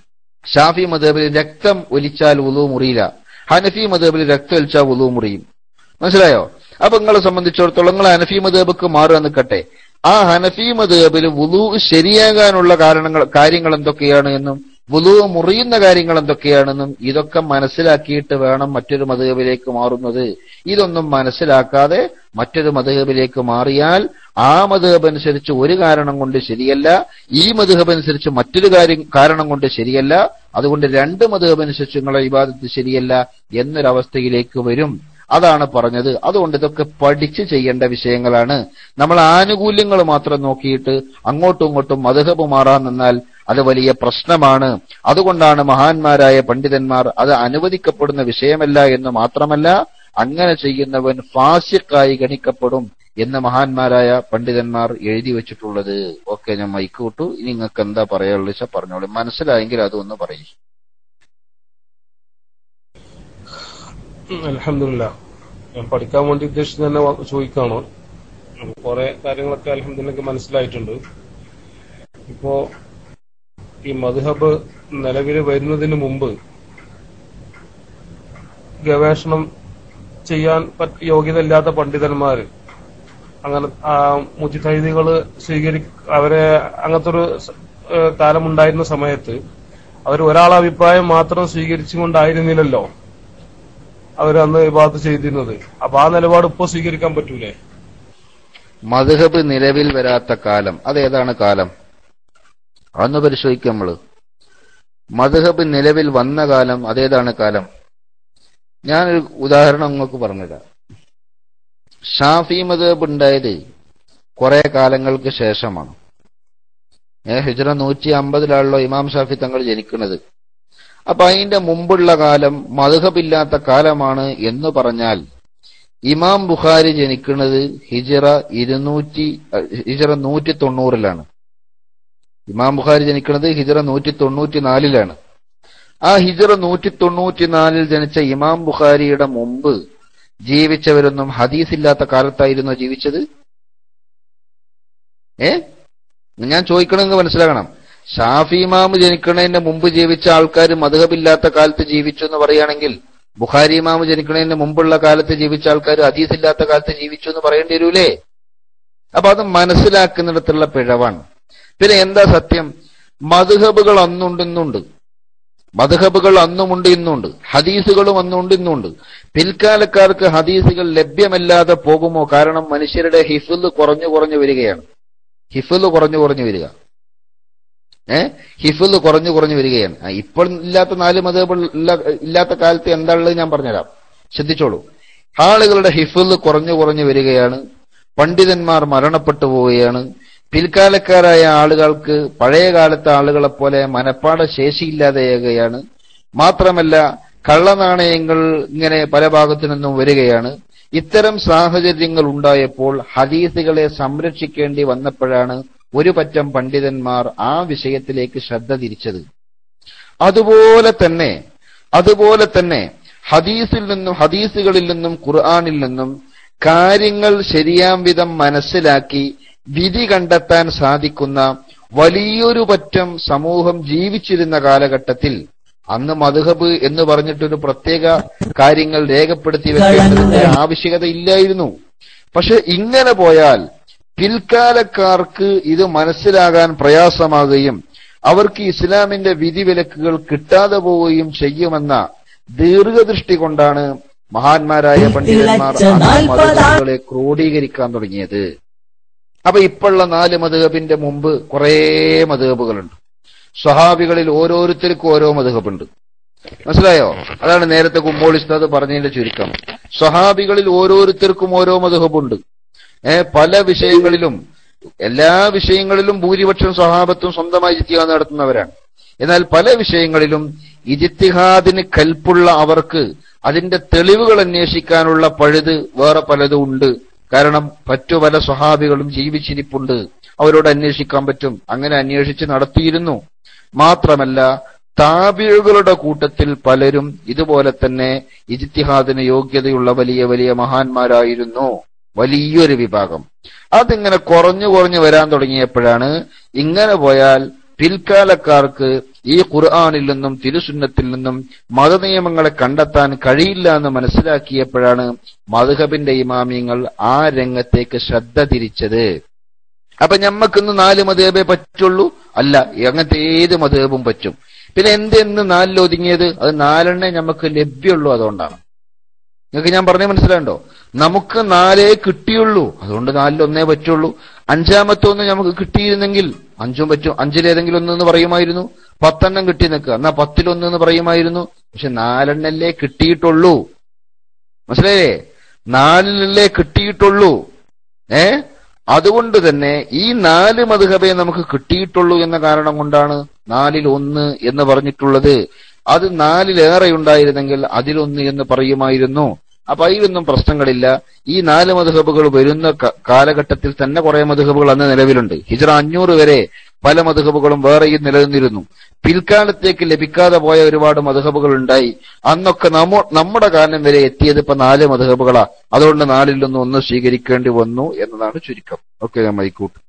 ഷാഫി മധേബിൽ രക്തം ഒലിച്ചാൽ വുലു മുറിയില്ല ഹനഫി മധേബിൽ രക്തം ഒലിച്ചാൽ വുലു മുറിയും മനസ്സിലായോ അപ്പൊ നിങ്ങളെ സംബന്ധിച്ചിടത്തോളം നിങ്ങൾ ഹനഫി മധേബക്ക് മാറുക നിൽക്കട്ടെ ആ ഹനഫി മധേബിൽ വുലു ശരിയാകാനുള്ള കാരണങ്ങൾ കാര്യങ്ങൾ എന്തൊക്കെയാണ് എന്നും വുലു മുറിയുന്ന കാര്യങ്ങൾ എന്തൊക്കെയാണെന്നും ഇതൊക്കെ മനസ്സിലാക്കിയിട്ട് വേണം മറ്റൊരു മധുഹബിലേക്ക് മാറുന്നത് ഇതൊന്നും മനസ്സിലാക്കാതെ മറ്റൊരു മധുഹബിലേക്ക് മാറിയാൽ ആ മധുഹബ് അനുസരിച്ച് ഒരു കാരണം കൊണ്ട് ശരിയല്ല ഈ മധുഹബ് അനുസരിച്ച് മറ്റൊരു കാര്യം കാരണം കൊണ്ട് ശരിയല്ല അതുകൊണ്ട് രണ്ട് മധുഹബ് അനുസരിച്ച് നിങ്ങളെ വിവാദത്ത് ശരിയല്ല എന്നൊരവസ്ഥയിലേക്ക് വരും അതാണ് പറഞ്ഞത് അതുകൊണ്ട് ഇതൊക്കെ പഠിച്ച് ചെയ്യേണ്ട വിഷയങ്ങളാണ് നമ്മൾ ആനുകൂല്യങ്ങൾ മാത്രം നോക്കിയിട്ട് അങ്ങോട്ടും ഇങ്ങോട്ടും മധുഹബ് മാറാൻ നിന്നാൽ അത് വലിയ പ്രശ്നമാണ് അതുകൊണ്ടാണ് മഹാന്മാരായ പണ്ഡിതന്മാർ അത് അനുവദിക്കപ്പെടുന്ന വിഷയമല്ല എന്ന് മാത്രമല്ല അങ്ങനെ ചെയ്യുന്നവൻ ഫാസിക്കായി ഗണിക്കപ്പെടും എന്ന് മഹാന്മാരായ പണ്ഡിതന്മാർ എഴുതി വെച്ചിട്ടുള്ളത് ഓക്കെ ഞാൻ മൈക്ക് വിട്ടു ഇനി നിങ്ങൾക്ക് എന്താ പറയാനുള്ള വെച്ചാൽ പറഞ്ഞോളൂ മനസ്സിലായെങ്കിൽ അതൊന്ന് പറയും അലഹമില്ല ഞാൻ പഠിക്കാൻ വേണ്ടി ഉദ്ദേശിച്ച് തന്നെ വ- ചോദിക്കാണ് കുറെ കാര്യങ്ങളൊക്കെ അലഹമില്ല മനസ്സിലായിട്ടുണ്ട് ഇപ്പോ ഈ മദ്ഹബ് നിലവിൽ വരുന്നതിന് മുമ്പ് ഗവേഷണം ചെയ്യാൻ പറ്റ- യോഗ്യതയില്ലാത്ത പണ്ഡിതന്മാര് അങ്ങനെ ആ, മുജിതൈദികള് സ്വീകരി അവരെ അങ്ങനത്തെ ഒരു സ- ഏഹ് കാലമുണ്ടായിരുന്ന സമയത്ത് അവർ ഒരാളെ അഭിപ്രായം മാത്രം സ്വീകരിച്ചുകൊണ്ടായിരുന്നില്ലല്ലോ അവർ അന്ന് വിവാദത്ത് ചെയ്തിരുന്നത് അപ്പൊ ആ നിലപാട് ഇപ്പോ സ്വീകരിക്കാൻ പറ്റൂലേ മധുഹബ് നിലവിൽ വരാത്ത കാലം അതേതാണ് കാലം അന്ന് പരിശോധിക്കാം നമ്മള് മധുഹബ് നിലവിൽ വന്ന കാലം അതേതാണ് കാലം ഞാനൊരു ഉദാഹരണം നിങ്ങൾക്ക് പറഞ്ഞുതരാം ഷാഫി മധുഹബ് ഉണ്ടായത് കുറെ കാലങ്ങൾക്ക് ശേഷമാണ് ഏ ഹിജ്റ നൂറ്റി അമ്പതിലാണല്ലോ ഇമാം ഷാഫി തങ്ങൾ ജനിക്കുന്നത് അപ്പൊ അതിന്റെ മുമ്പുള്ള കാലം മധുഹബില്ലാത്ത കാലമാണ് എന്ന് പറഞ്ഞാൽ ഇമാം ബുഖാരി ജനിക്കുന്നത് ഹിജറ ഇരുന്നൂറ്റി ഹിജറ നൂറ്റി തൊണ്ണൂറിലാണ് ഇമാം ബുഖാരി ജനിക്കുന്നത് ഹിജറ നൂറ്റി തൊണ്ണൂറ്റി നാലിലാണ് ആ ഹിജറ നൂറ്റി തൊണ്ണൂറ്റി നാലിൽ ജനിച്ച ഇമാം ബുഖാരിയുടെ മുമ്പ് ജീവിച്ചവരൊന്നും ഹദീസ് ഇല്ലാത്ത കാലത്തായിരുന്നു ജീവിച്ചത് ഏ ഞാൻ ചോദിക്കണമെന്ന് മനസ്സിലാക്കണം ഷാഫി ഇമാം ജനിക്കുന്നതിന് മുമ്പ് ജീവിച്ച ആൾക്കാർ മധുഹബില്ലാത്ത കാലത്ത് ജീവിച്ചു എന്ന് പറയുകയാണെങ്കിൽ ബുഖാരി ഇമാം ജനിക്കുന്നതിന് മുമ്പുള്ള കാലത്ത് ജീവിച്ച ആൾക്കാർ ഹദീസ് ഇല്ലാത്ത കാലത്ത് ജീവിച്ചു എന്ന് പറയേണ്ടി വരൂലേ അപ്പൊ അത് മനസ്സിലാക്കുന്നിടത്തുള്ള പിഴവാണ് പിന്നെ എന്താ സത്യം മധുഹബുകൾ അന്നുണ്ടെന്നുണ്ട് മധുഹബുകൾ അന്നുമുണ്ട് ഇന്നുണ്ട് ഹദീസുകളും അന്നുണ്ട് ഇന്നുണ്ട് പിൽക്കാലക്കാർക്ക് ഹദീസുകൾ ലഭ്യമല്ലാതെ പോകുമോ കാരണം മനുഷ്യരുടെ ഹിഫുല് കുറഞ്ഞു കുറഞ്ഞു വരികയാണ് ഹിഫുല് കുറഞ്ഞു കുറഞ്ഞു വരിക ഏ ഹിഫുല് കുറഞ്ഞു കുറഞ്ഞു വരികയാണ് ആ, ഇപ്പോൾ ഇല്ലാത്ത നാല് മതബുകൾ ഇല്ലാത്ത കാലത്ത് എന്താ ഉള്ളത് ഞാൻ പറഞ്ഞുതരാം ശ്രദ്ധിച്ചോളൂ ആളുകളുടെ ഹിഫുല് കുറഞ്ഞു കുറഞ്ഞു വരികയാണ് പണ്ഡിതന്മാർ മരണപ്പെട്ടു പോവുകയാണ് പിൽക്കാലക്കാരായ ആളുകൾക്ക് പഴയ കാലത്തെ ആളുകളെ പോലെ മനപ്പാട ശേഷിയില്ലാതെയാകുകയാണ് മാത്രമല്ല കള്ളനാണയങ്ങൾ ഇങ്ങനെ പല ഭാഗത്തു നിന്നും വരികയാണ് ഇത്തരം സാഹചര്യങ്ങൾ ഉണ്ടായപ്പോൾ ഹദീസുകളെ സംരക്ഷിക്കേണ്ടി വന്നപ്പോഴാണ് ഒരു പറ്റം പണ്ഡിതന്മാർ ആ വിഷയത്തിലേക്ക് ശ്രദ്ധ തിരിച്ചത് അതുപോലെ തന്നെ അതുപോലെ തന്നെ ഹദീസിൽ നിന്നും ഹദീസുകളിൽ നിന്നും ഖുർആാനിൽ നിന്നും കാര്യങ്ങൾ ശരിയാം വിധം മനസ്സിലാക്കി വിധി കണ്ടെത്താൻ സാധിക്കുന്ന വലിയൊരു പറ്റം സമൂഹം ജീവിച്ചിരുന്ന കാലഘട്ടത്തിൽ അന്ന് മധുഹബ് എന്ന് പറഞ്ഞിട്ടൊരു പ്രത്യേക കാര്യങ്ങൾ രേഖപ്പെടുത്തി വെക്കേണ്ടതിന്റെ ആവശ്യകത ഇല്ലായിരുന്നു പക്ഷെ ഇങ്ങനെ പോയാൽ പിൽക്കാലക്കാർക്ക് ഇത് മനസ്സിലാകാൻ പ്രയാസമാകുകയും അവർക്ക് ഇസ്ലാമിന്റെ വിധിവിലക്കുകൾ കിട്ടാതെ പോവുകയും ചെയ്യുമെന്ന ദീർഘദൃഷ്ടി കൊണ്ടാണ് മഹാന്മാരായ പണ്ഡിതന്മാർ അന്ന് മതങ്ങളെ ക്രോഡീകരിക്കാൻ തുടങ്ങിയത് അപ്പൊ ഇപ്പോഴുള്ള നാല് മധുഹബിന്റെ മുമ്പ് കുറേ മധുഹബുകളുണ്ട് സ്വഹാബികളിൽ ഓരോരുത്തർക്കും ഓരോ മധുഹബുണ്ട് മനസ്സിലായോ അതാണ് നേരത്തെ കുമ്പോളിസ്താദ് പറഞ്ഞതിന്റെ ചുരുക്കം സ്വഹാബികളിൽ ഓരോരുത്തർക്കും ഓരോ മധുഹബുണ്ട് ഏ പല വിഷയങ്ങളിലും എല്ലാ വിഷയങ്ങളിലും ഭൂരിപക്ഷം സ്വഹാബത്തും സ്വന്തമായി ഇജിത്തിഹാദ് നടത്തുന്നവരാണ് എന്നാൽ പല വിഷയങ്ങളിലും ഇജിത്തിഹാദിന് കൽപ്പുള്ള അവർക്ക് അതിന്റെ തെളിവുകൾ അന്വേഷിക്കാനുള്ള പഴുത് വേറെ പലതും ഉണ്ട് കാരണം മറ്റു പല സ്വഹാബികളും ജീവിച്ചിരിപ്പുണ്ട് അവരോട് അന്വേഷിക്കാൻ പറ്റും അങ്ങനെ അന്വേഷിച്ച് നടത്തിയിരുന്നു മാത്രമല്ല താബിഴുകളുടെ കൂട്ടത്തിൽ പലരും ഇതുപോലെ തന്നെ ഇജിത്തിഹാദിന് യോഗ്യതയുള്ള വലിയ വലിയ മഹാന്മാരായിരുന്നു വലിയൊരു വിഭാഗം അതിങ്ങനെ കുറഞ്ഞു കുറഞ്ഞു വരാൻ തുടങ്ങിയപ്പോഴാണ് ഇങ്ങനെ പോയാൽ പിൽക്കാലക്കാർക്ക് ഈ ഖുർആാനിൽ നിന്നും തിരുസുന്നത്തിൽ നിന്നും മതനിയമങ്ങളെ കണ്ടെത്താൻ കഴിയില്ല എന്ന് മനസ്സിലാക്കിയപ്പോഴാണ് മധുഹബിന്റെ ഇമാമിയങ്ങൾ ആ രംഗത്തേക്ക് ശ്രദ്ധ തിരിച്ചത് അപ്പൊ ഞമ്മക്കിന്ന് നാല് മതേബേ പറ്റുള്ളൂ അല്ല അങ്ങനത്തെ ഏത് മതേബും പറ്റും പിന്നെ എന്തെന്ന് നാലിൽ ഒതുങ്ങിയത് അത് നാലെണ്ണേ നമുക്ക് ലഭ്യമുള്ളൂ അതുകൊണ്ടാണ് നിങ്ങൾക്ക് ഞാൻ പറഞ്ഞേ മനസ്സിലാണ്ടോ നമുക്ക് നാലേ കിട്ടിയുള്ളൂ അതുകൊണ്ട് നാലിൽ ഒന്നേ പറ്റുള്ളൂ അഞ്ചാമത്തെ ഒന്ന് നമുക്ക് കിട്ടിയിരുന്നെങ്കിൽ അഞ്ചും പറ്റും അഞ്ചിലേതെങ്കിലും ഒന്ന് എന്ന് പറയുമായിരുന്നു പത്തെണ്ണം കിട്ടി നിൽക്കുക എന്നാ പത്തിലൊന്ന് എന്ന് പറയുമായിരുന്നു പക്ഷെ നാലെണ്ണല്ലേ കിട്ടിയിട്ടുള്ളൂ മനസ്സിലായേ നാലിലല്ലേ കിട്ടിയിട്ടുള്ളൂ ഏ അതുകൊണ്ട് തന്നെ ഈ നാല് മധുഹബയെ നമുക്ക് കിട്ടിയിട്ടുള്ളൂ എന്ന കാരണം കൊണ്ടാണ് നാലിൽ ഒന്ന് എന്ന് പറഞ്ഞിട്ടുള്ളത് അത് നാലിലേറെ ഉണ്ടായിരുന്നെങ്കിൽ അതിലൊന്ന് എന്ന് പറയുമായിരുന്നു അപ്പൊ അതിലൊന്നും പ്രശ്നങ്ങളില്ല ഈ നാല് മധുഹബുകൾ വരുന്ന ക- കാലഘട്ടത്തിൽ തന്നെ കുറെ മധുഹബുകൾ അന്ന് നിലവിലുണ്ട് ഹിജറ അഞ്ഞൂറ് വരെ പല മധുഹബുകളും വേറെയും നിലനിന്നിരുന്നു പിൽക്കാലത്തേക്ക് ലഭിക്കാതെ പോയ ഒരുപാട് മധുഹബുകൾ ഉണ്ടായി അന്നൊക്കെ നമ്മ നമ്മുടെ കാലം വരെ എത്തിയത് ഇപ്പൊ നാല് മധുഹബുകളാ അതുകൊണ്ട് നാലിൽ നിന്ന് ഒന്ന് സ്വീകരിക്കേണ്ടി വന്നു എന്നതാണ് ചുരുക്കം ഓക്കെ ഞാൻ മൈക്കൂട്ട്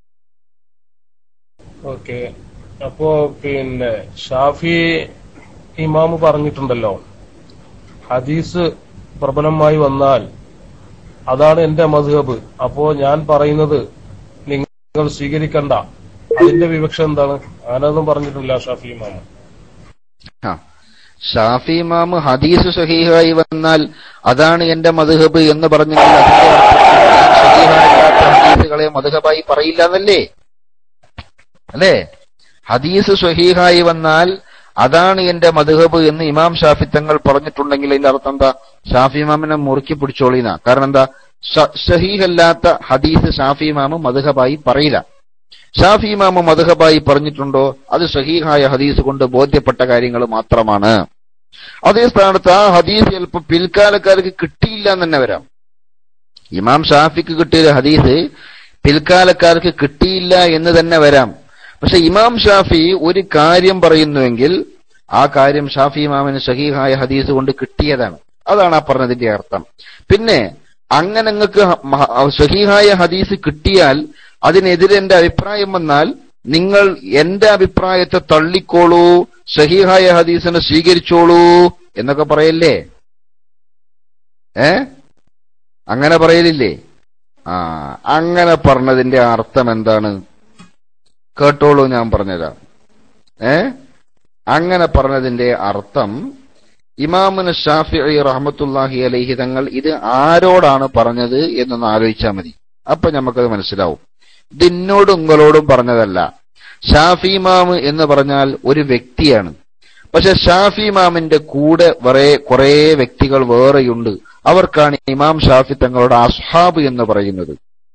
ഓക്കെ അപ്പോ പിന്നെ ഷാഫി ഇമാമ് പറഞ്ഞിട്ടുണ്ടല്ലോ ഹദീസ് പ്രബലമായി വന്നാൽ അതാണ് എന്റെ മധുഹബ് അപ്പോ ഞാൻ പറയുന്നത് നിങ്ങൾ സ്വീകരിക്കണ്ട അതിന്റെ വിവക്ഷ എന്താണ് അങ്ങനെയൊന്നും പറഞ്ഞിട്ടില്ല ഷാഫി ഇമാമ് ആ ഷാഫി ഇമാമ് ഹദീസ് സഹീഹായി വന്നാൽ അതാണ് എന്റെ മധുഹബ് എന്ന് പറഞ്ഞെങ്കിൽ അതിന്റെ അർത്ഥം ഞാൻ സഹീഹായില്ലാത്ത ഹദീസുകളെ മധുഹബായി പറയില്ല എന്നല്ലേ അല്ലേ ഹദീസ് സ്വഹീഹായി വന്നാൽ അതാണ് എന്റെ മധുഹബ് എന്ന് ഇമാം ഷാഫി തങ്ങൾ പറഞ്ഞിട്ടുണ്ടെങ്കിൽ അതിന്റെ അർത്ഥം എന്താ ഷാഫി ഇമാമിനെ മുറുക്കി പിടിച്ചോളിന കാരണം എന്താ സ- സഹീഹല്ലാത്ത ഹദീസ് ഷാഫി ഇമാമ് മധുഹബായി പറയില്ല ഷാഫി ഇമാമ് മധുഹബായി പറഞ്ഞിട്ടുണ്ടോ അത് സഹീഹായ ഹദീസ് കൊണ്ട് ബോധ്യപ്പെട്ട കാര്യങ്ങൾ മാത്രമാണ് അതേ സ്ഥാനത്ത് ആ ഹദീസ് ചിലപ്പോൾ പിൽക്കാലക്കാർക്ക് കിട്ടിയില്ല എന്ന് തന്നെ വരാം ഇമാം ഷാഫിക്ക് കിട്ടിയ ഹദീസ് പിൽക്കാലക്കാർക്ക് കിട്ടിയില്ല എന്ന് തന്നെ വരാം പക്ഷെ ഇമാം ഷാഫി ഒരു കാര്യം പറയുന്നുവെങ്കിൽ ആ കാര്യം ഷാഫി ഇമാമിന് സഹീഹായ ഹദീസ് കൊണ്ട് കിട്ടിയതാണ് അതാണ് ആ പറഞ്ഞതിന്റെ അർത്ഥം പിന്നെ അങ്ങനെ നിങ്ങൾക്ക് സഹീഹായ ഹദീസ് കിട്ടിയാൽ അതിനെതിരെ എന്റെ അഭിപ്രായം വന്നാൽ നിങ്ങൾ എന്റെ അഭിപ്രായത്തെ തള്ളിക്കോളൂ സഹീഹായ ഹദീസിനെ സ്വീകരിച്ചോളൂ എന്നൊക്കെ പറയല്ലേ ഏ അങ്ങനെ പറയലില്ലേ ആ അങ്ങനെ പറഞ്ഞതിന്റെ അർത്ഥം എന്താണ് കേട്ടോളൂ ഞാൻ പറഞ്ഞുതരാം ഏ അങ്ങനെ പറഞ്ഞതിന്റെ അർത്ഥം ഇമാമുന് ഷാഫി റഹമത്തുല്ലാഹി അലൈഹി തങ്ങൾ ഇത് ആരോടാണ് പറഞ്ഞത് എന്നൊന്ന് ആലോചിച്ചാൽ മതി അപ്പൊ നമുക്കത് മനസ്സിലാവും ഇത് ഇന്നോടും ഉങ്ങളോടും പറഞ്ഞതല്ല ഷാഫി ഇമാം എന്ന് പറഞ്ഞാൽ ഒരു വ്യക്തിയാണ് പക്ഷെ ഷാഫി ഇമാമിന്റെ കൂടെ വേറെ കുറെ വ്യക്തികൾ വേറെയുണ്ട് അവർക്കാണ് ഇമാം ഷാഫി തങ്ങളുടെ അസ്ഹാബ് എന്ന് പറയുന്നത്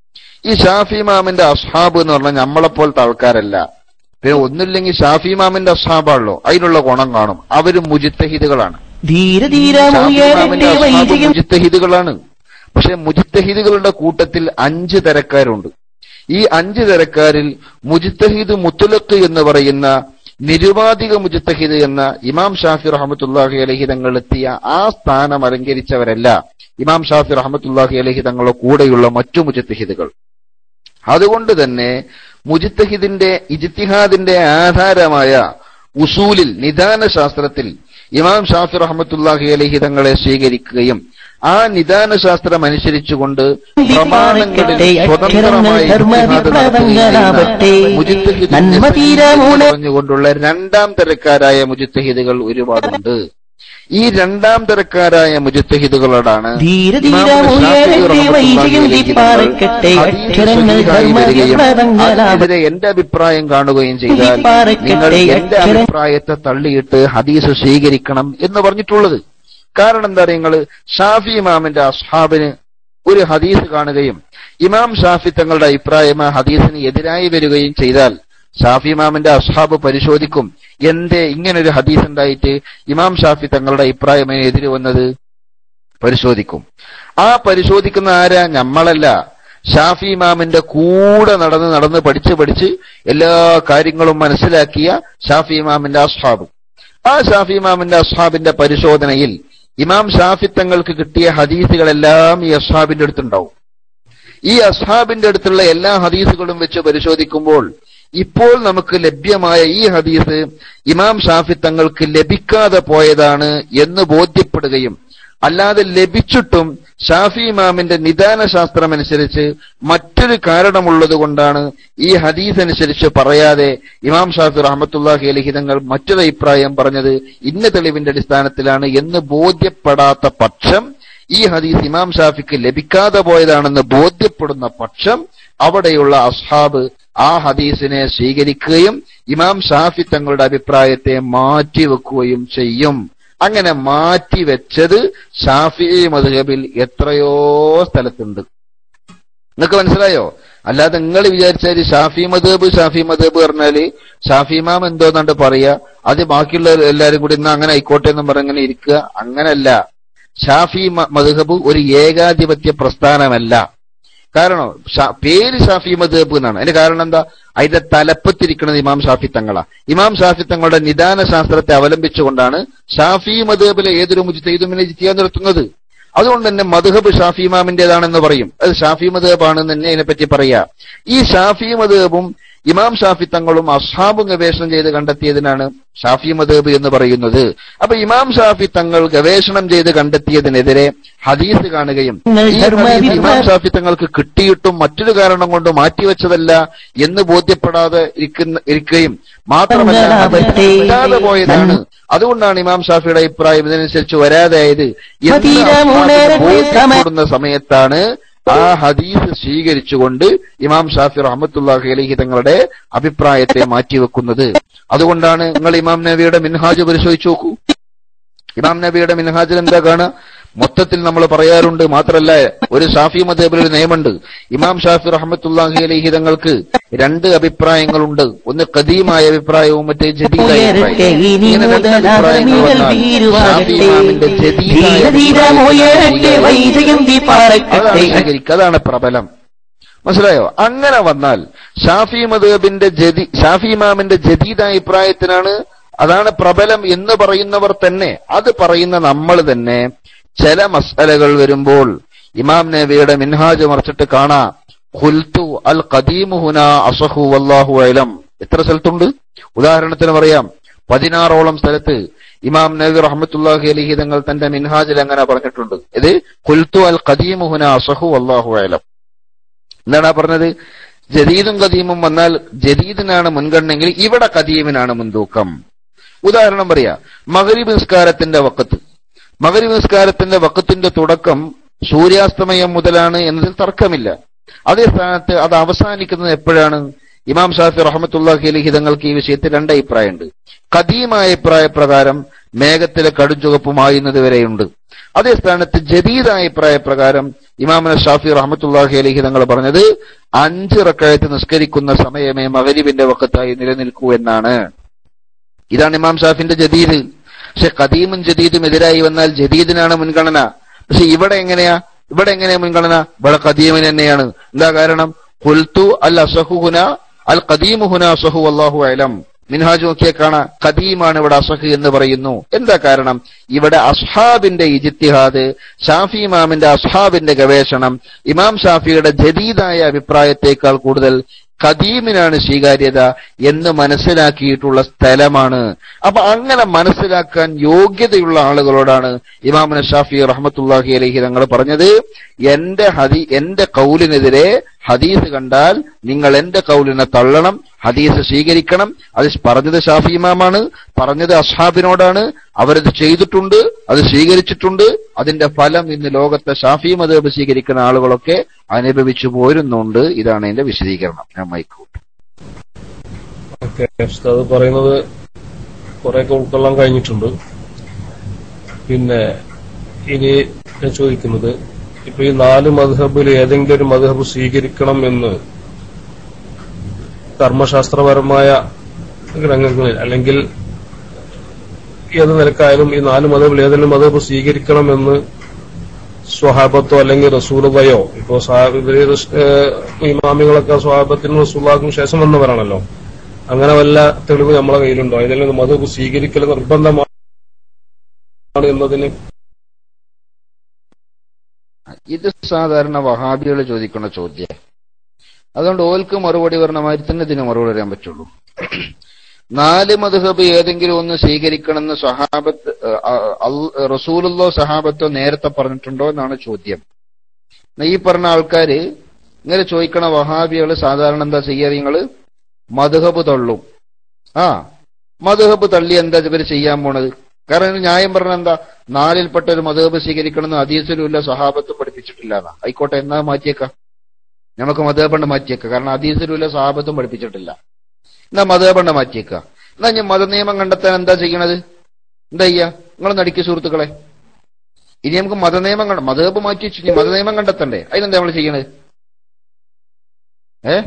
ഈ ഷാഫി ഇമാമിന്റെ അസ്ഹാബ് എന്ന് പറഞ്ഞാൽ നമ്മളെപ്പോലത്തെ ആൾക്കാരല്ല പിന്നെ ഒന്നുമില്ലെങ്കിൽ ഷാഫി ഇമാമിന്റെ അസ്ഹാബാണല്ലോ അതിനുള്ള ഗുണം കാണും അവര് മുജിത്തഹിദുകളാണ് ധീര ധീര ഷാഫി ഇമാമിന്റെ ഉയരട്ടെ അസ്ഹാബ് വൈദ്യം മുജിത്തഹിദുകളാണ് പക്ഷെ മുജിത്തഹിദുകളുടെ കൂട്ടത്തിൽ അഞ്ച് തരക്കാരുണ്ട് ഈ അഞ്ച് തരക്കാരിൽ മുജിത്തഹിദ് മുത്തലക്ക് എന്ന് പറയുന്ന നിരുപാധിക മുജിത്തഹിദ് എന്ന ഇമാം ഷാഫി റഹമത്തുല്ലാഹി അലഹി തങ്ങൾ എത്തിയ ആ സ്ഥാനം അലങ്കരിച്ചവരല്ല ഇമാം ഷാഫി റഹമത്തുല്ലാഹി അലഹി തങ്ങളുടെ കൂടെയുള്ള മറ്റു മുജിത്തഹിദുകൾ അതുകൊണ്ട് തന്നെ മുജിത്തഹിദിന്റെ ഇജിത്തിഹാദിന്റെ ആധാരമായ ഉസൂലിൽ നിദാന ശാസ്ത്രത്തിൽ ഇമാം ഷാഫി റഹമത്തുല്ലാഹി അലഹി തങ്ങളെ സ്വീകരിക്കുകയും ആ നിദാന ശാസ്ത്രം അനുസരിച്ചുകൊണ്ട് പ്രമാണങ്ങളിൽ സ്വതന്ത്രമായി ഇജ്തിഹാദ് നടത്തുകയും ചെയ്യുന്ന മുജിത്തഹിദിന്റെ നന്മ തീരാമൂല പറഞ്ഞുകൊണ്ടുള്ള രണ്ടാം തരക്കാരായ മുജിത്തഹിദുകൾ ഒരുപാടുണ്ട് ഈ രണ്ടാം തരക്കാരായ മുജിത്തഹിദുകളോടാണ് ധീര ധീര ഇമാം ഷാഫി ഉയരട്ടെ റഹ്മത്തുള്ളാഹി വൈദ്യം അലൈഹി ദീപാറക്കട്ടെ ഹദീസ് അക്ഷരങ്ങൾ സ്വഹീഹായി വരികയും ധർമ്മപ്രദങ്ങളാവട്ടെ അതിനെതിരെ എന്റെ അഭിപ്രായം കാണുകയും ചെയ്താൽ ദീപാറക്കട്ടെ നിങ്ങൾ എന്റെ അക്ഷരം- അഭിപ്രായത്തെ തള്ളിയിട്ട് ഹദീസ് സ്വീകരിക്കണം എന്ന് പറഞ്ഞിട്ടുള്ളത് കാരണം എന്താ പറയുക നിങ്ങള് ഷാഫി ഇമാമിന്റെ അസ്ഹാബിന് ഒരു ഹദീസ് കാണുകയും ഇമാം ഷാഫി തങ്ങളുടെ അഭിപ്രായം ആ ഹദീസിന് എതിരായി വരികയും ചെയ്താൽ ഷാഫി ഇമാമിന്റെ അസ്ഹാബ് പരിശോധിക്കും എന്തേ ഇങ്ങനൊരു ഹദീസ് ഉണ്ടായിട്ട് ഇമാം ഷാഫി തങ്ങളുടെ അഭിപ്രായം എതിര് വന്നത് പരിശോധിക്കും ആ പരിശോധിക്കുന്ന ആരാ ഞമ്മളല്ല ഷാഫി ഇമാമിന്റെ കൂടെ നടന്ന് നടന്ന് പഠിച്ച് പഠിച്ച് എല്ലാ കാര്യങ്ങളും മനസ്സിലാക്കിയ ഷാഫി ഇമാമിന്റെ അസ്ഹാബ് ആ ഷാഫി ഇമാമിന്റെ അസ്ഹാബിന്റെ പരിശോധനയിൽ ഇമാം ഷാഫി തങ്ങൾക്ക് കിട്ടിയ ഹദീസുകളെല്ലാം ഈ അസ്ഹാബിന്റെ അടുത്തുണ്ടാവും ഈ അസ്ഹാബിന്റെ അടുത്തുള്ള എല്ലാ ഹദീസുകളും വെച്ച് പരിശോധിക്കുമ്പോൾ ഇപ്പോൾ നമുക്ക് ലഭ്യമായ ഈ ഹദീസ് ഇമാം ഷാഫി തങ്ങൾക്ക് ലഭിക്കാതെ പോയതാണ് എന്ന് ബോധ്യപ്പെടുകയും അല്ലാതെ ലഭിച്ചിട്ടും ഷാഫി ഇമാമിന്റെ നിദാന ശാസ്ത്രം അനുസരിച്ച് മറ്റൊരു കാരണമുള്ളത് കൊണ്ടാണ് ഈ ഹദീസ് അനുസരിച്ച് പറയാതെ ഇമാം ഷാഫി റഹമത്തുല്ലാഹി അലഹി തങ്ങൾ മറ്റൊരു അഭിപ്രായം പറഞ്ഞത് ഇന്ന തെളിവിന്റെ അടിസ്ഥാനത്തിലാണ് എന്ന് ബോധ്യപ്പെടാത്ത പക്ഷം ഈ ഹദീസ് ഇമാം ഷാഫിക്ക് ലഭിക്കാതെ പോയതാണെന്ന് ബോധ്യപ്പെടുന്ന പക്ഷം അവിടെയുള്ള അസ്ഹാബ് ആ ഹദീസിനെ സ്വീകരിക്കുകയും ഇമാം ഷാഫി തങ്ങളുടെ അഭിപ്രായത്തെ മാറ്റിവെക്കുകയും ചെയ്യും അങ്ങനെ മാറ്റിവെച്ചത് ഷാഫി മധുഹബിൽ എത്രയോ സ്ഥലത്തുണ്ട് നിങ്ങൾക്ക് മനസ്സിലായോ അല്ലാതെ നിങ്ങൾ വിചാരിച്ചാല് ഷാഫി മദബ് ഷാഫി മദബ് പറഞ്ഞാല് ഷാഫി ഇമാം എന്തോന്നാണ്ട് പറയാ അത് ബാക്കിയുള്ള എല്ലാരും കൂടി ഇന്ന് അങ്ങനെ ആയിക്കോട്ടെ എന്നും പറഞ്ഞങ്ങനെ ഇരിക്കുക അങ്ങനല്ല ഷാഫി മധുഹബ് ഒരു ഏകാധിപത്യ പ്രസ്ഥാനമല്ല കാരണം ഷാ- പേര് ഷാഫി മദ്ഹബ് എന്നാണ് അതിന്റെ കാരണം എന്താ അതിന്റെ തലപ്പത്തിരിക്കുന്നത് ഇമാം ഷാഫി തങ്ങളാ ഇമാം ഷാഫി തങ്ങളുടെ നിദാന ശാസ്ത്രത്തെ അവലംബിച്ചുകൊണ്ടാണ് ഷാഫി മദ്ഹബിലെ ഏതൊരു മുജിത്തൈദുമിനെ ജിത്തിയാൻ നിർത്തുന്നത് അതുകൊണ്ട് തന്നെ മദ്ഹബ് ഷാഫി ഇമാമിന്റേതാണെന്ന് പറയും അത് ഷാഫി മദ്ഹബ് ആണെന്ന് തന്നെ അതിനെപ്പറ്റി പറയാ ഈ ഷാഫി മദ്ഹബും ഇമാം ഷാഫി തങ്ങളും അസ്ഹാബും ഗവേഷണം ചെയ്ത് കണ്ടെത്തിയതിനാണ് ഷാഫി മദ്ഹബ് എന്ന് പറയുന്നത് അപ്പൊ ഇമാം ഷാഫി തങ്ങൾ ഗവേഷണം ചെയ്ത് കണ്ടെത്തിയതിനെതിരെ ഹദീസ് കാണുകയും ഈ ഹദീസ് ഇമാം ഷാഫി തങ്ങൾക്ക് കിട്ടിയിട്ടും മറ്റൊരു കാരണം കൊണ്ട് മാറ്റിവെച്ചതല്ല എന്ന് ബോധ്യപ്പെടാതെ ഇരിക്കുന്ന ഇരിക്കുകയും മാത്രമല്ല ഹദീസ് കിട്ടാതെ പോയതാണ് അതുകൊണ്ടാണ് ഇമാം ഷാഫിയുടെ അഭിപ്രായം ഇതിനനുസരിച്ച് വരാതായത് എന്ന് അസ്ഹാബിന് ബോധ്യപ്പെടുന്ന സമയത്താണ് ആ ഹദീസ് സ്വീകരിച്ചുകൊണ്ട് ഇമാം ഷാഫി റഹമത്തുല്ലാഹി അലഹി തങ്ങളുടെ അഭിപ്രായത്തെ മാറ്റിവെക്കുന്നത് അതുകൊണ്ടാണ് നിങ്ങൾ ഇമാം നബിയുടെ മിൻഹാജ് പരിശോധിച്ചു നോക്കൂ ഇമാം നബിയുടെ മിൻഹാജിൽ എന്താ കാണുക മൊത്തത്തിൽ നമ്മൾ പറയാറുണ്ട് മാത്രല്ല ഒരു ഷാഫി മതേബിൽ ഒരു നിയമമുണ്ട് ഇമാം ഷാഫി റഹമത്തുല്ലാഹി അലൈഹി തങ്ങൾക്ക് രണ്ട് അഭിപ്രായങ്ങളുണ്ട് ഒന്ന് കദീമായ അഭിപ്രായവും മറ്റേ ജദീദായ ഉയരട്ടെ അഭിപ്രായവും ഇനി ഇങ്ങനെ രണ്ട് മുതൽ അഭിപ്രായങ്ങൾ അറബികൾ വന്നാൽ ഷാഫി വീരുവാകട്ടെ ഇമാമിന്റെ ജദീദായ ധീര ധീര ഉയരട്ടെ വൈദ്യം ദീപാറക്കട്ടെ അതാണ് സ്വീകരിക്കുക അതാണ് പ്രബലം മനസ്സിലായോ അങ്ങനെ വന്നാൽ ഷാഫി മദബിന്റെ ജദി ഷാഫി ഇമാമിന്റെ ജദീദ അഭിപ്രായത്തിനാണ് അതാണ് പ്രബലം എന്ന് പറയുന്നവർ തന്നെ അത് പറയുന്ന നമ്മൾ തന്നെ ചില മസലകൾ വരുമ്പോൾ ഇമാം നബിയുടെ മിൻഹാജ് മറിച്ചിട്ട് കാണാ ഖുൽത്തു അൽ ഖദീമു ഹുന അസഹു വല്ലാഹു അലം എത്ര സ്ഥലത്തുണ്ട് ഉദാഹരണത്തിന് പറയാം പതിനാറോളം സ്ഥലത്ത് ഇമാം നബി റഹ്മത്തുല്ലാഹി അലഹി തങ്ങൾ തന്റെ മിൻഹാജിൽ അങ്ങനെ പറഞ്ഞിട്ടുണ്ട് ഇത് ഖുൽത്തു അൽ ഖദീമു ഹുന അസഹു വല്ലാഹു അലം എന്താണ് ആ പറഞ്ഞത് ജദീദും കദീമും വന്നാൽ ജദീദിനാണ് മുൻഗണനെങ്കിൽ ഇവിടെ കദീമിനാണ് മുൻതൂക്കം ഉദാഹരണം പറയാ മകരിബ് നിസ്കാരത്തിന്റെ വക്കത്ത് മകരിബ് നിസ്കാരത്തിന്റെ വക്കത്തിന്റെ തുടക്കം സൂര്യാസ്തമയം മുതലാണ് എന്നതിൽ തർക്കമില്ല അതേ സ്ഥാനത്ത് അത് അവസാനിക്കുന്നത് എപ്പോഴാണ് ഇമാം ഷാഫി റഹമത്തുല്ലാഹി അലഹി തങ്ങൾക്ക് ഈ വിഷയത്തിൽ രണ്ട് അഭിപ്രായമുണ്ട് കദീമായ അഭിപ്രായ പ്രകാരം മേഘത്തിലെ കടുംചുവപ്പുമായുന്നത് വരെയുണ്ട് അതേ സ്ഥാനത്ത് ജദീദായ അഭിപ്രായ പ്രകാരം ഇമാമന ഷാഫി റഹമത്തുല്ലാഹി അലഹി തങ്ങൾ പറഞ്ഞത് അഞ്ച് റക്കഴത്ത് നിസ്കരിക്കുന്ന സമയമേ മകരിബിന്റെ വക്കത്തായി നിലനിൽക്കൂ എന്നാണ് ഇതാണ് ഇമാം ഷാഫിന്റെ ജദീദ് പക്ഷെ കദീമും ജദീദും എതിരായി വന്നാൽ ജദീദിനാണ് മുൻഗണന പക്ഷെ ഇവിടെ എങ്ങനെയാ ഇവിടെ എങ്ങനെയാ മുൻഗണന ഇവിടെ കദീമിന് തന്നെയാണ് എന്താ കാരണം കുൽത്തു അൽ അസഹുഹുന അൽ കദീമുഹുന അസഹു അള്ളാഹു അലം മിൻഹാജ് നോക്കിയാൽ കാണാം കദീമാണ് ഇവിടെ അസഹ് എന്ന് പറയുന്നു എന്താ കാരണം ഇവിടെ അസ്ഹാബിന്റെ ഇജിത്തിഹാദ് ഷാഫി ഇമാമിന്റെ അസ്ഹാബിന്റെ ഗവേഷണം ഇമാം ഷാഫിയുടെ ജദീദായ അഭിപ്രായത്തേക്കാൾ കൂടുതൽ കദീമിനാണ് സ്വീകാര്യത എന്ന് മനസ്സിലാക്കിയിട്ടുള്ള സ്ഥലമാണ് അപ്പൊ അങ്ങനെ മനസ്സിലാക്കാൻ യോഗ്യതയുള്ള ആളുകളോടാണ് ഇമാമന ഷാഫി റഹ്മത്തുല്ലാഹി അലഹി തങ്ങൾ പറഞ്ഞത് എന്റെ ഹദി എന്റെ കൗലിനെതിരെ ഹദീസ് കണ്ടാൽ നിങ്ങൾ എന്റെ കൗലിനെ തള്ളണം ഹദീസ് സ്വീകരിക്കണം അത് പറഞ്ഞത് ഷാഫി ഇമാമാണ് പറഞ്ഞത് അസ്ഹാബിനോടാണ് അവരത് ചെയ്തിട്ടുണ്ട് അത് സ്വീകരിച്ചിട്ടുണ്ട് അതിന്റെ ഫലം ഇന്ന് ലോകത്തെ ഷാഫി മതബ് സ്വീകരിക്കുന്ന ആളുകളൊക്കെ അനുഭവിച്ചു പോരുന്നുണ്ട് ഇതാണ് എന്റെ വിശദീകരണം ഞാൻ മൈക്കൂട്ട് ഓക്കെ ഉസ്താദ് പറയുന്നത് കുറെയൊക്കെ ഉൾക്കൊള്ളാൻ കഴിഞ്ഞിട്ടുണ്ട് പിന്നെ ഇനി ഞാൻ ചോദിക്കുന്നത് ഇപ്പൊ ഈ നാല് മധുഹബിൽ ഏതെങ്കിലും ഒരു മധുഹബ് സ്വീകരിക്കണം എന്ന് കർമ്മശാസ്ത്രപരമായ രംഗങ്ങളിൽ അല്ലെങ്കിൽ ഏത് നിലക്കായാലും ഈ നാല് മതബിൽ ഏതെങ്കിലും മതബ് സ്വീകരിക്കണം എന്ന് സ്വഹാബത്തോ അല്ലെങ്കിൽ റസൂലുകയോ ഇപ്പോ സ്വഹാബ് ഇവര് റസ്- ഏഹ് ഇമാമികളൊക്കെ സ്വഹാബത്തിനും റസൂലാക്കും ശേഷം വന്നവരാണല്ലോ അങ്ങനെ വല്ല തെളിവ് നമ്മളെ കയ്യിലുണ്ടോ ഏതെങ്കിലും മതബ് സ്വീകരിക്കൽ നിർബന്ധമാണ് എന്നതിന് ഇത് സാധാരണ വഹാബികൾ ചോദിക്കുന്ന ചോദ്യം അതുകൊണ്ട് ഓൽക്ക് മറുപടി പറഞ്ഞ മാതിരി തന്നെ ഇതിന് മറുപടി പറയാൻ പറ്റുള്ളൂ നാല് മധുഹബ് ഏതെങ്കിലും ഒന്ന് സ്വീകരിക്കണമെന്ന് സഹാബത്ത് റസൂലുള്ളോ സഹാബത്തോ നേരത്തെ പറഞ്ഞിട്ടുണ്ടോ എന്നാണ് ചോദ്യം എന്നാ ഈ പറഞ്ഞ ആൾക്കാര് ഇങ്ങനെ ചോദിക്കണ വഹാബികള് സാധാരണ എന്താ ചെയ്യാറ് നിങ്ങള് മധുഹബ് തള്ളും ആ മധുഹബ് തള്ളി എന്താ ഇവര് ചെയ്യാൻ പോണത് കാരണം ഇതിന് ന്യായം പറഞ്ഞ എന്താ നാലിൽപ്പെട്ട ഒരു മധുഹബ് സ്വീകരിക്കണമെന്ന് ഹദീസിലും ഇല്ല സഹാബത്തും പഠിപ്പിച്ചിട്ടില്ല എന്നാ ആയിക്കോട്ടെ എന്നാ മാറ്റിയേക്കാം നമുക്ക് മധുഹബണ്ട് മാറ്റിയേക്കാം കാരണം ഹദീസിലും ഇല്ല സഹാബത്തും പഠിപ്പിച്ചിട്ടില്ല എന്നാ മതേബണ്ണ മാറ്റിയേക്ക എന്നാ ഞാൻ മതനിയമം കണ്ടെത്താൻ എന്താ ചെയ്യണത് എന്താ ചെയ്യാ നിങ്ങൾ നടിക്ക് സുഹൃത്തുക്കളെ ഇനി നമുക്ക് മതനിയമം കണ്ട മതേബ് മാറ്റി വെച്ചു ഇനി മതനിയമം കണ്ടെത്തണ്ടേ അതിനെന്താ നമ്മൾ ചെയ്യണത് ഏ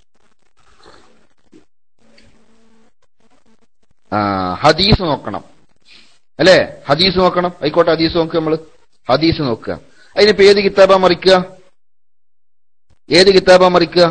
ആ ഹദീസ് നോക്കണം അല്ലേ ഹദീസ് നോക്കണം ആയിക്കോട്ടെ ഹദീസ് നോക്കുക നമ്മള് ഹദീസ് നോക്കുക അതിനിപ്പോ ഏത് കിതാബാ മറിക്കുക ഏത് കിതാബാ മറിക്കുക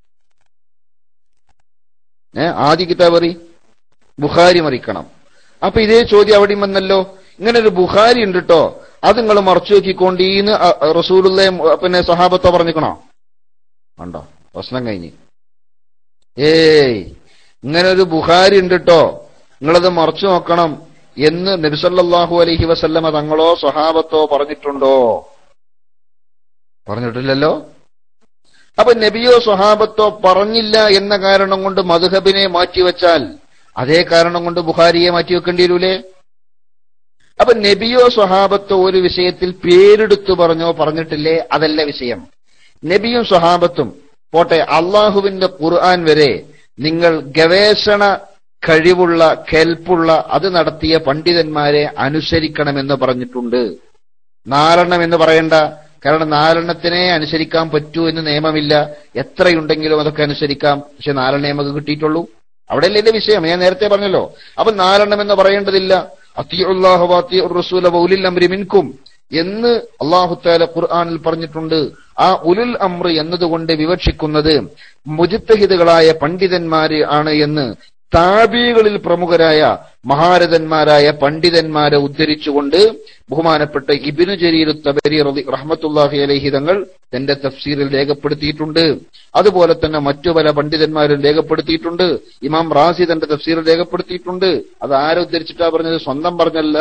ഏ ആദ്യ കിതാബ് അറി ബുഖാരി മറിക്കണം അപ്പൊ ഇതേ ചോദ്യം അവിടെയും വന്നല്ലോ ഇങ്ങനെ ഒരു ബുഖാരി ഉണ്ട് കേട്ടോ അത് നിങ്ങൾ മറച്ചു നോക്കിക്കൊണ്ടീന്ന് റസൂലുള്ള പിന്നെ സഹാബത്തോ പറഞ്ഞിക്കണോ ഉണ്ടോ പ്രശ്നം കഴിഞ്ഞ് ഏയ് ഇങ്ങനെ ഒരു ബുഖാരി ഉണ്ട് കേട്ടോ നിങ്ങളത് മറച്ചു നോക്കണം എന്ന് നബിസല്ലാഹു അലൈഹി വസല്ലമ തങ്ങളോ സ്വഹാബത്തോ പറഞ്ഞിട്ടുണ്ടോ പറഞ്ഞിട്ടില്ലല്ലോ അപ്പൊ നബിയോ സ്വഹാബത്തോ പറഞ്ഞില്ല എന്ന കാരണം കൊണ്ട് മധുഹബിനെ മാറ്റിവെച്ചാൽ അതേ കാരണം കൊണ്ട് ബുഹാരിയെ മാറ്റിവെക്കേണ്ടി വരൂലേ അപ്പൊ നബിയോ സ്വഹാബത്തോ ഒരു വിഷയത്തിൽ പേരെടുത്തു പറഞ്ഞോ പറഞ്ഞിട്ടില്ലേ അതല്ല വിഷയം നബിയും സ്വഹാബത്തും പോട്ടെ അള്ളാഹുവിന്റെ ഖുർആൻ വരെ നിങ്ങൾ ഗവേഷണ കഴിവുള്ള കെൽപ്പുള്ള അത് നടത്തിയ പണ്ഡിതന്മാരെ അനുസരിക്കണമെന്ന് പറഞ്ഞിട്ടുണ്ട് നാലെണ്ണം എന്ന് പറയണ്ട കാരണം നാലെണ്ണത്തിനെ അനുസരിക്കാൻ പറ്റൂ എന്ന് നിയമമില്ല എത്രയുണ്ടെങ്കിലും അതൊക്കെ അനുസരിക്കാം പക്ഷെ നാലെണ്ണേ നമുക്ക് കിട്ടിയിട്ടുള്ളൂ അവിടെയല്ലേ എന്റെ വിഷയം ഞാൻ നേരത്തെ പറഞ്ഞല്ലോ അപ്പൊ നാലെണ്ണം എന്ന് പറയേണ്ടതില്ല അത്തിയുള്ളാഹു റസൂല ഉലിൽ അംരി മിൻകും എന്ന് അള്ളാഹുത്താല ഖുർആാനിൽ പറഞ്ഞിട്ടുണ്ട് ആ ഉലുൽ അമ്ര എന്നതുകൊണ്ട് വിവക്ഷിക്കുന്നത് മുജിത്തഹിദുകളായ പണ്ഡിതന്മാര് ആണ് എന്ന് താബികളിൽ പ്രമുഖരായ മഹാരഥന്മാരായ പണ്ഡിതന്മാരെ ഉദ്ധരിച്ചുകൊണ്ട് ബഹുമാനപ്പെട്ട ഇബിനു ജരീർ തബരി റഹ്മത്തുല്ലാഹി അലഹി തങ്ങൾ തന്റെ തഫ്സീറിൽ രേഖപ്പെടുത്തിയിട്ടുണ്ട് അതുപോലെ തന്നെ മറ്റു പല പണ്ഡിതന്മാരും രേഖപ്പെടുത്തിയിട്ടുണ്ട് ഇമാം റാസി തന്റെ തഫ്സീറിൽ രേഖപ്പെടുത്തിയിട്ടുണ്ട് അത് ആരെ ഉദ്ധരിച്ചിട്ടാ പറഞ്ഞത് സ്വന്തം പറഞ്ഞല്ല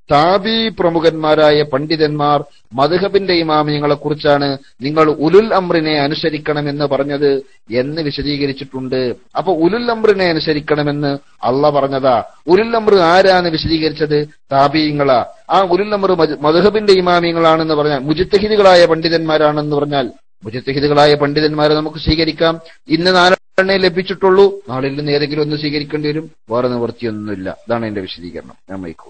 താബി പ്രമുഖന്മാരായ പണ്ഡിതന്മാർ മധുഹബിന്റെ ഇമാമിയങ്ങളെ കുറിച്ചാണ് നിങ്ങൾ ഉലുൽ അമ്രിനെ അനുസരിക്കണമെന്ന് പറഞ്ഞത് എന്ന് വിശദീകരിച്ചിട്ടുണ്ട് അപ്പൊ ഉലുൽ അമ്രിനെ അനുസരിക്കണമെന്ന് അള്ള പറഞ്ഞതാ ഉലുൽ അമ്ര ആരാണ് വിശദീകരിച്ചത് താബീങ്ങളാ ആ ഉലുൽ അമ്ര മധുഹബിന്റെ ഇമാമിയങ്ങളാണെന്ന് പറഞ്ഞാൽ മുജിത്തഹിദുകളായ പണ്ഡിതന്മാരാണെന്ന് പറഞ്ഞാൽ മുജിത്തഹിദുകളായ പണ്ഡിതന്മാരെ നമുക്ക് സ്വീകരിക്കാം ഇന്ന് നാലെണ്ണേ ലഭിച്ചിട്ടുള്ളൂ നാളിൽ നിന്ന് ഏതെങ്കിലും ഒന്ന് സ്വീകരിക്കേണ്ടി വരും വേറെ നിവൃത്തിയൊന്നുമില്ല അതാണ് എന്റെ വിശദീകരണം ഞാൻ മൈക്കൂ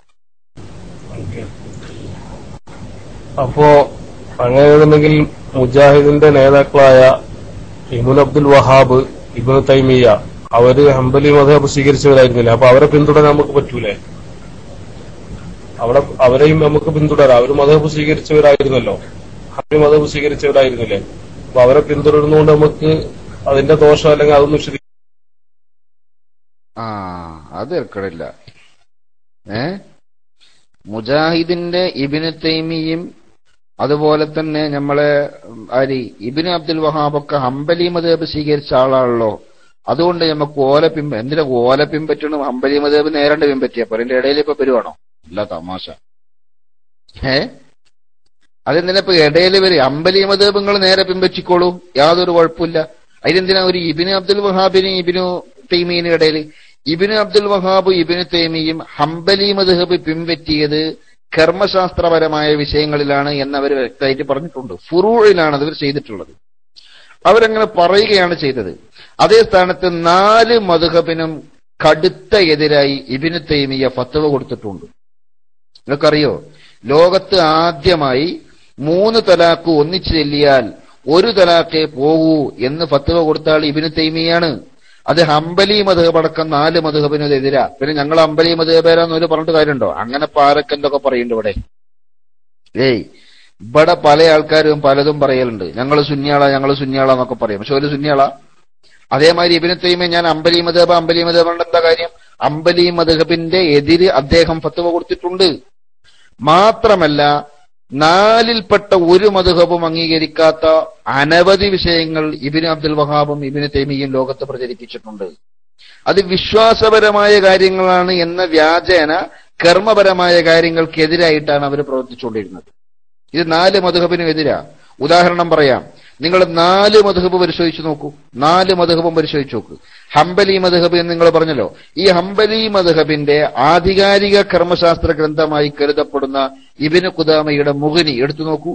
അപ്പോ അങ്ങനെയാണെന്നുണ്ടെങ്കിൽ മുജാഹിദിന്റെ നേതാക്കളായ ഇമുൻ അബ്ദുൽ വഹാബ് ഇബിന് തൈമിയ അവര് ഹംബലി മതഹബ് സ്വീകരിച്ചവരായിരുന്നില്ല അപ്പൊ അവരെ പിന്തുടരാൻ നമുക്ക് പറ്റൂലേ അവിടെ അവരെയും നമുക്ക് പിന്തുടരാം അവര് മതഹബ് സ്വീകരിച്ചവരായിരുന്നല്ലോ ഹംബലി മതഹബ് സ്വീകരിച്ചവരായിരുന്നില്ലേ അപ്പൊ അവരെ പിന്തുടരുന്നതുകൊണ്ട് നമുക്ക് അതിന്റെ ദോഷം അല്ലെങ്കിൽ അതൊന്നും വിശദീ ആ അത് ഇറക്കടില്ല ഏ മുജാഹിദിന്റെ ഇബിന് തൈമിയും അതുപോലെ തന്നെ നമ്മളെ ഉം, ആര് ഇബിന് അബ്ദുൽ വഹാബൊക്കെ ഹംബലി മതേബ് സ്വീകരിച്ച ആളാണല്ലോ അതുകൊണ്ട് നമുക്ക് ഓല പിമ്പ എന്തിനാ ഓല പിമ്പറ്റണം ഹംബലി മതേബ് നേരണ്ട് പിമ്പറ്റിയ അപ്പൊ അതിന്റെ ഇടയിൽ ഇപ്പൊ വരുവാണോ ഇല്ല തമാശ ഏ അതെന്തിനാ ഇപ്പൊ ഇടയിൽ വരും അമ്പലി മതേബ് നിങ്ങൾ നേരെ പിമ്പറ്റിക്കോളൂ യാതൊരു കുഴപ്പമില്ല അതിനെന്തിനാ ഒരു ഇബിന് അബ്ദുൽ വഹാബിന് ഇബിനു തൈമീനും ഇടയിൽ ഇബിന് അബ്ദുൽ വഹാബ് ഇബിന് തൈമിയും ഹംബലി മദ്ഹബ് പിൻപറ്റിയത് കർമ്മശാസ്ത്രപരമായ വിഷയങ്ങളിലാണ് എന്നവർ വ്യക്തമായിട്ട് പറഞ്ഞിട്ടുണ്ട് ഫുറൂഴിലാണ് അവർ ചെയ്തിട്ടുള്ളത് അവരങ്ങനെ പറയുകയാണ് ചെയ്തത് അതേ സ്ഥാനത്ത് നാല് മധുഹബിനും കടുത്ത എതിരായി ഇബിന് തൈമിയ ഫത്തവ കൊടുത്തിട്ടുണ്ട് നിങ്ങൾക്കറിയോ ലോകത്ത് ആദ്യമായി മൂന്ന് തലാക്ക് ഒന്നിച്ചു ചെല്ലിയാൽ ഒരു തലാക്കേ പോകൂ എന്ന് ഫത്തവ കൊടുത്ത ആൾ ഇബിന് തൈമിയാണ് അത് ഹംബലി മധുഹബ് അടക്കം നാല് മധുഹബിന് എതിരാ പിന്നെ ഞങ്ങൾ അമ്പലി മധുഹബേരാന്ന് ഒരു പറഞ്ഞിട്ട് കാര്യമുണ്ടോ അങ്ങനെ പാരക്കെന്തൊക്കെ പറയുന്നുണ്ട് ഇവിടെ ഏയ് ഇവിടെ പല ആൾക്കാരും പലതും പറയലുണ്ട് ഞങ്ങൾ സുന്യാള ഞങ്ങൾ സുന്യാള എന്നൊക്കെ പറയും പക്ഷെ ഒരു സുന്യാള അതേമാതിരി ഇബിന് തൈമ ഞാൻ അമ്പലി മധബ് അമ്പലി മധബ് എന്താ കാര്യം അമ്പലി മധബിന്റെ എതിര് അദ്ദേഹം ഫത്തുവ കൊടുത്തിട്ടുണ്ട് മാത്രമല്ല നാലിൽപ്പെട്ട ഒരു മധുഹബും അംഗീകരിക്കാത്ത അനവധി വിഷയങ്ങൾ ഇബിന് അബ്ദുൽ വഹാബും ഇബിന് തൈമിയും ലോകത്ത് പ്രചരിപ്പിച്ചിട്ടുണ്ട് അത് വിശ്വാസപരമായ കാര്യങ്ങളാണ് എന്ന വ്യാജേന കർമ്മപരമായ കാര്യങ്ങൾക്കെതിരായിട്ടാണ് അവർ പ്രവർത്തിച്ചുകൊണ്ടിരുന്നത് ഇത് നാല് മധുഹബിനും എതിരാ ഉദാഹരണം പറയാം നിങ്ങൾ നാല് മധുഹബ് പരിശോധിച്ചു നോക്കൂ നാല് മധുഹബും പരിശോധിച്ചു നോക്കൂ ഹംബലി മധുഹബ് എന്ന് നിങ്ങൾ പറഞ്ഞല്ലോ ഈ ഹംബലി മധുഹബിന്റെ ആധികാരിക കർമ്മശാസ്ത്ര ഗ്രന്ഥമായി കരുതപ്പെടുന്ന ഇബിന് കുദാമയുടെ മുഗനി എടുത്തു നോക്കൂ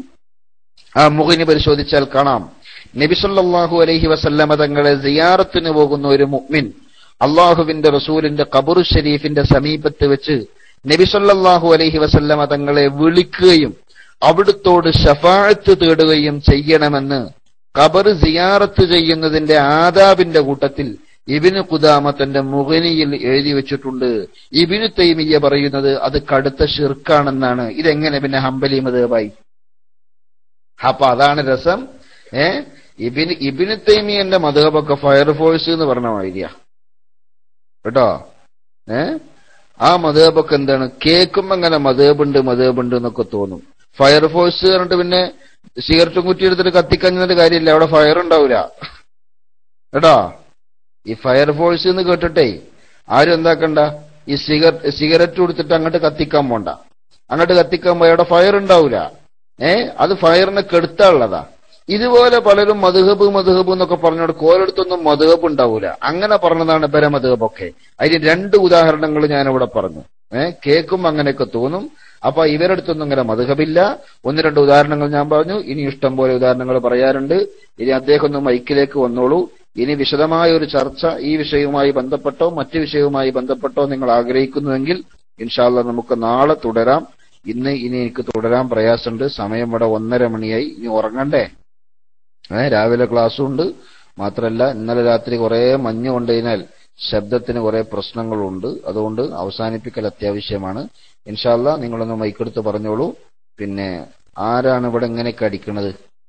ആ മുഗനി പരിശോധിച്ചാൽ കാണാം നബിസല്ലാഹു അലൈഹി വസല്ലമ തങ്ങളെ സിയാറത്തിന് പോകുന്ന ഒരു മുഅ്മിൻ അള്ളാഹുവിന്റെ റസൂലിന്റെ ഖബറു ഷരീഫിന്റെ സമീപത്ത് വെച്ച് നബിസല്ലാഹു അലൈഹി വസല്ലമ തങ്ങളെ വിളിക്കുകയും അവിടുത്തോട് ഷഫാഴത്ത് തേടുകയും ചെയ്യണമെന്ന് ഖബർ സിയാറത്ത് ചെയ്യുന്നതിന്റെ ആദാബിന്റെ കൂട്ടത്തിൽ ഇബിന് കുദാമ തന്റെ മുഗനിയിൽ എഴുതി വെച്ചിട്ടുണ്ട് ഇബിന് തൈമിയ പറയുന്നത് അത് കടുത്ത ഷിർക്കാണെന്നാണ് ഇതെങ്ങനെ പിന്നെ ഹംബലി മതേബായി അപ്പൊ അതാണ് രസം ഏ ഇബിന് ഇബിന് തൈമിയന്റെ മതേബൊക്കെ ഫയർഫോഴ്സ് എന്ന് പറഞ്ഞ മാതിരിയാ കേട്ടോ ഏ ആ മതേബൊക്കെ എന്താണ് കേൾക്കുമ്പോ അങ്ങനെ മതേബുണ്ട് മതേബുണ്ട് എന്നൊക്കെ തോന്നും ഫയർഫോഴ്സ് പറഞ്ഞിട്ട് പിന്നെ സിഗരറ്റും കുറ്റി എടുത്തിട്ട് കത്തിക്കഞ്ഞിട്ട് കാര്യമില്ല അവിടെ ഫയർ ഉണ്ടാവില്ല കേട്ടോ ഈ ഫയർഫോഴ്സ് എന്ന് കേട്ടിട്ടേ ആരും എന്താക്കണ്ട ഈ സിഗരറ്റ് സിഗരറ്റ് കൊടുത്തിട്ട് അങ്ങോട്ട് കത്തിക്കാൻ പോണ്ട അങ്ങോട്ട് കത്തിക്കാൻ പോയി അവിടെ ഫയർ ഉണ്ടാവില്ല ഏ അത് ഫയറിനെ കെടുത്താനുള്ളതാ ഇതുപോലെ പലരും മധുഹബ് മധുഹബ് എന്നൊക്കെ പറഞ്ഞോട് കോലടുത്തൊന്നും മധുഹബ് ഉണ്ടാവൂല അങ്ങനെ പറഞ്ഞതാണ് ഇവരെ മധുഹബൊക്കെ അതിന് രണ്ട് ഉദാഹരണങ്ങൾ ഞാൻ ഇവിടെ പറഞ്ഞു ഏഹ് കേൾക്കും അങ്ങനെയൊക്കെ തോന്നും അപ്പൊ ഇവരടുത്തൊന്നും ഇങ്ങനെ മധുഹബില്ല ഒന്ന് രണ്ട് ഉദാഹരണങ്ങൾ ഞാൻ പറഞ്ഞു ഇനി ഇഷ്ടം പോലെ ഉദാഹരണങ്ങൾ പറയാറുണ്ട് ഇനി അദ്ദേഹം ഒന്ന് മൈക്കിലേക്ക് വന്നോളൂ ഇനി വിശദമായ ഒരു ചർച്ച ഈ വിഷയവുമായി ബന്ധപ്പെട്ടോ മറ്റു വിഷയവുമായി ബന്ധപ്പെട്ടോ നിങ്ങൾ ആഗ്രഹിക്കുന്നുവെങ്കിൽ ഇൻഷാല്ല നമുക്ക് നാളെ തുടരാം ഇന്ന് ഇനി എനിക്ക് തുടരാൻ പ്രയാസമുണ്ട് സമയം ഇവിടെ ഒന്നര മണിയായി ഇനി ഉറങ്ങണ്ടേ ഏഹ് രാവിലെ ക്ലാസ്സും ഉണ്ട് മാത്രമല്ല ഇന്നലെ രാത്രി കുറെ മഞ്ഞ് കൊണ്ടതിനാൽ ശബ്ദത്തിന് കുറെ പ്രശ്നങ്ങളുണ്ട് അതുകൊണ്ട് അവസാനിപ്പിക്കൽ അത്യാവശ്യമാണ് ഇൻഷാല്ല നിങ്ങളൊന്ന് മൈക്കെടുത്ത് പറഞ്ഞോളൂ പിന്നെ ആരാണ് ഇവിടെ ഇങ്ങനെയൊക്കെ അടിക്കണത്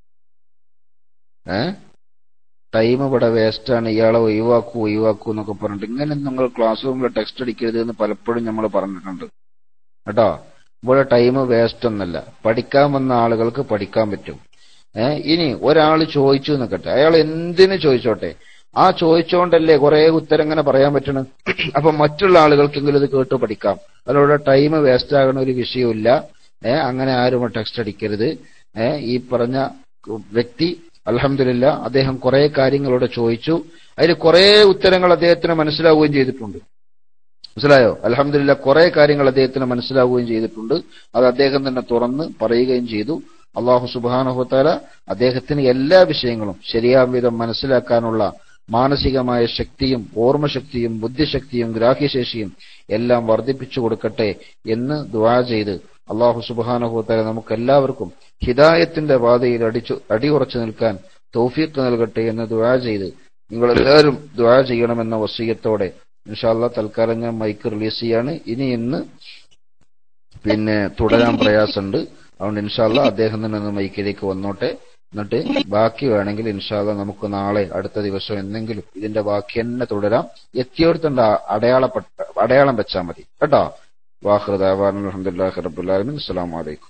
ഏ ടൈം ഇവിടെ വേസ്റ്റാണ് ഇയാളെ ഒഴിവാക്കൂ ഒഴിവാക്കൂ എന്നൊക്കെ പറഞ്ഞിട്ട് ഇങ്ങനെ നിങ്ങൾ ക്ലാസ് റൂമിൽ ടെക്സ്റ്റ് അടിക്കരുത് എന്ന് പലപ്പോഴും നമ്മൾ പറഞ്ഞിട്ടുണ്ട് കേട്ടോ ഇവിടെ ടൈം വേസ്റ്റ് ഒന്നല്ല പഠിക്കാൻ വന്ന ആളുകൾക്ക് പഠിക്കാൻ പറ്റും ഏ ഇനി ഒരാൾ ചോദിച്ചു നിൽക്കട്ടെ അയാൾ എന്തിനു ചോദിച്ചോട്ടെ ആ ചോദിച്ചുകൊണ്ടല്ലേ കുറെ ഉത്തരം ഇങ്ങനെ പറയാൻ പറ്റണം അപ്പൊ മറ്റുള്ള ആളുകൾക്കെങ്കിലും ഇത് കേട്ട് പഠിക്കാം അതിലൂടെ ടൈം വേസ്റ്റ് ആകുന്ന ഒരു വിഷയമില്ല ഏ അങ്ങനെ ആരും ടെക്സ്റ്റ് അടിക്കരുത് ഏ ഈ പറഞ്ഞ വ്യക്തി അലഹമില്ല അദ്ദേഹം കുറെ കാര്യങ്ങളോട് ചോദിച്ചു അതിൽ കുറെ ഉത്തരങ്ങൾ അദ്ദേഹത്തിന് മനസ്സിലാവുകയും ചെയ്തിട്ടുണ്ട് മനസ്സിലായോ അലഹമില്ല കുറെ കാര്യങ്ങൾ അദ്ദേഹത്തിന് മനസ്സിലാവുകയും ചെയ്തിട്ടുണ്ട് അത് അദ്ദേഹം തന്നെ തുറന്ന് പറയുകയും ചെയ്തു അള്ളാഹു സുബാനഹുത്താല അദ്ദേഹത്തിന് എല്ലാ വിഷയങ്ങളും ശരിയാം വിധം മനസ്സിലാക്കാനുള്ള മാനസികമായ ശക്തിയും ഓർമ്മശക്തിയും ബുദ്ധിശക്തിയും ഗ്രാഹ്യശേഷിയും എല്ലാം വർദ്ധിപ്പിച്ചു കൊടുക്കട്ടെ എന്ന് ദുവാ ചെയ്ത് അള്ളാഹു സുബാനഹുത്താല നമുക്ക് എല്ലാവർക്കും ഹിദായത്തിന്റെ പാതയിൽ അടിച്ചു അടിയുറച്ചു നിൽക്കാൻ തൗഫീഖ് നൽകട്ടെ എന്ന് ദുവാ ചെയ്ത് നിങ്ങൾ എല്ലാവരും ദുവാ ചെയ്യണമെന്ന വസീയത്തോടെ ഇൻഷാല്ല തൽക്കാലം ഞാൻ മൈക്ക് റിലീസ് ചെയ്യാണ് ഇനി ഇന്ന് പിന്നെ തുടരാൻ പ്രയാസമുണ്ട് അതുകൊണ്ട് ഇൻഷാല്ല അദ്ദേഹം തന്നെ ഒന്ന് മൈക്കിലേക്ക് വന്നോട്ടെ എന്നിട്ട് ബാക്കി വേണമെങ്കിൽ ഇൻഷാല്ല നമുക്ക് നാളെ അടുത്ത ദിവസം എന്തെങ്കിലും ഇതിന്റെ ബാക്കി തന്നെ തുടരാം എത്തിയോടത്തുണ്ട് അടയാളപ്പെട്ട അടയാളം വെച്ചാൽ മതി കേട്ടോ വാഹൃദാൻ അലഹമുല്ലാ റബുല്ലാലമിൻ അസ്സാം വലൈക്കും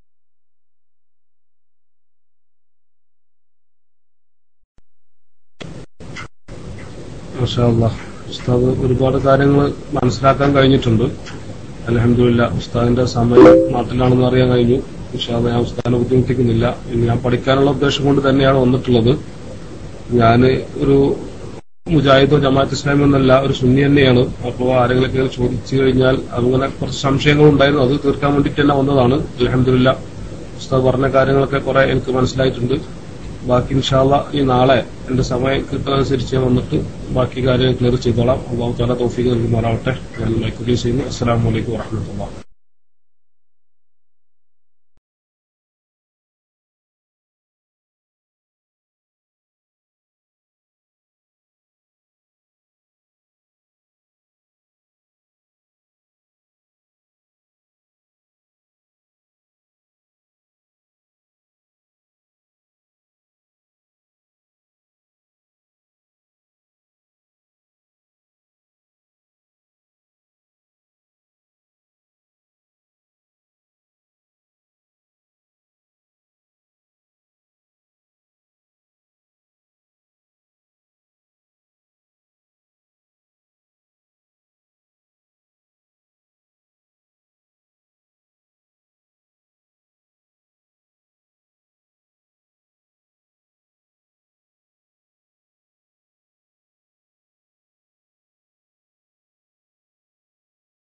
മാഷാ അല്ലാഹ്. ഉസ്താദ് ഒരുപാട് കാര്യങ്ങൾ മനസ്സിലാക്കാൻ കഴിഞ്ഞിട്ടുണ്ട് അലഹമില്ല ഉസ്താദിന്റെ സമയം നാട്ടിലാണെന്ന് അറിയാൻ കഴിഞ്ഞു ഉഷാദ് ഞാൻ ഉസ്താദിനെ ബുദ്ധിമുട്ടിക്കുന്നില്ല ഇനി ഞാൻ പഠിക്കാനുള്ള ഉദ്ദേശം കൊണ്ട് തന്നെയാണ് വന്നിട്ടുള്ളത് ഞാൻ ഒരു മുജാഹിദോ ജമാഅത്ത് ഇസ്ലാമി എന്നല്ല ഒരു സുന്നി തന്നെയാണ് അപ്പോൾ ആരെങ്കിലും ചോദിച്ചു കഴിഞ്ഞാൽ അങ്ങനെ കുറച്ച് സംശയങ്ങൾ ഉണ്ടായിരുന്നു അത് തീർക്കാൻ വേണ്ടിയിട്ട് തന്നെ വന്നതാണ് അലഹമില്ല ഉസ്താദ് പറഞ്ഞ കാര്യങ്ങളൊക്കെ കുറെ എനിക്ക് മനസ്സിലായിട്ടുണ്ട് ബാക്കി ഇൻഷാല്ല ഈ നാളെ എന്റെ സമയം കിട്ടുന്നതനുസരിച്ച് ഞാൻ വന്നിട്ട് ബാക്കി കാര്യങ്ങൾ ക്ലിയർ ചെയ്തോളാം അള്ളാഹു താല തോഫീക്ക് നൽകുമാറാവട്ടെ ഞാൻ മൈക്കുലീസ് ചെയ്യുന്നു അസ്സലാമലൈക്കും വാഹമത്തുള്ള